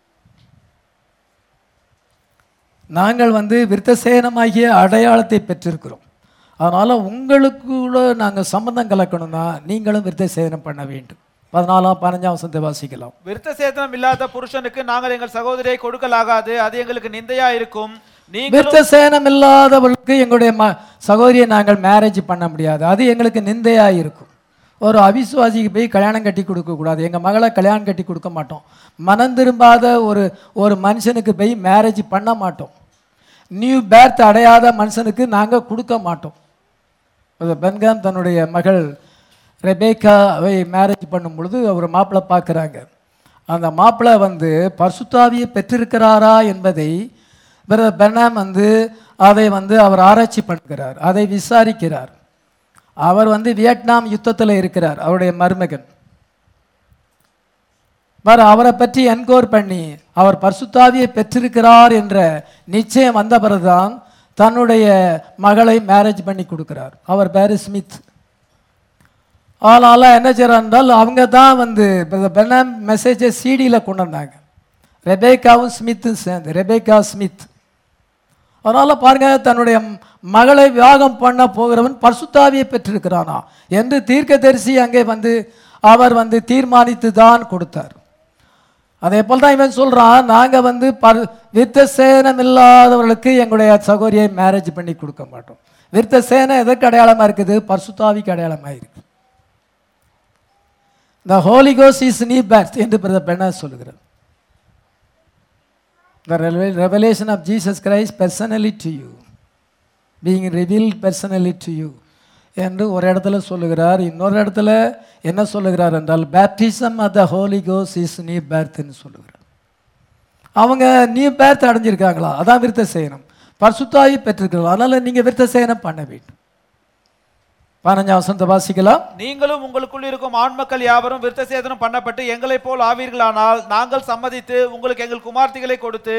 நாங்கள் வந்து விருத்தசேனமாகிய அடையாளத்தை பெற்றிருக்கிறோம் அதனால் உங்களுக்குள்ள நாங்கள் சம்பந்தம் கலக்கணும்னா நீங்களும் விருத்தசேனம் பண்ண வேண்டும் பதினாலாம் பதினஞ்சாம் வசனத்தை வாசிக்கலாம் விருத்த சேதனம் இல்லாத புருஷனுக்கு நாங்கள் எங்கள் சகோதரியை கொடுக்கலாகாது அது எங்களுக்கு நிந்தையா இருக்கும் நீங்களும் விருத்தசேனம் இல்லாதவர்களுக்கு எங்களுடைய ம சகோதரியை நாங்கள் மேரேஜ் பண்ண முடியாது அது எங்களுக்கு நிந்தையாக இருக்கும் ஒரு அவிசுவாசிக்கு போய் கல்யாணம் கட்டி கொடுக்கக்கூடாது எங்கள் மகளை கல்யாணம் கட்டி கொடுக்க மாட்டோம் மனம் திரும்பாத ஒரு ஒரு மனுஷனுக்கு போய் மேரேஜ் பண்ண மாட்டோம் நியூ பேர்த் அடையாத மனுஷனுக்கு நாங்கள் கொடுக்க மாட்டோம் அது பென்காம் தன்னுடைய மகள் ரெபேக்காவை மேரேஜ் பண்ணும் பொழுது அவர் மாப்பிள்ளை பார்க்குறாங்க அந்த மாப்பிள்ளை வந்து பர்சுத்தாவியை பெற்றிருக்கிறாரா என்பதை பிரதர் பெர்னாம் வந்து அதை வந்து அவர் ஆராய்ச்சி பண்ணுகிறார் அதை விசாரிக்கிறார் அவர் வந்து வியட்நாம் யுத்தத்தில் இருக்கிறார் அவருடைய மருமகன் பாரு அவரை பற்றி என்கோர் பண்ணி அவர் பரிசுத்தாவியை பெற்றிருக்கிறார் என்ற நிச்சயம் வந்த பிறகுதான் தன்னுடைய மகளை மேரேஜ் பண்ணி கொடுக்கிறார் அவர் பேரு ஸ்மித் அதனால என்ன செய்கிறார் என்றால் அவங்க தான் வந்து பெண்ணாம் மெசேஜை சிடியில் கொண்டு வந்தாங்க ரெபேக்காவும் ஸ்மித்தும் சேர்ந்து ரெபேக்கா ஸ்மித் அதனால் பாருங்க தன்னுடைய மகளை விவாகம் பண்ண போகிறவன் பரிசுத்தாவியை பெற்றிருக்கிறானா என்று தீர்க்கதரிசி அங்கே வந்து அவர் வந்து தீர்மானித்து தான் கொடுத்தார் அதே போல் தான் இவன் சொல்கிறான் நாங்கள் வந்து பர் விருத்த சேனம் இல்லாதவர்களுக்கு எங்களுடைய சகோதரியை மேரேஜ் பண்ணி கொடுக்க மாட்டோம் விருத்த சேனம் எதற்கு அடையாளமாக இருக்குது பரிசுத்தாவிக்கு அடையாளமாக இருக்கு த ஹோலி கோஸ் இஸ் நீ பேர்த் என்று பிரதர் பெண்ணா சொல்லுகிறார் the reve- revelation of Jesus Christ personally to you being revealed personally to you என்று ஒரு இடத்துல சொல்லுகிறார் இன்னொரு இடத்துல என்ன சொல்லுகிறார் என்றால் பேப்டிசம் ஆஃப் த ஹோலி கோஸ் இஸ் நியூ பேர்த்னு சொல்லுகிறார் அவங்க நியூ பேர்த் அடைஞ்சிருக்காங்களா அதான் விருத்த சேனம் பரிசுத்தாயி பெற்றிருக்கலாம் அதனால் நீங்கள் விருத்த சேனம் பண்ண வேண்டும் பதினஞ்சாம் வசனத்தை வாசிக்கலாம் நீங்களும் உங்களுக்குள் இருக்கும் ஆண்மக்கள் யாவரும் விருத்த சேதனம் பண்ணப்பட்டு எங்களைப் போல் ஆவீர்களானால் நாங்கள் சம்மதித்து உங்களுக்கு எங்கள் குமார்த்திகளை கொடுத்து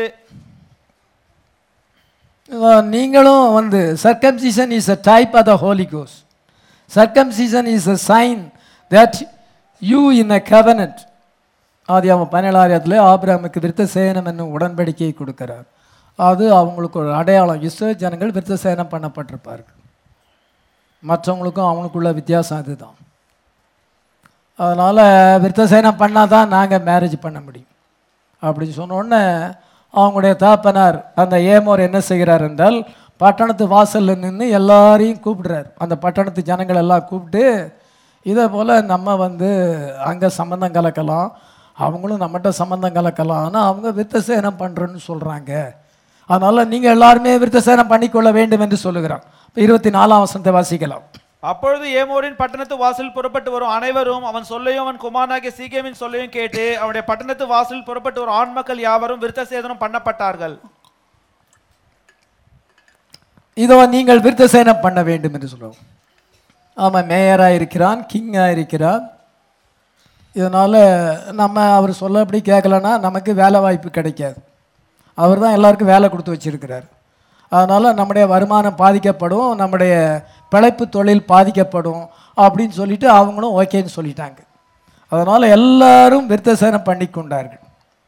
அஹ் நீங்களும் வந்து circumcision is a type of the Holy கோஸ் circumcision is a sign that you in a covenant ஆதி அவன் பதினேழாயிரத்தில் ஆபிரகாமுக்கு விருத்த சேனம் என்னும் உடன்படிக்கையை கொடுக்கிறார் அது அவங்களுக்கு ஒரு அடையாளம் இஸ்ரோ ஜனங்கள் விருத்த சேனம் பண்ணப்பட்டிருப்பார்கள் மற்றவங்களுக்கும் அவங்களுக்குள்ள வித்தியாசம் அதுதான் அதனால் விருத்த சேனம் பண்ணால் தான் நாங்கள் மேரேஜ் பண்ண முடியும் அப்படின்னு சொன்ன உடனே அவங்களுடைய தாப்பனார் அந்த ஏமோர் என்ன செய்கிறார் என்றால் பட்டணத்து வாசலில் நின்று எல்லாரையும் கூப்பிடுறார் அந்த பட்டணத்து ஜனங்கள் எல்லாம் கூப்பிட்டு இதே போல் நம்ம வந்து அங்கே சம்மந்தம் கலக்கலாம் அவங்களும் நம்மகிட்ட சம்மந்தம் கலக்கலாம் ஆனால் அவங்க விருத்தசேனம் பண்ணுறேன்னு சொல்கிறாங்க அதனால் நீங்கள் எல்லாருமே விருத்தசேனம் பண்ணிக்கொள்ள வேண்டும் என்று சொல்லுகிறான் இப்போ இருபத்தி நாலாம் வசனத்தை வாசிக்கலாம் அப்பொழுது ஏமோரின் பட்டணத்து வாசல் புறப்பட்டு வரும் அனைவரும் அவன் சொல்லையும் அவன் குமாரனாகிய சீகேமின் சொல்லையும் கேட்டு அவனுடைய பட்டணத்து வாசல் புறப்பட்டு வரும் ஆண்மக்கள் யாவரும் விருத்த சேதனம் பண்ணப்பட்டார்கள் இதோ நீங்கள் விருத்தசேனம் பண்ண வேண்டும் என்று சொல்லுவோம் ஆமாம் மேயராக இருக்கிறான் கிங்காக இருக்கிறான் இதனால் நம்ம அவர் சொல்லபடி கேட்கலன்னா நமக்கு வேலை வாய்ப்பு கிடைக்காது அவர் தான் எல்லாருக்கும் வேலை கொடுத்து வச்சிருக்கிறார் அதனால் நம்முடைய வருமானம் பாதிக்கப்படும் நம்முடைய பிழைப்பு தொழில் பாதிக்கப்படும் அப்படின்னு சொல்லிட்டு அவங்களும் ஓகேன்னு சொல்லிட்டாங்க அதனால் எல்லாரும் விருத்தசேனம் பண்ணி கொண்டார்கள்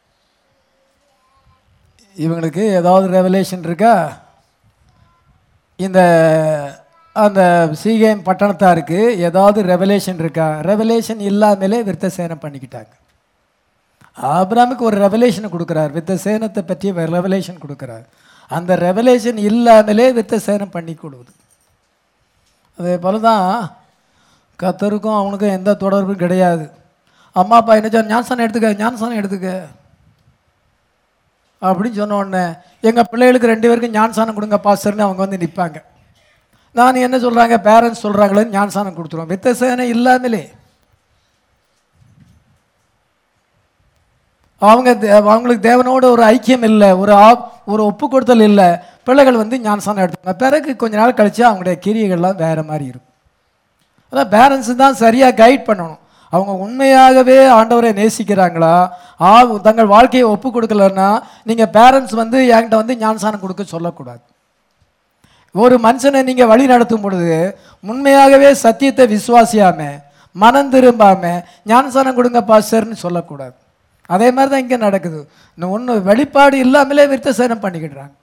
இவங்களுக்கு ஏதாவது ரெவலேஷன் இருக்கா இந்த அந்த சீகேம் பட்டணத்தாருக்கு ஏதாவது ரெவலேஷன் இருக்கா ரெவலேஷன் இல்லாமலே விருத்த சேனம் பண்ணிக்கிட்டாங்க ஆபிராமுக்கு ஒரு ரெவலேஷனை கொடுக்குறார் வித்த சேனத்தை பற்றி ரெவலேஷன் கொடுக்குறார் அந்த ரெவலேஷன் இல்லாமலே வித்த சேனம் பண்ணி கொடுக்குது அதே போல தான் கத்தருக்கும் அவனுக்கும் எந்த தொடர்பும் கிடையாது அம்மா அப்பா என்ன சொன்ன ஞானசானம் எடுத்துக்க ஞானசானம் எடுத்துக்க அப்படின்னு சொன்ன உடனே எங்கள் பிள்ளைகளுக்கு ரெண்டு பேருக்கும் ஞானசானம் கொடுங்க பாஸ்டர்னு அவங்க வந்து நிற்பாங்க நான் என்ன சொல்கிறாங்க பேரண்ட்ஸ் சொல்கிறாங்களேன்னு ஞானசானம் கொடுத்துருவோம் வித்தசேனை இல்லாமலே அவங்க தே- அவங்களுக்கு தேவனோட ஒரு ஐக்கியம் இல்லை ஒரு ஆப் ஒரு ஒப்பு கொடுத்தல் இல்லை பிள்ளைகள் வந்து ஞானசானம் எடுத்தாங்க பிறகு கொஞ்ச நாள் கழிச்சு அவங்களுடைய கிரியைகள்லாம் வேறு மாதிரி இருக்கும் அதான் பேரண்ட்ஸு தான் சரியாக கைட் பண்ணணும் அவங்க உண்மையாகவே ஆண்டவரை நேசிக்கிறாங்களா ஆ தங்கள் வாழ்க்கையை ஒப்பு கொடுக்கலன்னா நீங்கள் பேரண்ட்ஸ் வந்து என்கிட்ட வந்து ஞானசானம் கொடுக்க சொல்லக்கூடாது ஒரு மனுஷனை நீங்கள் வழி நடத்தும் பொழுது உண்மையாகவே சத்தியத்தை விசுவாசியாம மனம் திரும்பாம ஞானசானம் கொடுங்க பாஸ்டர்னு சொல்லக்கூடாது அதே மாதிரி தான் இங்கே நடக்குது இன்னும் ஒன்று வெளிப்பாடு இல்லாமலே விருத்தசேனம் பண்ணிக்கிடுறாங்க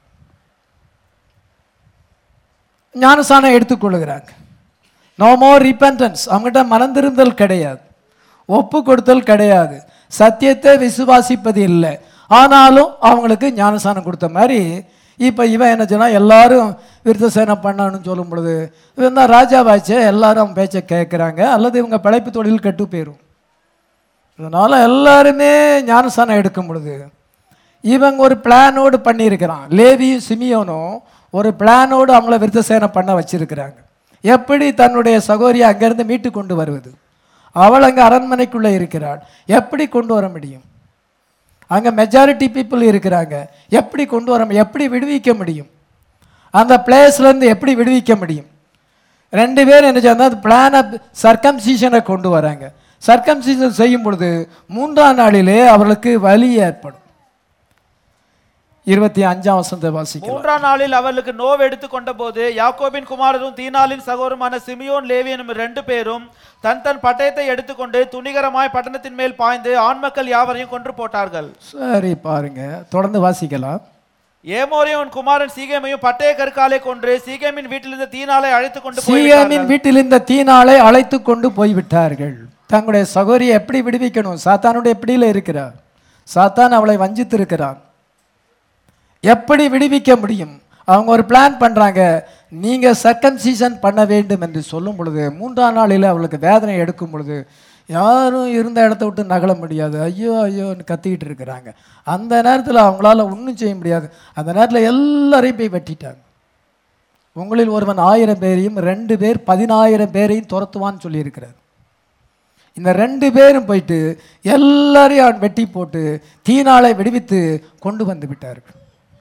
ஞானசானம் எடுத்துக்கொள்ளுகிறாங்க நோ மோர் ரிப்பன்டன்ஸ் அவங்ககிட்ட மனம் திருந்தல் கிடையாது ஒப்பு கொடுத்தல் கிடையாது சத்தியத்தை விசுவாசிப்பது இல்லை ஆனாலும் அவங்களுக்கு ஞானசானம் கொடுத்த மாதிரி இப்போ இவன் என்ன சொன்னா எல்லாரும் விருத்தசேனம் பண்ணணும்னு சொல்லும் பொழுது இவன் தான் ராஜாவாச்சே எல்லாரும் அவன் பேச்சை கேட்குறாங்க அல்லது இவங்க பிழைப்பு தொழில் கெட்டு போயிடும் இதனால் எல்லாருமே ஞானசானம் எடுக்கும் பொழுது இவங்க ஒரு பிளானோடு பண்ணியிருக்கிறான் லேவியும் சிமியோனும் ஒரு பிளானோடு அவங்கள விருத்தசேனம் பண்ண வச்சிருக்கிறாங்க எப்படி தன்னுடைய சகோதரியை அங்கேருந்து மீட்டு கொண்டு வருவது அவள் அங்கே அரண்மனைக்குள்ளே இருக்கிறாள் எப்படி கொண்டு வர முடியும் அங்கே மெஜாரிட்டி பீப்புள் இருக்கிறாங்க எப்படி கொண்டு வர முடியும்? எப்படி விடுவிக்க முடியும் அந்த பிளேஸ்லேருந்து எப்படி விடுவிக்க முடியும் ரெண்டு பேரும் என்ன செய்யணும் பிளானை சர்க்கம்சீஷனை கொண்டு வராங்க சர்க்கம்சீஷன் செய்யும் பொழுது மூன்றாம் நாளிலே அவர்களுக்கு வலி ஏற்படும் இருபத்தி அஞ்சாம் வசனத்தை வாசிக்கலாம் மூன்றாம் நாளில் அவர்களுக்கு நோவு எடுத்துக் கொண்ட போது யாக்கோபின் குமாரரும் தீனாலின் சகோதரமான சிமியோன் லேவி எனும் ரெண்டு பேரும் தன் தன் பட்டயத்தை எடுத்துக்கொண்டு துணிகரமாய் பட்டணத்தின் மேல் பாய்ந்து ஆண் மக்கள் யாவரையும் கொன்று போட்டார்கள் சரி பாருங்க தொடர்ந்து வாசிக்கலாம் ஏமோரையும் உன் குமாரன் சீகேமையும் பட்டய கற்காலை கொன்று சீகேமின் வீட்டிலிருந்து தீனாலை அழைத்துக் கொண்டு சீகேமின் போய்விட்டார்கள். வீட்டில் இந்த தீனாளை அழைத்து கொண்டு போய்விட்டார்கள் தங்களுடைய சகோதரியை எப்படி விடுவிக்கணும் சாத்தானுடைய பிடியில் இருக்கிறார் சாத்தான் அவளை வஞ்சித்திருக்கிறான் எப்படி விடுவிக்க முடியும் அவங்க ஒரு பிளான் பண்றாங்க நீங்க சர்க்கம்சீசன் பண்ண வேண்டும் என்று சொல்லும் பொழுது மூன்றாம் நாளில் அவளுக்கு வேதனை எடுக்கும் பொழுது யாரும் இருந்த இடத்த விட்டு நகல முடியாது ஐயோ ஐயோன்னு கத்திக்கிட்டு இருக்கிறாங்க அந்த நேரத்தில் அவங்களால ஒன்றும் செய்ய முடியாது அந்த நேரத்தில் எல்லாரையும் போய் வெட்டிட்டாங்க உங்களில் ஒருவன் ஆயிரம் பேரையும் ரெண்டு பேர் பதினாயிரம் பேரையும் துரத்துவான்னு சொல்லியிருக்கிறார் இந்த ரெண்டு பேரும் போயிட்டு எல்லாரையும் அவன் வெட்டி போட்டு தீனாளை விடுவித்து கொண்டு வந்து விட்டார்கள்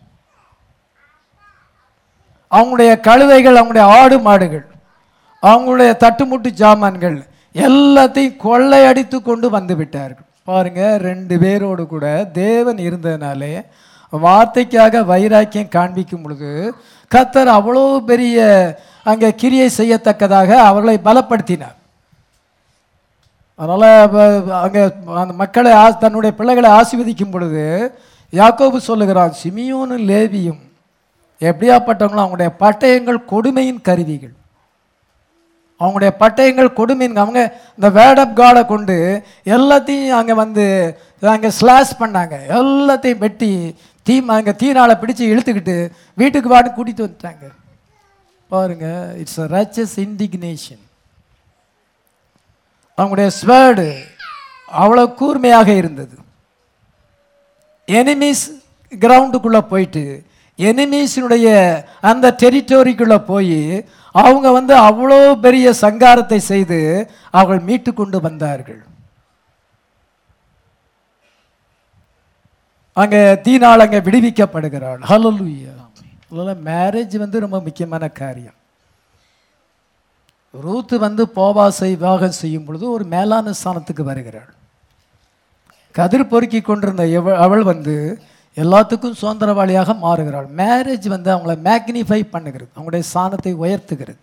அவங்களுடைய கழுதைகள் அவங்களுடைய ஆடு மாடுகள் அவங்களுடைய தட்டுமுட்டு ஜாமான்கள் எல்லாத்தையும் கொள்ளையடித்து கொண்டு வந்து விட்டார்கள் பாருங்க ரெண்டு பேரோடு கூட தேவன் இருந்ததுனாலே வார்த்தைக்காக வைராக்கியம் காண்பிக்கும் பொழுது கத்தர் அவ்வளோ பெரிய அங்கே கிரியை செய்யத்தக்கதாக அவர்களை பலப்படுத்தினார் அதனால் அங்கே அந்த மக்களை ஆ தன்னுடைய பிள்ளைகளை ஆசீர்வதிக்கும் பொழுது யாக்கோபு சொல்லுகிறான் சிமியோனும் லேவியும் எப்படியாப்பட்டவங்களும் அவங்களுடைய பட்டயங்கள் கொடுமையின் கருவிகள் அவங்களுடைய பட்டயங்கள் கொடுமையின் அவங்க இந்த வேர்ட் ஆஃப் காடை கொண்டு எல்லாத்தையும் அங்கே வந்து அங்கே ஸ்லாஷ் பண்ணாங்க எல்லாத்தையும் வெட்டி தீ அங்கே தீனால பிடிச்சு இழுத்துக்கிட்டு வீட்டுக்கு வான்னு கூட்டிகிட்டு வந்துட்டாங்க பாருங்க இட்ஸ் அ ரச்சஸ் இண்டிக்னேஷன் அவங்களுடைய ஸ்வேர்டு அவ்வளோ கூர்மையாக இருந்தது எனிமீஸ் கிரவுண்டுக்குள்ளே போயிட்டு எனிமீஸினுடைய அந்த டெரிட்டோரிக்குள்ளே போய் அவங்க வந்து அவ்வளோ பெரிய சங்காரத்தை செய்து அவர்கள் மீட்டு கொண்டு வந்தார்கள் அங்கே தீனாள் அங்கே விடுவிக்கப்படுகிறாள் ஹலலுயா மேரேஜ் வந்து ரொம்ப முக்கியமான காரியம் ரூத்து வந்து போவாசை விவாகம் செய்யும் பொழுது ஒரு மேலான ஸ்தானத்துக்கு வருகிறாள் கதிர் பொறுக்கி கொண்டிருந்த எவ- அவள் வந்து எல்லாத்துக்கும் சுதந்திரவாளியாக மாறுகிறாள் மேரேஜ் வந்து அவங்கள மேக்னிஃபை பண்ணுகிறது அவங்களுடைய ஸ்தானத்தை உயர்த்துகிறது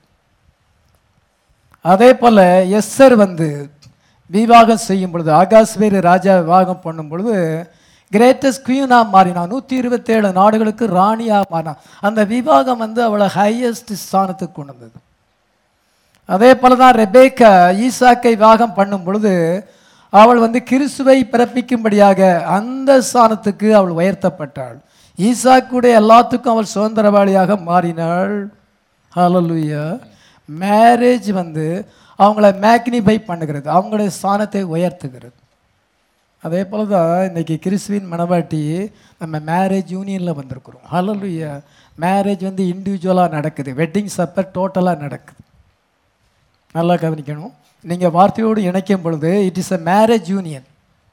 அதே போல எஸ்ஸர் வந்து விவாகம் செய்யும் பொழுது ஆகாஸ்வேரு ராஜா விவாகம் பண்ணும் பொழுது கிரேட்டஸ்ட் குயினாக மாறினான் நூற்றி இருபத்தேழு நாடுகளுக்கு ராணியாக மாறினான் அந்த விவாகம் வந்து அவளை ஹையஸ்ட் ஸ்தானத்துக்கு கொண்டு வந்தது அதே போல தான் ரெபேக்கா ஈசாக்கை விவாகம் பண்ணும் பொழுது அவள் வந்து கிறிஸ்துவை பிறப்பிக்கும்படியாக அந்த ஸ்தானத்துக்கு அவள் உயர்த்தப்பட்டாள் ஈசாக்குடைய எல்லாத்துக்கும் அவள் சுதந்திரவாளியாக மாறினாள் ஹalleluya மேரேஜ் வந்து அவங்கள மேக்னிஃபை பண்ணுகிறது அவங்களுடைய ஸ்தானத்தை உயர்த்துகிறது அதே போல தான் இன்னைக்கு கிறிஸ்துவின் மணவாட்டி நம்ம மேரேஜ் யூனியனில் வந்திருக்கிறோம் ஹalleluya மேரேஜ் வந்து இண்டிவிஜுவலாக நடக்குது வெட்டிங் சப்பர் டோட்டலாக நடக்குது நல்லா கவனிக்கணும் நீங்கள் வார்த்தையோடு இணைக்கும் பொழுது it is a marriage union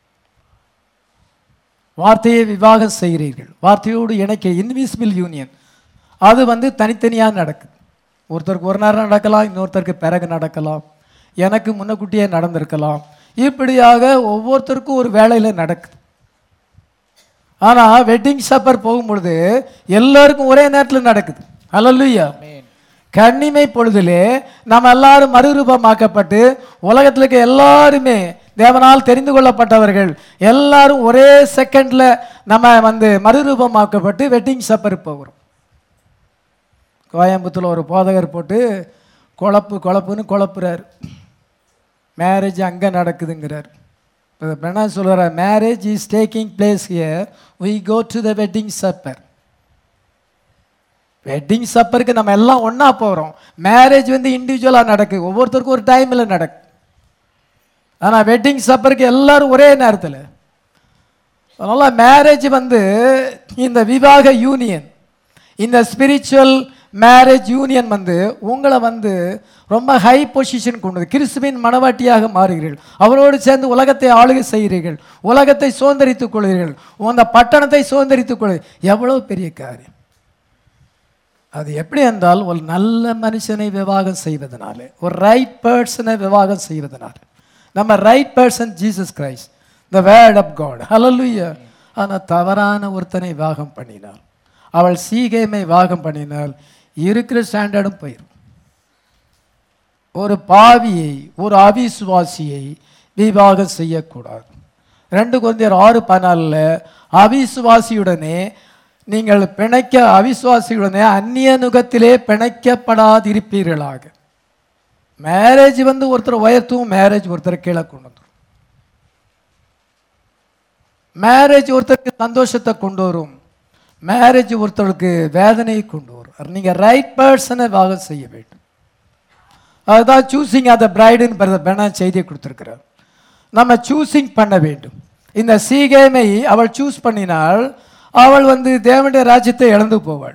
வார்த்தையை விவாகம் செய்கிறீர்கள் வார்த்தையோடு இணைக்க இன்விசிபிள் யூனியன் அது வந்து தனித்தனியாக நடக்குது ஒருத்தருக்கு ஒரு நேரம் நடக்கலாம் இன்னொருத்தருக்கு பிறகு நடக்கலாம் எனக்கு முன்னக்கூட்டியே நடந்திருக்கலாம் இப்படியாக ஒவ்வொருத்தருக்கும் ஒரு வேலையில் நடக்குது ஆனால் வெட்டிங் சப்பர் போகும்பொழுது எல்லாருக்கும் ஒரே நேரத்தில் நடக்குது ஹalleluya கண்ணிமை பொழுதிலே நம்ம எல்லாரும் மறுரூபமாக்கப்பட்டு உலகத்தில் இருக்க எல்லாருமே தேவனால் தெரிந்து கொள்ளப்பட்டவர்கள் எல்லாரும் ஒரே செகண்ட்ல நம்ம வந்து மறுரூபமாக்கப்பட்டு வெட்டிங் சப்பர் போகிறோம் கோயம்புத்தூர்ல ஒரு போதகர் போட்டு குழப்பு குழப்புன்னு குழப்புறாரு மேரேஜ் அங்கே நடக்குதுங்கிறார் இப்போ என்ன சொல்கிறார் marriage is taking place here we go to the wedding supper wedding சப்பருக்கு நம்ம எல்லாம் ஒன்றா போகிறோம் மேரேஜ் வந்து இண்டிவிஜுவலாக நடக்குது ஒவ்வொருத்தருக்கும் ஒரு டைமில் நடக்கு ஆனால் வெட்டிங் சப்பருக்கு எல்லாரும் ஒரே நேரத்தில் அதனால் மேரேஜ் வந்து இந்த விவாக யூனியன் இந்த ஸ்பிரிச்சுவல் மேரேஜ் யூனியன் வந்து உங்களை வந்து ரொம்ப ஹை பொசிஷன் கொண்டது கிறிஸ்துவின் மனவாட்டியாக மாறுகிறீர்கள் அவரோடு சேர்ந்து உலகத்தை ஆளுகை செய்கிறீர்கள் உலகத்தை சுதந்திரித்துக் கொள்கிறீர்கள் அந்த பட்டணத்தை சுதந்திரித்துக் கொள்கிறீர்கள் எவ்வளோ பெரிய காரியம் அது எப்படி என்றால் ஒரு நல்ல மனுஷனை விவாகம் செய்வதனாலே ஒரு ரைட் பர்சனை விவாகம் செய்வதனால நம்ம right person Jesus Christ the word of God hallelujah ஆனால் தவறான ஒருத்தனை விவாகம் பண்ணினாள் அவள் சீகேமை விவாகம் பண்ணினால் இருக்கிற ஸ்டாண்டர்டும் போயிடும் ஒரு பாவியை ஒரு அவிசுவாசியை விவாகம் செய்யக்கூடாது ரெண்டு குழந்தையர் ஆறு பதினாலில் அவிசுவாசியுடனே நீங்கள் பிணைக்க அவிசுவாசியுடனே அந்நிய நுகத்திலே பிணைக்கப்படாதிருப்பீர்களாக மேரேஜ் வந்து ஒருத்தர் உயர்த்தும் மேரேஜ் ஒருத்தர் கீழே கொண்டு வந்துரும் மேரேஜ் ஒருத்தருக்கு சந்தோஷத்தை கொண்டு வரும் மேரேஜ் ஒருத்தருக்கு வேதனையை கொண்டு வரும் நீங்கள் ரைட் பர்சனை விவாகம் செய்ய வேண்டும் அதுதான் சூசிங் அதை பிரைடுன்னு பெணா செய்தியை கொடுத்துருக்கிறார் நம்ம சூசிங் பண்ண வேண்டும் இந்த சீகேமை அவள் சூஸ் பண்ணினால் அவள் வந்து தேவனுடைய ராஜ்யத்தை இழந்து போவாள்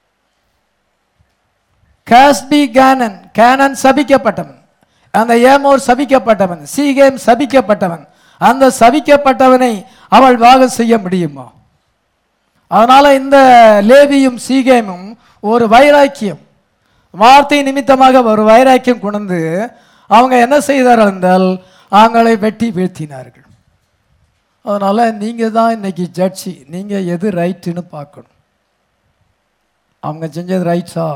காஸ்பி கேனன் கேனன் சபிக்கப்பட்டவன் அந்த ஏமோர் சபிக்கப்பட்டவன் சீகேம் சபிக்கப்பட்டவன் அந்த சபிக்கப்பட்டவனை அவள் வாகம் செய்ய முடியுமா அதனால இந்த லேவியும் சீகேமும் ஒரு வைராக்கியம் வார்த்தை நிமித்தமாக ஒரு வைராக்கியம் கொண்டு அவங்க என்ன செய்தார்கள் என்றால் அவங்களை வெட்டி வீழ்த்தினார்கள் அதனால நீங்க தான் இன்னைக்கு ஜட்ஜி நீங்க எது ரைட்டுன்னு பார்க்கணும் அவங்க செஞ்சது ரைட்ஸா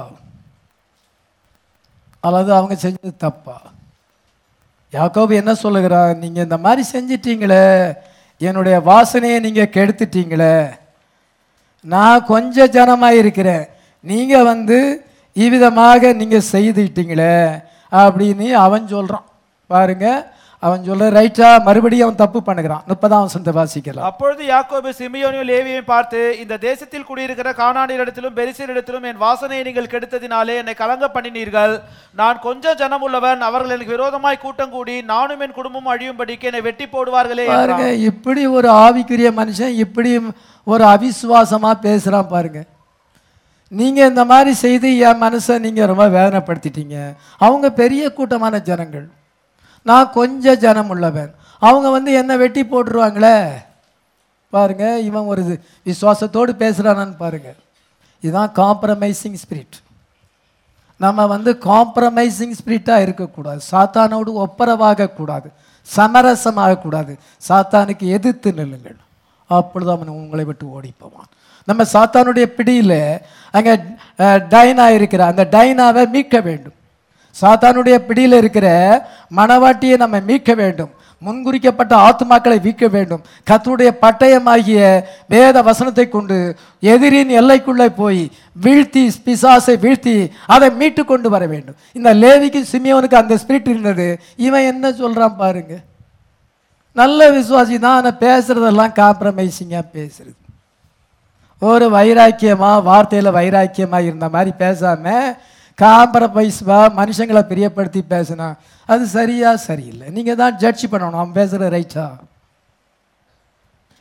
அல்லது அவங்க செஞ்சது தப்பா யாக்கோபு என்ன சொல்லுகிறார் நீங்க இந்த மாதிரி செஞ்சிட்டீங்களே என்னுடைய வாசனையை நீங்க கெடுத்துட்டீங்களே நான் கொஞ்சம் ஜனமாக இருக்கிறேன் நீங்க வந்து இவ்விதமாக நீங்க செய்துட்டீங்களே அப்படின்னு அவன் சொல்றான் பாருங்க அவன் சொல்ல ரைட்டா மறுபடியும் அவன் தப்பு பண்ணுகிறான் முப்பதாம் வசனத்தை வாசிக்கலாம் அப்பொழுது யாக்கோபு சிமியோனையும் லேவியையும் பார்த்து இந்த தேசத்தில் குடியிருக்கிற கானானியரிடத்திலும் பெரிசியரிடத்திலும் என் வாசனையை நீங்கள் கெடுத்ததினாலே என்னை கலங்க பண்ணினீர்கள் நான் கொஞ்சம் ஜனம் உள்ளவன் அவர்கள் எனக்கு விரோதமாய் கூட்டம் கூடி நானும் என் குடும்பமும் அழியும்படிக்கு என்னை வெட்டி போடுவார்களே பாருங்க என்றான். இப்படி ஒரு ஆவிக்குரிய மனுஷன் இப்படி ஒரு அவிசுவாசமா பேசுறான் பாருங்க நீங்க இந்த மாதிரி செய்து என் மனசை நீங்க ரொம்ப வேதனைப்படுத்திட்டீங்க அவங்க பெரிய கூட்டமான ஜனங்கள் நான் கொஞ்சம் ஜனம் உள்ளவன் அவங்க வந்து என்ன வெட்டி போட்டுருவாங்களே பாருங்க இவன் ஒரு இது விசுவாசத்தோடு பேசுறானான்னு பாருங்க இதுதான் காம்ப்ரமைசிங் ஸ்பிரிட் நம்ம வந்து காம்ப்ரமைசிங் ஸ்பிரிட்டாக இருக்கக்கூடாது சாத்தானோடு ஒப்பரவாக கூடாது சமரசமாக கூடாது சாத்தானுக்கு எதிர்த்து நில்லுங்கள் அப்பொழுது அவன் உங்களை விட்டு ஓடி போவான் நம்ம சாத்தானுடைய பிடியில் அங்கே டைனா இருக்கிற அந்த டைனாவை மீட்க வேண்டும் சாத்தானுடைய பிடியில் இருக்கிற மணவாட்டியை நம்ம மீட்க வேண்டும் முன்குறிக்கப்பட்ட ஆத்துமாக்களை மீட்க வேண்டும் கர்த்தருடைய பட்டயமாகிய வேத வசனத்தை கொண்டு எதிரின் எல்லைக்குள்ளே போய் வீழ்த்தி பிசாசை வீழ்த்தி அதை மீட்டு கொண்டு வர வேண்டும் இந்த லேவிக்கு சிமியோனுக்கு அந்த ஸ்பிரிட் இருந்தது இவன் என்ன சொல்றான் பாருங்க நல்ல விசுவாசி தான் ஆனால் பேசுறதெல்லாம் காம்ப்ரமைசிங்காக பேசுறது ஒரு வைராக்கியமா வார்த்தையில் வைராக்கியமா இருந்த மாதிரி பேசாம காம்ப்ரமைஸ்வா மனுஷங்களை பிரியப்படுத்தி பேசினா அது சரியா சரியில்லை நீங்க தான் ஜட்ஜ் பண்ணணும் அவன் பேசுற ரைட்டா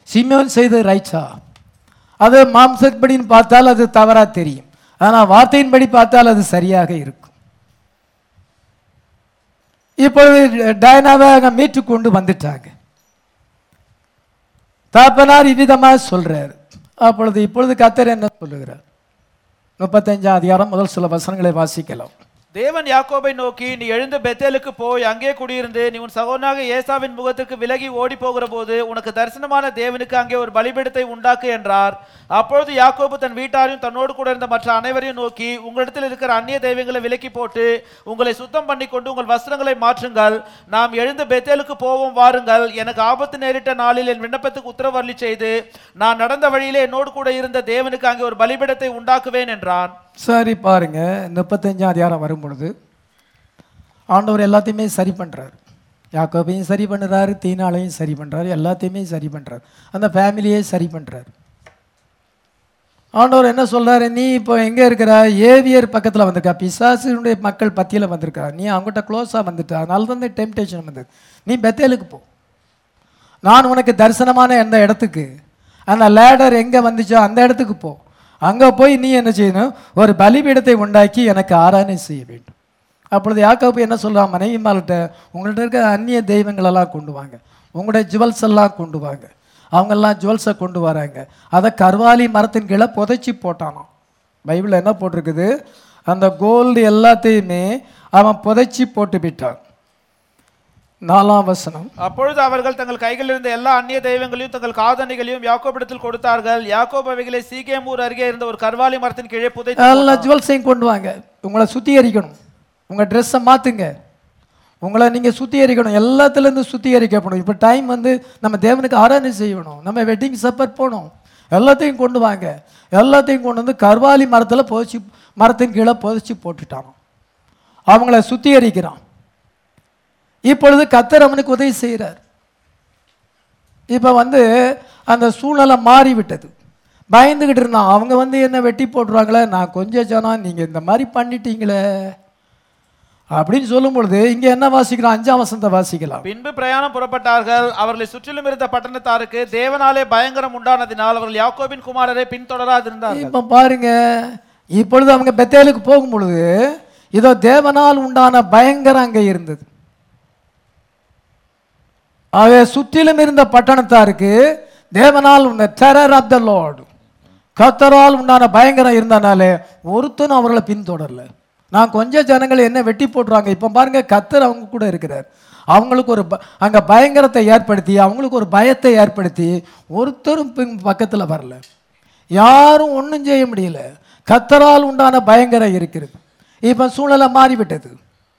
சிமியோன் செய்தது ரைட்ஸா அது மாம்சப்படின்னு பார்த்தால் அது தவறா தெரியும் ஆனால் வார்த்தையின்படி பார்த்தால் அது சரியாக இருக்கும் இப்பொழுது டயனாவை அங்கே மீட்டு கொண்டு வந்துட்டாங்க தாப்பனார் இவ்விதமாக சொல்றார் அப்பொழுது இப்பொழுது கத்தர் என்ன சொல்லுகிறார் முப்பத்தஞ்சாம் அதிகாரம் முதல் சில வசனங்களை வாசிக்கலாம் தேவன் யாக்கோபை நோக்கி நீ எழுந்து பெத்தேலுக்கு போய் அங்கே குடியிருந்து நீ உன் சகோதரனாக ஏசாவின் முகத்திற்கு விலகி ஓடி போகிற போது உனக்கு தரிசனமான தேவனுக்கு அங்கே ஒரு பலிபீடத்தை உண்டாக்கு என்றார் அப்பொழுது யாக்கோபு தன் வீட்டாரையும் தன்னோடு கூட இருந்த மற்ற அனைவரையும் நோக்கி உங்களிடத்தில் இருக்கிற அந்நிய தெய்வங்களை விலக்கி போட்டு உங்களை சுத்தம் பண்ணி கொண்டு உங்கள் வஸ்திரங்களை மாற்றுங்கள் நாம் எழுந்து பெத்தேலுக்கு போவோம் வாருங்கள் எனக்கு ஆபத்து நேரிட்ட நாளில் என் விண்ணப்பத்துக்கு உத்தரவு அருளி செய்து நான் நடந்த வழியிலே என்னோடு கூட இருந்த தேவனுக்கு அங்கே ஒரு பலிபீடத்தை உண்டாக்குவேன் என்றான் சரி பாருங்க முப்பத்தஞ்சாம் அதிகாரம் வரும் பொழுது ஆண்டவர் எல்லாத்தையுமே சரி பண்றாரு யாக்கோபையும் சரி பண்ணுறாரு தீனாலையும் சரி பண்றாரு எல்லாத்தையுமே சரி பண்றாரு அந்த ஃபேமிலியே சரி பண்றாரு ஆண்டவர் என்ன சொல்றாரு நீ இப்போ எங்க இருக்கிற ஏவியர் பக்கத்துல வந்திருக்கா பிசாசுடைய மக்கள் பத்தியில வந்திருக்கா நீ அவங்ககிட்ட க்ளோஸா வந்துட்ட அதனால தான் இந்த டெம்டேஷன் வந்தது நீ பெத்தேலுக்கு போ நான் உனக்கு தரிசனமான எந்த இடத்துக்கு அந்த லேடர் எங்கே வந்துச்சோ அந்த இடத்துக்கு போ அங்கே போய் நீ என்ன செய்யணும் ஒரு பலிபீடத்தை உண்டாக்கி எனக்கு ஆராதனை செய்ய வேண்டும் அப்பொழுது யாக்கோப்பு என்ன சொல்கிறான் மனைவி மால்கிட்ட உங்கள்ட்ட இருக்க அந்நிய தெய்வங்களெல்லாம் கொண்டு வாங்க உங்களுடைய ஜுவல்ஸ் எல்லாம் கொண்டு வாங்க அவங்கெல்லாம் ஜுவல்ஸை கொண்டு வராங்க அதை கர்வாலி மரத்தின் கீழே புதைச்சி போட்டானாம் பைபிளில் என்ன போட்டிருக்குது அந்த கோல்டு எல்லாத்தையுமே அவன் புதைச்சி போட்டு விட்டான் நாலாம் வசனம் அப்பொழுது அவர்கள் தங்கள் கைகளில் இருந்த எல்லா அந்நிய தெய்வங்களையும் தங்கள் காதணிகளையும் யாக்கோபிடத்தில் கொடுத்தார்கள் யாக்கோப் அவைகளை சீகேமூர் அருகே இருந்த ஒரு கர்வாலி மரத்தின் கீழே புதைத்து எல்லா ஜுவல்ஸையும் கொண்டு வாங்க உங்களை சுத்திகரிக்கணும் உங்கள் ட்ரெஸ்ஸை மாற்றுங்க உங்களை நீங்கள் சுத்திகரிக்கணும் எல்லாத்துலேருந்து சுத்திகரிக்கப்படும் இப்போ டைம் வந்து நம்ம தேவனுக்கு ஆராதனை செய்யணும் நம்ம வெட்டிங் சப்பர் போகணும் எல்லாத்தையும் கொண்டு வாங்க எல்லாத்தையும் கொண்டு வந்து கர்வாலி மரத்தில் புதைச்சி மரத்தின் கீழே புதைச்சி போட்டுட்டானோ அவங்கள சுத்திகரிக்கிறான் இப்பொழுது கத்தர் அவனுக்கு உதவி செய்கிறார் இப்போ வந்து அந்த சூழ்நிலை மாறிவிட்டது பயந்துக்கிட்டு இருந்தான் அவங்க வந்து என்ன வெட்டி போட்டுருவாங்களே நான் கொஞ்சம் ஜனம் நீங்கள் இந்த மாதிரி பண்ணிட்டீங்களே அப்படின்னு சொல்லும் பொழுது இங்கே என்ன வாசிக்கிறோம் அஞ்சாம் வசனத்தை வாசிக்கலாம் பின்பு பிரயாணம் புறப்பட்டார்கள் அவர்களை சுற்றிலும் இருந்த பட்டணத்தாருக்கு தேவனாலே பயங்கரம் உண்டானதினால் அவர்கள் யாக்கோபின் குமாரரை பின்தொடராதிருந்தார்கள் இப்போ பாருங்க இப்பொழுது அவங்க பெத்தேலுக்கு போகும் பொழுது இதோ தேவனால் உண்டான பயங்கரம் அங்கே இருந்தது ஆக சுற்றிலும் இருந்த பட்டணத்தாருக்கு தேவனால் உண்ட டெரர் ஆஃப் த லார்டு கத்தரால் உண்டான பயங்கரம் இருந்தனாலே ஒருத்தனும் அவர்களை பின்தொடரல நான் கொஞ்சம் ஜனங்கள் என்ன வெட்டி போட்டுருவாங்க இப்போ பாருங்க கத்தர் அவங்க கூட இருக்கிறார் அவங்களுக்கு ஒரு ப- அங்க பயங்கரத்தை ஏற்படுத்தி அவங்களுக்கு ஒரு பயத்தை ஏற்படுத்தி ஒருத்தரும் பின் பக்கத்தில் வரல யாரும் ஒன்றும் செய்ய முடியல கத்தரால் உண்டான பயங்கரம் இருக்கிறது இப்போ சூழ்நிலை மாறிவிட்டது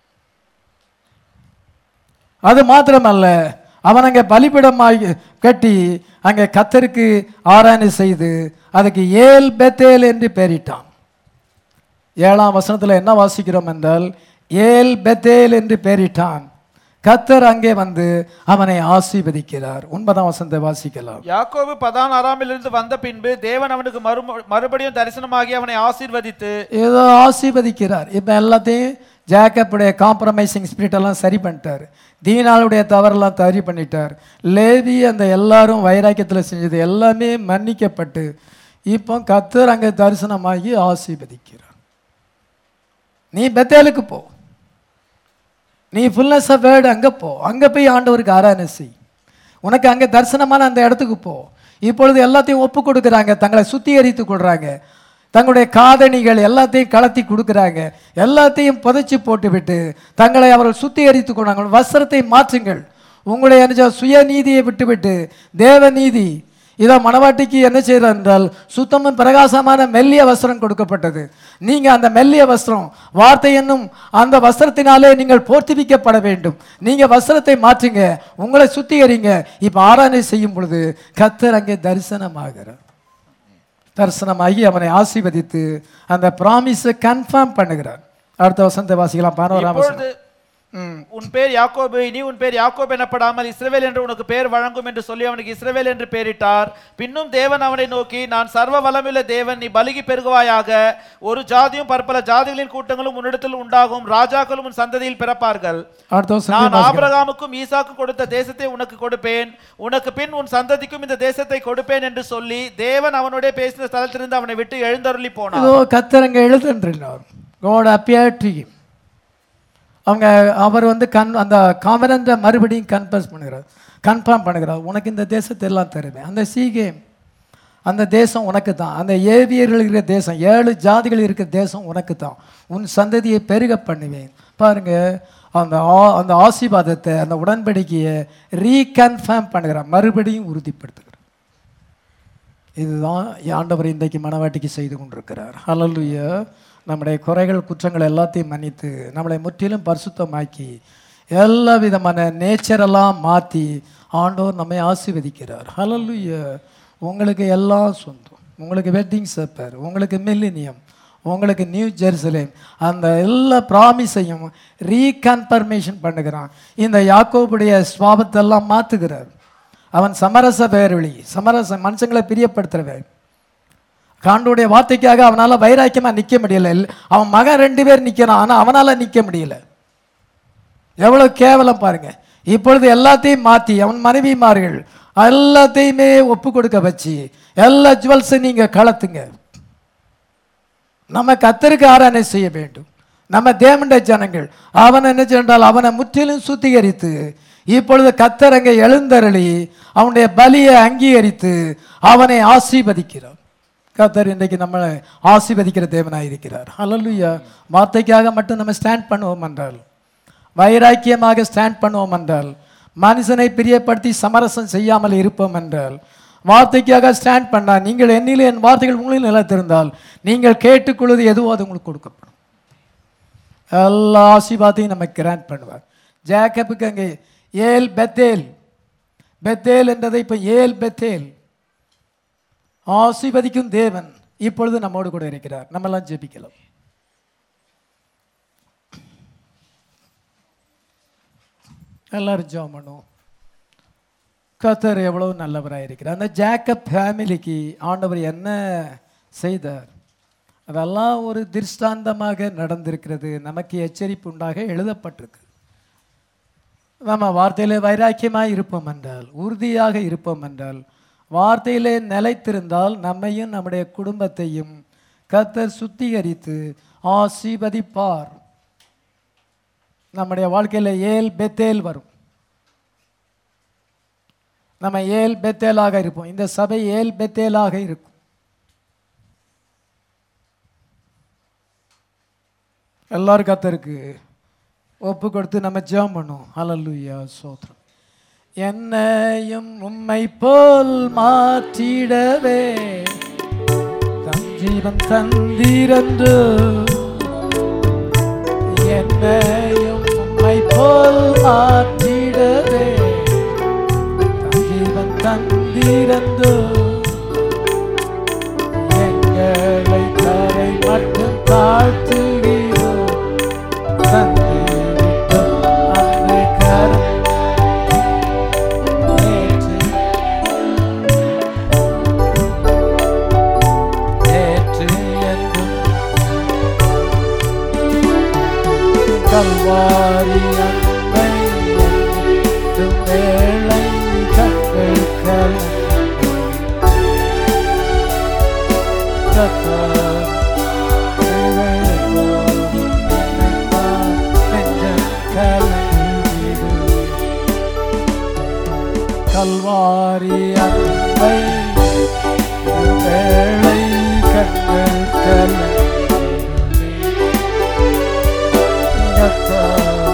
அது மாத்திரமல்ல அவன் அங்கே பலிபிடமாகி கட்டி அங்கே கத்தருக்கு ஆராதனை செய்து அதுக்கு ஏல் பெத்தேல் என்று பெயரிட்டான் ஏழாம் வசனத்தில் என்ன வாசிக்கிறோம் என்றால் ஏல் பெத்தேல் என்று பெயரிட்டான் கத்தர் அங்கே வந்து அவனை ஆசீர்வதிக்கிறார் ஒன்பதாம் வசனத்தை வாசிக்கலாம் யாக்கோபு பதான் அராமிலிருந்து வந்த பின்பு தேவன் அவனுக்கு மறு மறுபடியும் தரிசனமாகி அவனை ஆசீர்வதித்து ஏதோ ஆசீர்வதிக்கிறார் இப்போ எல்லாத்தையும் ஜேக்கப்புடைய காம்ப்ரமைசிங் ஸ்பிரிட் எல்லாம் சரி பண்ணிட்டார் தீனாளுடைய தவறெல்லாம் சரி பண்ணிட்டார் லேவி அந்த எல்லாரும் வைராக்கியத்தில் செஞ்சது எல்லாமே மன்னிக்கப்பட்டு இப்போ கத்தர் அங்கே தரிசனமாகி ஆசீர்வதிக்கிறார் நீ பெத்தேலுக்கு போ நீ ஃபுல்னஸ் ஆஃப் வேர்டு அங்கே போ அங்கே போய் ஆண்டவருக்கு ஆராதனை செய் உனக்கு அங்கே தரிசனமான அந்த இடத்துக்கு போ இப்பொழுது எல்லாத்தையும் ஒப்பு கொடுக்குறாங்க தங்களை சுத்திகரித்து கொள்றாங்க தங்களுடைய காதணிகள் எல்லாத்தையும் கலத்தி கொடுக்குறாங்க எல்லாத்தையும் புதைச்சி போட்டுவிட்டு தங்களை அவர்கள் சுத்திகரித்து கொண்டாங்க வஸ்திரத்தை மாற்றுங்கள் உங்களுடைய என்ன சுயநீதியை விட்டுவிட்டு தேவ நீதி இதோ மணவாட்டிக்கு என்ன செய்கிறார் என்றால் சுத்தமும் பிரகாசமான மெல்லிய வஸ்திரம் கொடுக்கப்பட்டது நீங்க அந்த மெல்லிய வஸ்திரம் வார்த்தை என்னும் அந்த வஸ்திரத்தினாலே நீங்கள் போர்த்திவிக்கப்பட வேண்டும் நீங்க வஸ்திரத்தை மாற்றுங்க உங்களை சுத்திகரிங்க இப்ப ஆராதனை செய்யும் பொழுது கத்தர் அங்கே தரிசனமாகிறார் தரிசனமாகி அவனை ஆசீர்வதித்து அந்த ப்ராமிஸை கன்ஃபார்ம் பண்ணுகிறார் அடுத்த வசனத்தை வாசிக்கலாம் பதினோராம் வசனம் இப்பொழுது ம் உன் பேர் யாக்கோபு இனி உன் பேர் யாக்கோப் எனப்படாமல் இஸ்ரவேல் என்று உனக்கு பேர் வழங்கும் என்று சொல்லி அவனுக்கு இஸ்ரவேல் என்று பெயரிட்டார் பின்னும் தேவன் அவனை நோக்கி நான் சர்வ வல்லமுள்ள தேவன் நீ பலுகி பெருகுவாயாக ஒரு ஜாதியும் பற்பல ஜாதிகளின் கூட்டங்களும் உன்னிடத்தில் உண்டாகும் ராஜாக்களும் உன் சந்ததியில் பிறப்பார்கள் அடுத்த வசனத்தை நான் வாசிக்கிறேன். ஆபிரகாமுக்கும் ஈசாக்கும் கொடுத்த தேசத்தை உனக்கு கொடுப்பேன் உனக்கு பின் உன் சந்ததிக்கும் இந்த தேசத்தை கொடுப்பேன் என்று சொல்லி தேவன் அவனுடைய பேசின ஸ்தலத்திலிருந்து அவனை விட்டு எழுந்தருளி போனார் இதோ கத்தரங்க எழுதுன்றார் கோட் அப்பியர் டு him அவங்க அவர் வந்து கண் அந்த காமரண்ட மறுபடியும் கன்ஃபர்ஸ் பண்ணுகிறார் கன்ஃபார்ம் பண்ணுகிறார் உனக்கு இந்த தேசத்தை எல்லாம் தருவேன் அந்த சீகேம் அந்த தேசம் உனக்கு தான் அந்த ஏவியர்கள் இருக்கிற தேசம் ஏழு ஜாதிகள் இருக்கிற தேசம் உனக்கு தான் உன் சந்ததியை பெருக பண்ணுவேன் பாருங்க அந்த ஆ- அந்த ஆசீர்வாதத்தை அந்த உடன்படிக்கையை ரீகன்ஃபார்ம் பண்ணுகிறார் மறுபடியும் உறுதிப்படுத்துகிறார் இதுதான் ஆண்டவர் இன்றைக்கு மனவாட்டிக்கு செய்து கொண்டிருக்கிறார் ஹalleluya நம்முடைய குறைகள் குற்றங்கள் எல்லாத்தையும் மன்னித்து நம்மளை முற்றிலும் பரிசுத்தமாக்கி எல்லா விதமான நேச்சரெல்லாம் மாற்றி ஆண்டவர் நம்மை ஆசீர்வதிக்கிறார் ஹalleluya உங்களுக்கு எல்லாம் சொந்தம் உங்களுக்கு வெட்டிங் சேப்பர் உங்களுக்கு மில்லினியம் உங்களுக்கு நியூ ஜெருசலேம் அந்த எல்லா ப்ராமிஸையும் ரீகன்ஃபர்மேஷன் பண்ணுகிறான் இந்த யாக்கோபுடைய சுவாபத்தெல்லாம் மாற்றுகிறார் அவன் சமரச பேரொழி சமரச மனுஷங்களை பிரியப்படுத்துறவன் காண்டுடைய வார்த்தைக்காக அவனால வைராக்கியமா நிக்க முடியல இல்ல- அவன் மகன் ரெண்டு பேர் நிக்கிறான் ஆனா அவனால நிக்க முடியல எவ்வளவு கேவலம் பாருங்க இப்பொழுது எல்லாத்தையும் மாத்தி அவன் மனைவிமார்கள் எல்லாத்தையுமே ஒப்பு கொடுக்க வச்சு எல்லா ஜுவல்ஸையும் நீங்க கலத்துங்க நம்ம கத்தருக்கு ஆராதனை செய்ய வேண்டும் நம்ம தேவண்ட ஜனங்கள் அவன் என்ன சென்றால் அவனை முற்றிலும் சுத்திகரித்து இப்பொழுது கத்தர் அங்கே எழுந்தருளி அவனுடைய பலியை அங்கீகரித்து அவனை ஆசீர்வதிக்கிறார் கத்தர் இன்றைக்கு நம்மளை ஆசீர்வதிக்கிற தேவனாய் இருக்கிறார் ஹalleluya வார்த்தைக்காக மட்டும் நம்ம ஸ்டாண்ட் பண்ணுவோம் என்றால் வைராக்கியமாக ஸ்டாண்ட் பண்ணுவோம் என்றால் மனுஷனை பிரியப்படுத்தி சமரசம் செய்யாமல் இருப்போம் என்றால் வார்த்தைக்காக ஸ்டாண்ட் பண்ணா நீங்கள் என்னிலே என் வார்த்தைகள் உங்களில் நிலைத்திருந்தால் நீங்கள் கேட்டுக்கொள்வது எதுவோ அது உங்களுக்கு கொடுக்கப்படும் எல்லா ஆசீர்வாதையும் நமக்கு கிராண்ட் பண்ணுவார் ஜேக்கப்புக்கு அங்கே ஏல் பெத்தேல் பெத்தேல் என்றதை இப்போ ஏல் பெத்தேல் ஆசீர்வதிக்கும் தேவன் இப்பொழுது நம்மோடு கூட இருக்கிறார் நம்மெல்லாம் ஜெபிக்கலாம் எல்லாரும் ஜெபம் பண்ணுவோம் கத்தர் எவ்வளவு நல்லவராக இருக்கிறார் அந்த ஜேக்கப் ஃபேமிலிக்கு ஆண்டவர் என்ன செய்தார் அதெல்லாம் ஒரு திருஷ்டாந்தமாக நடந்திருக்கிறது நமக்கு எச்சரிப்பு உண்டாக எழுதப்பட்டிருக்கு நம்ம வார்த்தையிலே வைராக்கியமாக இருப்போம் என்றால் உறுதியாக இருப்போம் என்றால் வார்த்தையிலே நிலைத்திருந்தால் நம்மையும் நம்முடைய குடும்பத்தையும் கத்தர் சுத்திகரித்து ஆசீர்வதிப்பார் நம்முடைய வாழ்க்கையில ஏல் பெத்தேல் வரும் நம்ம ஏல் பெத்தேலாக இருப்போம் இந்த சபை ஏல் பெத்தேலாக இருக்கும் எல்லாரும் கத்தருக்கு ஒப்பு கொடுத்து நம்ம ஜெபம் பண்ணுவோம் ஹalleluya சோத்ரம் என்னையும் உம்மை போல் மாற்றிடவே தம் ஜீவன் தந்தீரன்று என்னையும் உம்மை போல் மாற்றிடவே தம் ஜீவன் தந்தீரன்று எங்களை தரை மட்டும் தாழ்த்துகிறோம் தந்துவிட்டோம் அன்பு கரம் நேற்று நேற்று என்றும் கல்வாரி அன்பை என்றும் வேளை கண்கள் கலந்து கத்தார் கல்வாரி அன்பை வேளை கண்கள் கலங்கிடுமே. கத்தார்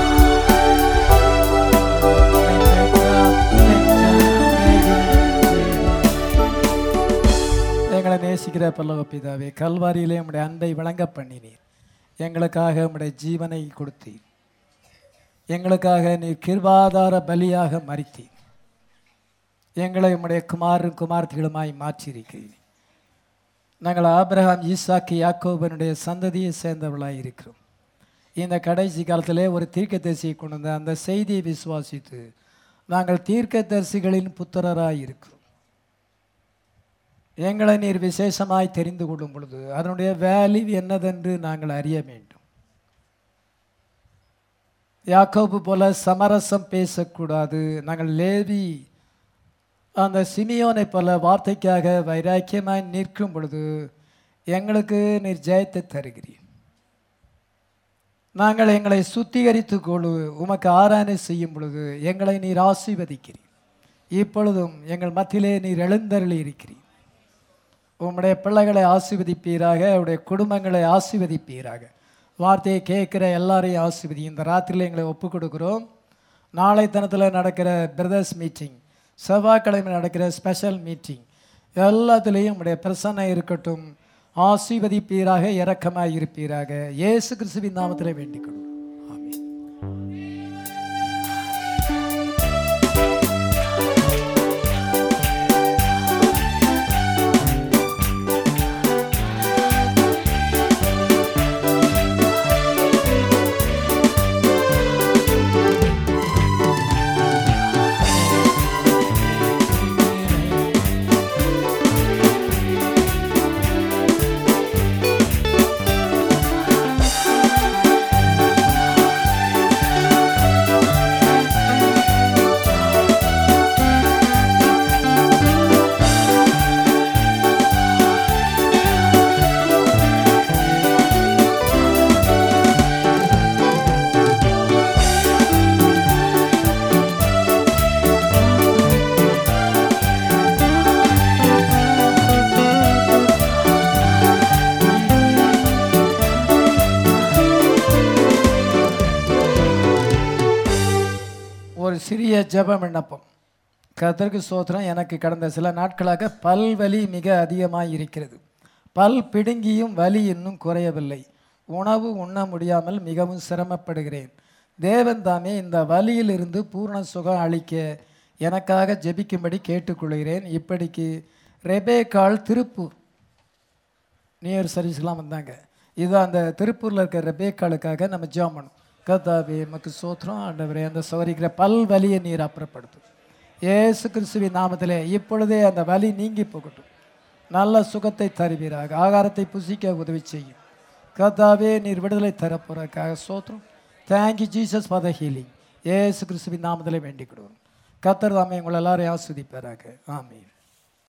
நினைத்தார் நெஞ்சம் நெகிழ்ந்திடும். எங்களை நேசிக்கிற பல்லவ பிதாவே கல்வாரியிலே உம்முடைய அன்பை விளங்க பண்ணினீர் எங்களுக்காக உம்முடைய ஜீவனை கொடுத்தீர் எங்களுக்காக நீர் கிருபாதார பலியாக மறித்தீர் எங்களை உம்முடைய குமாரன் குமார்த்திகளுமாய் மாற்றியிருக்கிறீர் நாங்கள் ஆபிரகாம் ஈசாக்கு யாக்கோபனுடைய சந்ததியை சேர்ந்தவர்களாய் இருக்கிறோம் இந்த கடைசி காலத்திலே ஒரு தீர்க்கதரிசியை கொண்டு வந்த அந்த செய்தியை விசுவாசித்து நாங்கள் தீர்க்கதரிசிகளின் புத்திரராய் இருக்கிறோம் எங்களை நீர் விசேஷமாய் தெரிந்து கொள்ளும் பொழுது அதனுடைய வேல்யூ என்னதென்று நாங்கள் அறிய வேண்டும் யாக்கோபு போல சமரசம் பேசக்கூடாது நாங்கள் லேவி அந்த சிமியோனை போல வார்த்தைக்காக வைராக்கியமாய் நிற்கும் பொழுது எங்களுக்கு நீர் ஜெயத்தை தருகிறீர் நாங்கள் எங்களை சுத்திகரித்து கொழு உமக்கு ஆராதனை செய்யும் பொழுது எங்களை நீர் ஆசீர்வதிக்கிறீர் இப்பொழுதும் எங்கள் மத்தியிலே நீர் எழுந்தருளி இருக்கிறீர் உம்முடைய பிள்ளைகளை ஆசீர்வதிப்பீராக உடைய குடும்பங்களை ஆசீர்வதிப்பீராக வார்த்தையை கேட்குற எல்லாரையும் ஆசீர்வதி இந்த ராத்திரியில் எங்களை ஒப்பு கொடுக்குறோம் நாளை தினத்தில் நடக்கிற பிரதர்ஸ் மீட்டிங் செவ்வாய்க்கிழமை நடக்கிற ஸ்பெஷல் மீட்டிங் எல்லாத்துலேயும் உடைய பிரசன்னம் இருக்கட்டும் ஆசீர்வதிப்பீராக இரக்கமாக இருப்பீராக இயேசு கிறிஸ்துவின் நாமத்தில் வேண்டிக் கொள்வோம் ஆமென் ஒரு சிறிய ஜெப விண்ணப்பம் கர்த்தருக்கு சோத்திரம் எனக்கு கடந்த சில நாட்களாக பல் வலி மிக அதிகமாக இருக்கிறது பல் பிடுங்கியும் வலி இன்னும் குறையவில்லை உணவு உண்ண முடியாமல் மிகவும் சிரமப்படுகிறேன் தேவன் தாமே இந்த வலியிலிருந்து பூர்ண சுகம் அளிக்க எனக்காக ஜெபிக்கும்படி கேட்டுக்கொள்கிறேன் இப்படிக்கு ரெபேக்கால் திருப்பூர் நியூ சர்வீஸ்லாம் வந்தாங்க இது அந்த திருப்பூரில் இருக்கிற ரெபேக்காலுக்காக நம்ம ஜெபம் பண்ணோம் கர்த்தாவே மக்கு சோத்திரம் ஆண்டவரே அந்த சௌரிக்கிற பல் வலியை நீர் அப்புறப்படுத்தும் ஏசு கிறிஸ்துவின் நாமத்திலே இப்பொழுதே அந்த வலி நீங்கி போகட்டும் நல்ல சுகத்தை தருவீராக ஆகாரத்தை புசிக்க உதவி செய்யும் கர்த்தாவே நீர் விடுதலை தரப்போறதுக்காக சோத்திரம் thank you Jesus for the healing Yesu கிறிஸ்துவின் நாமத்திலே வேண்டிக் கொடுவோம் கத்தர் தாமே உங்களை எல்லாரையும் ஆஸ்வதிப்பாராக ஆமீன்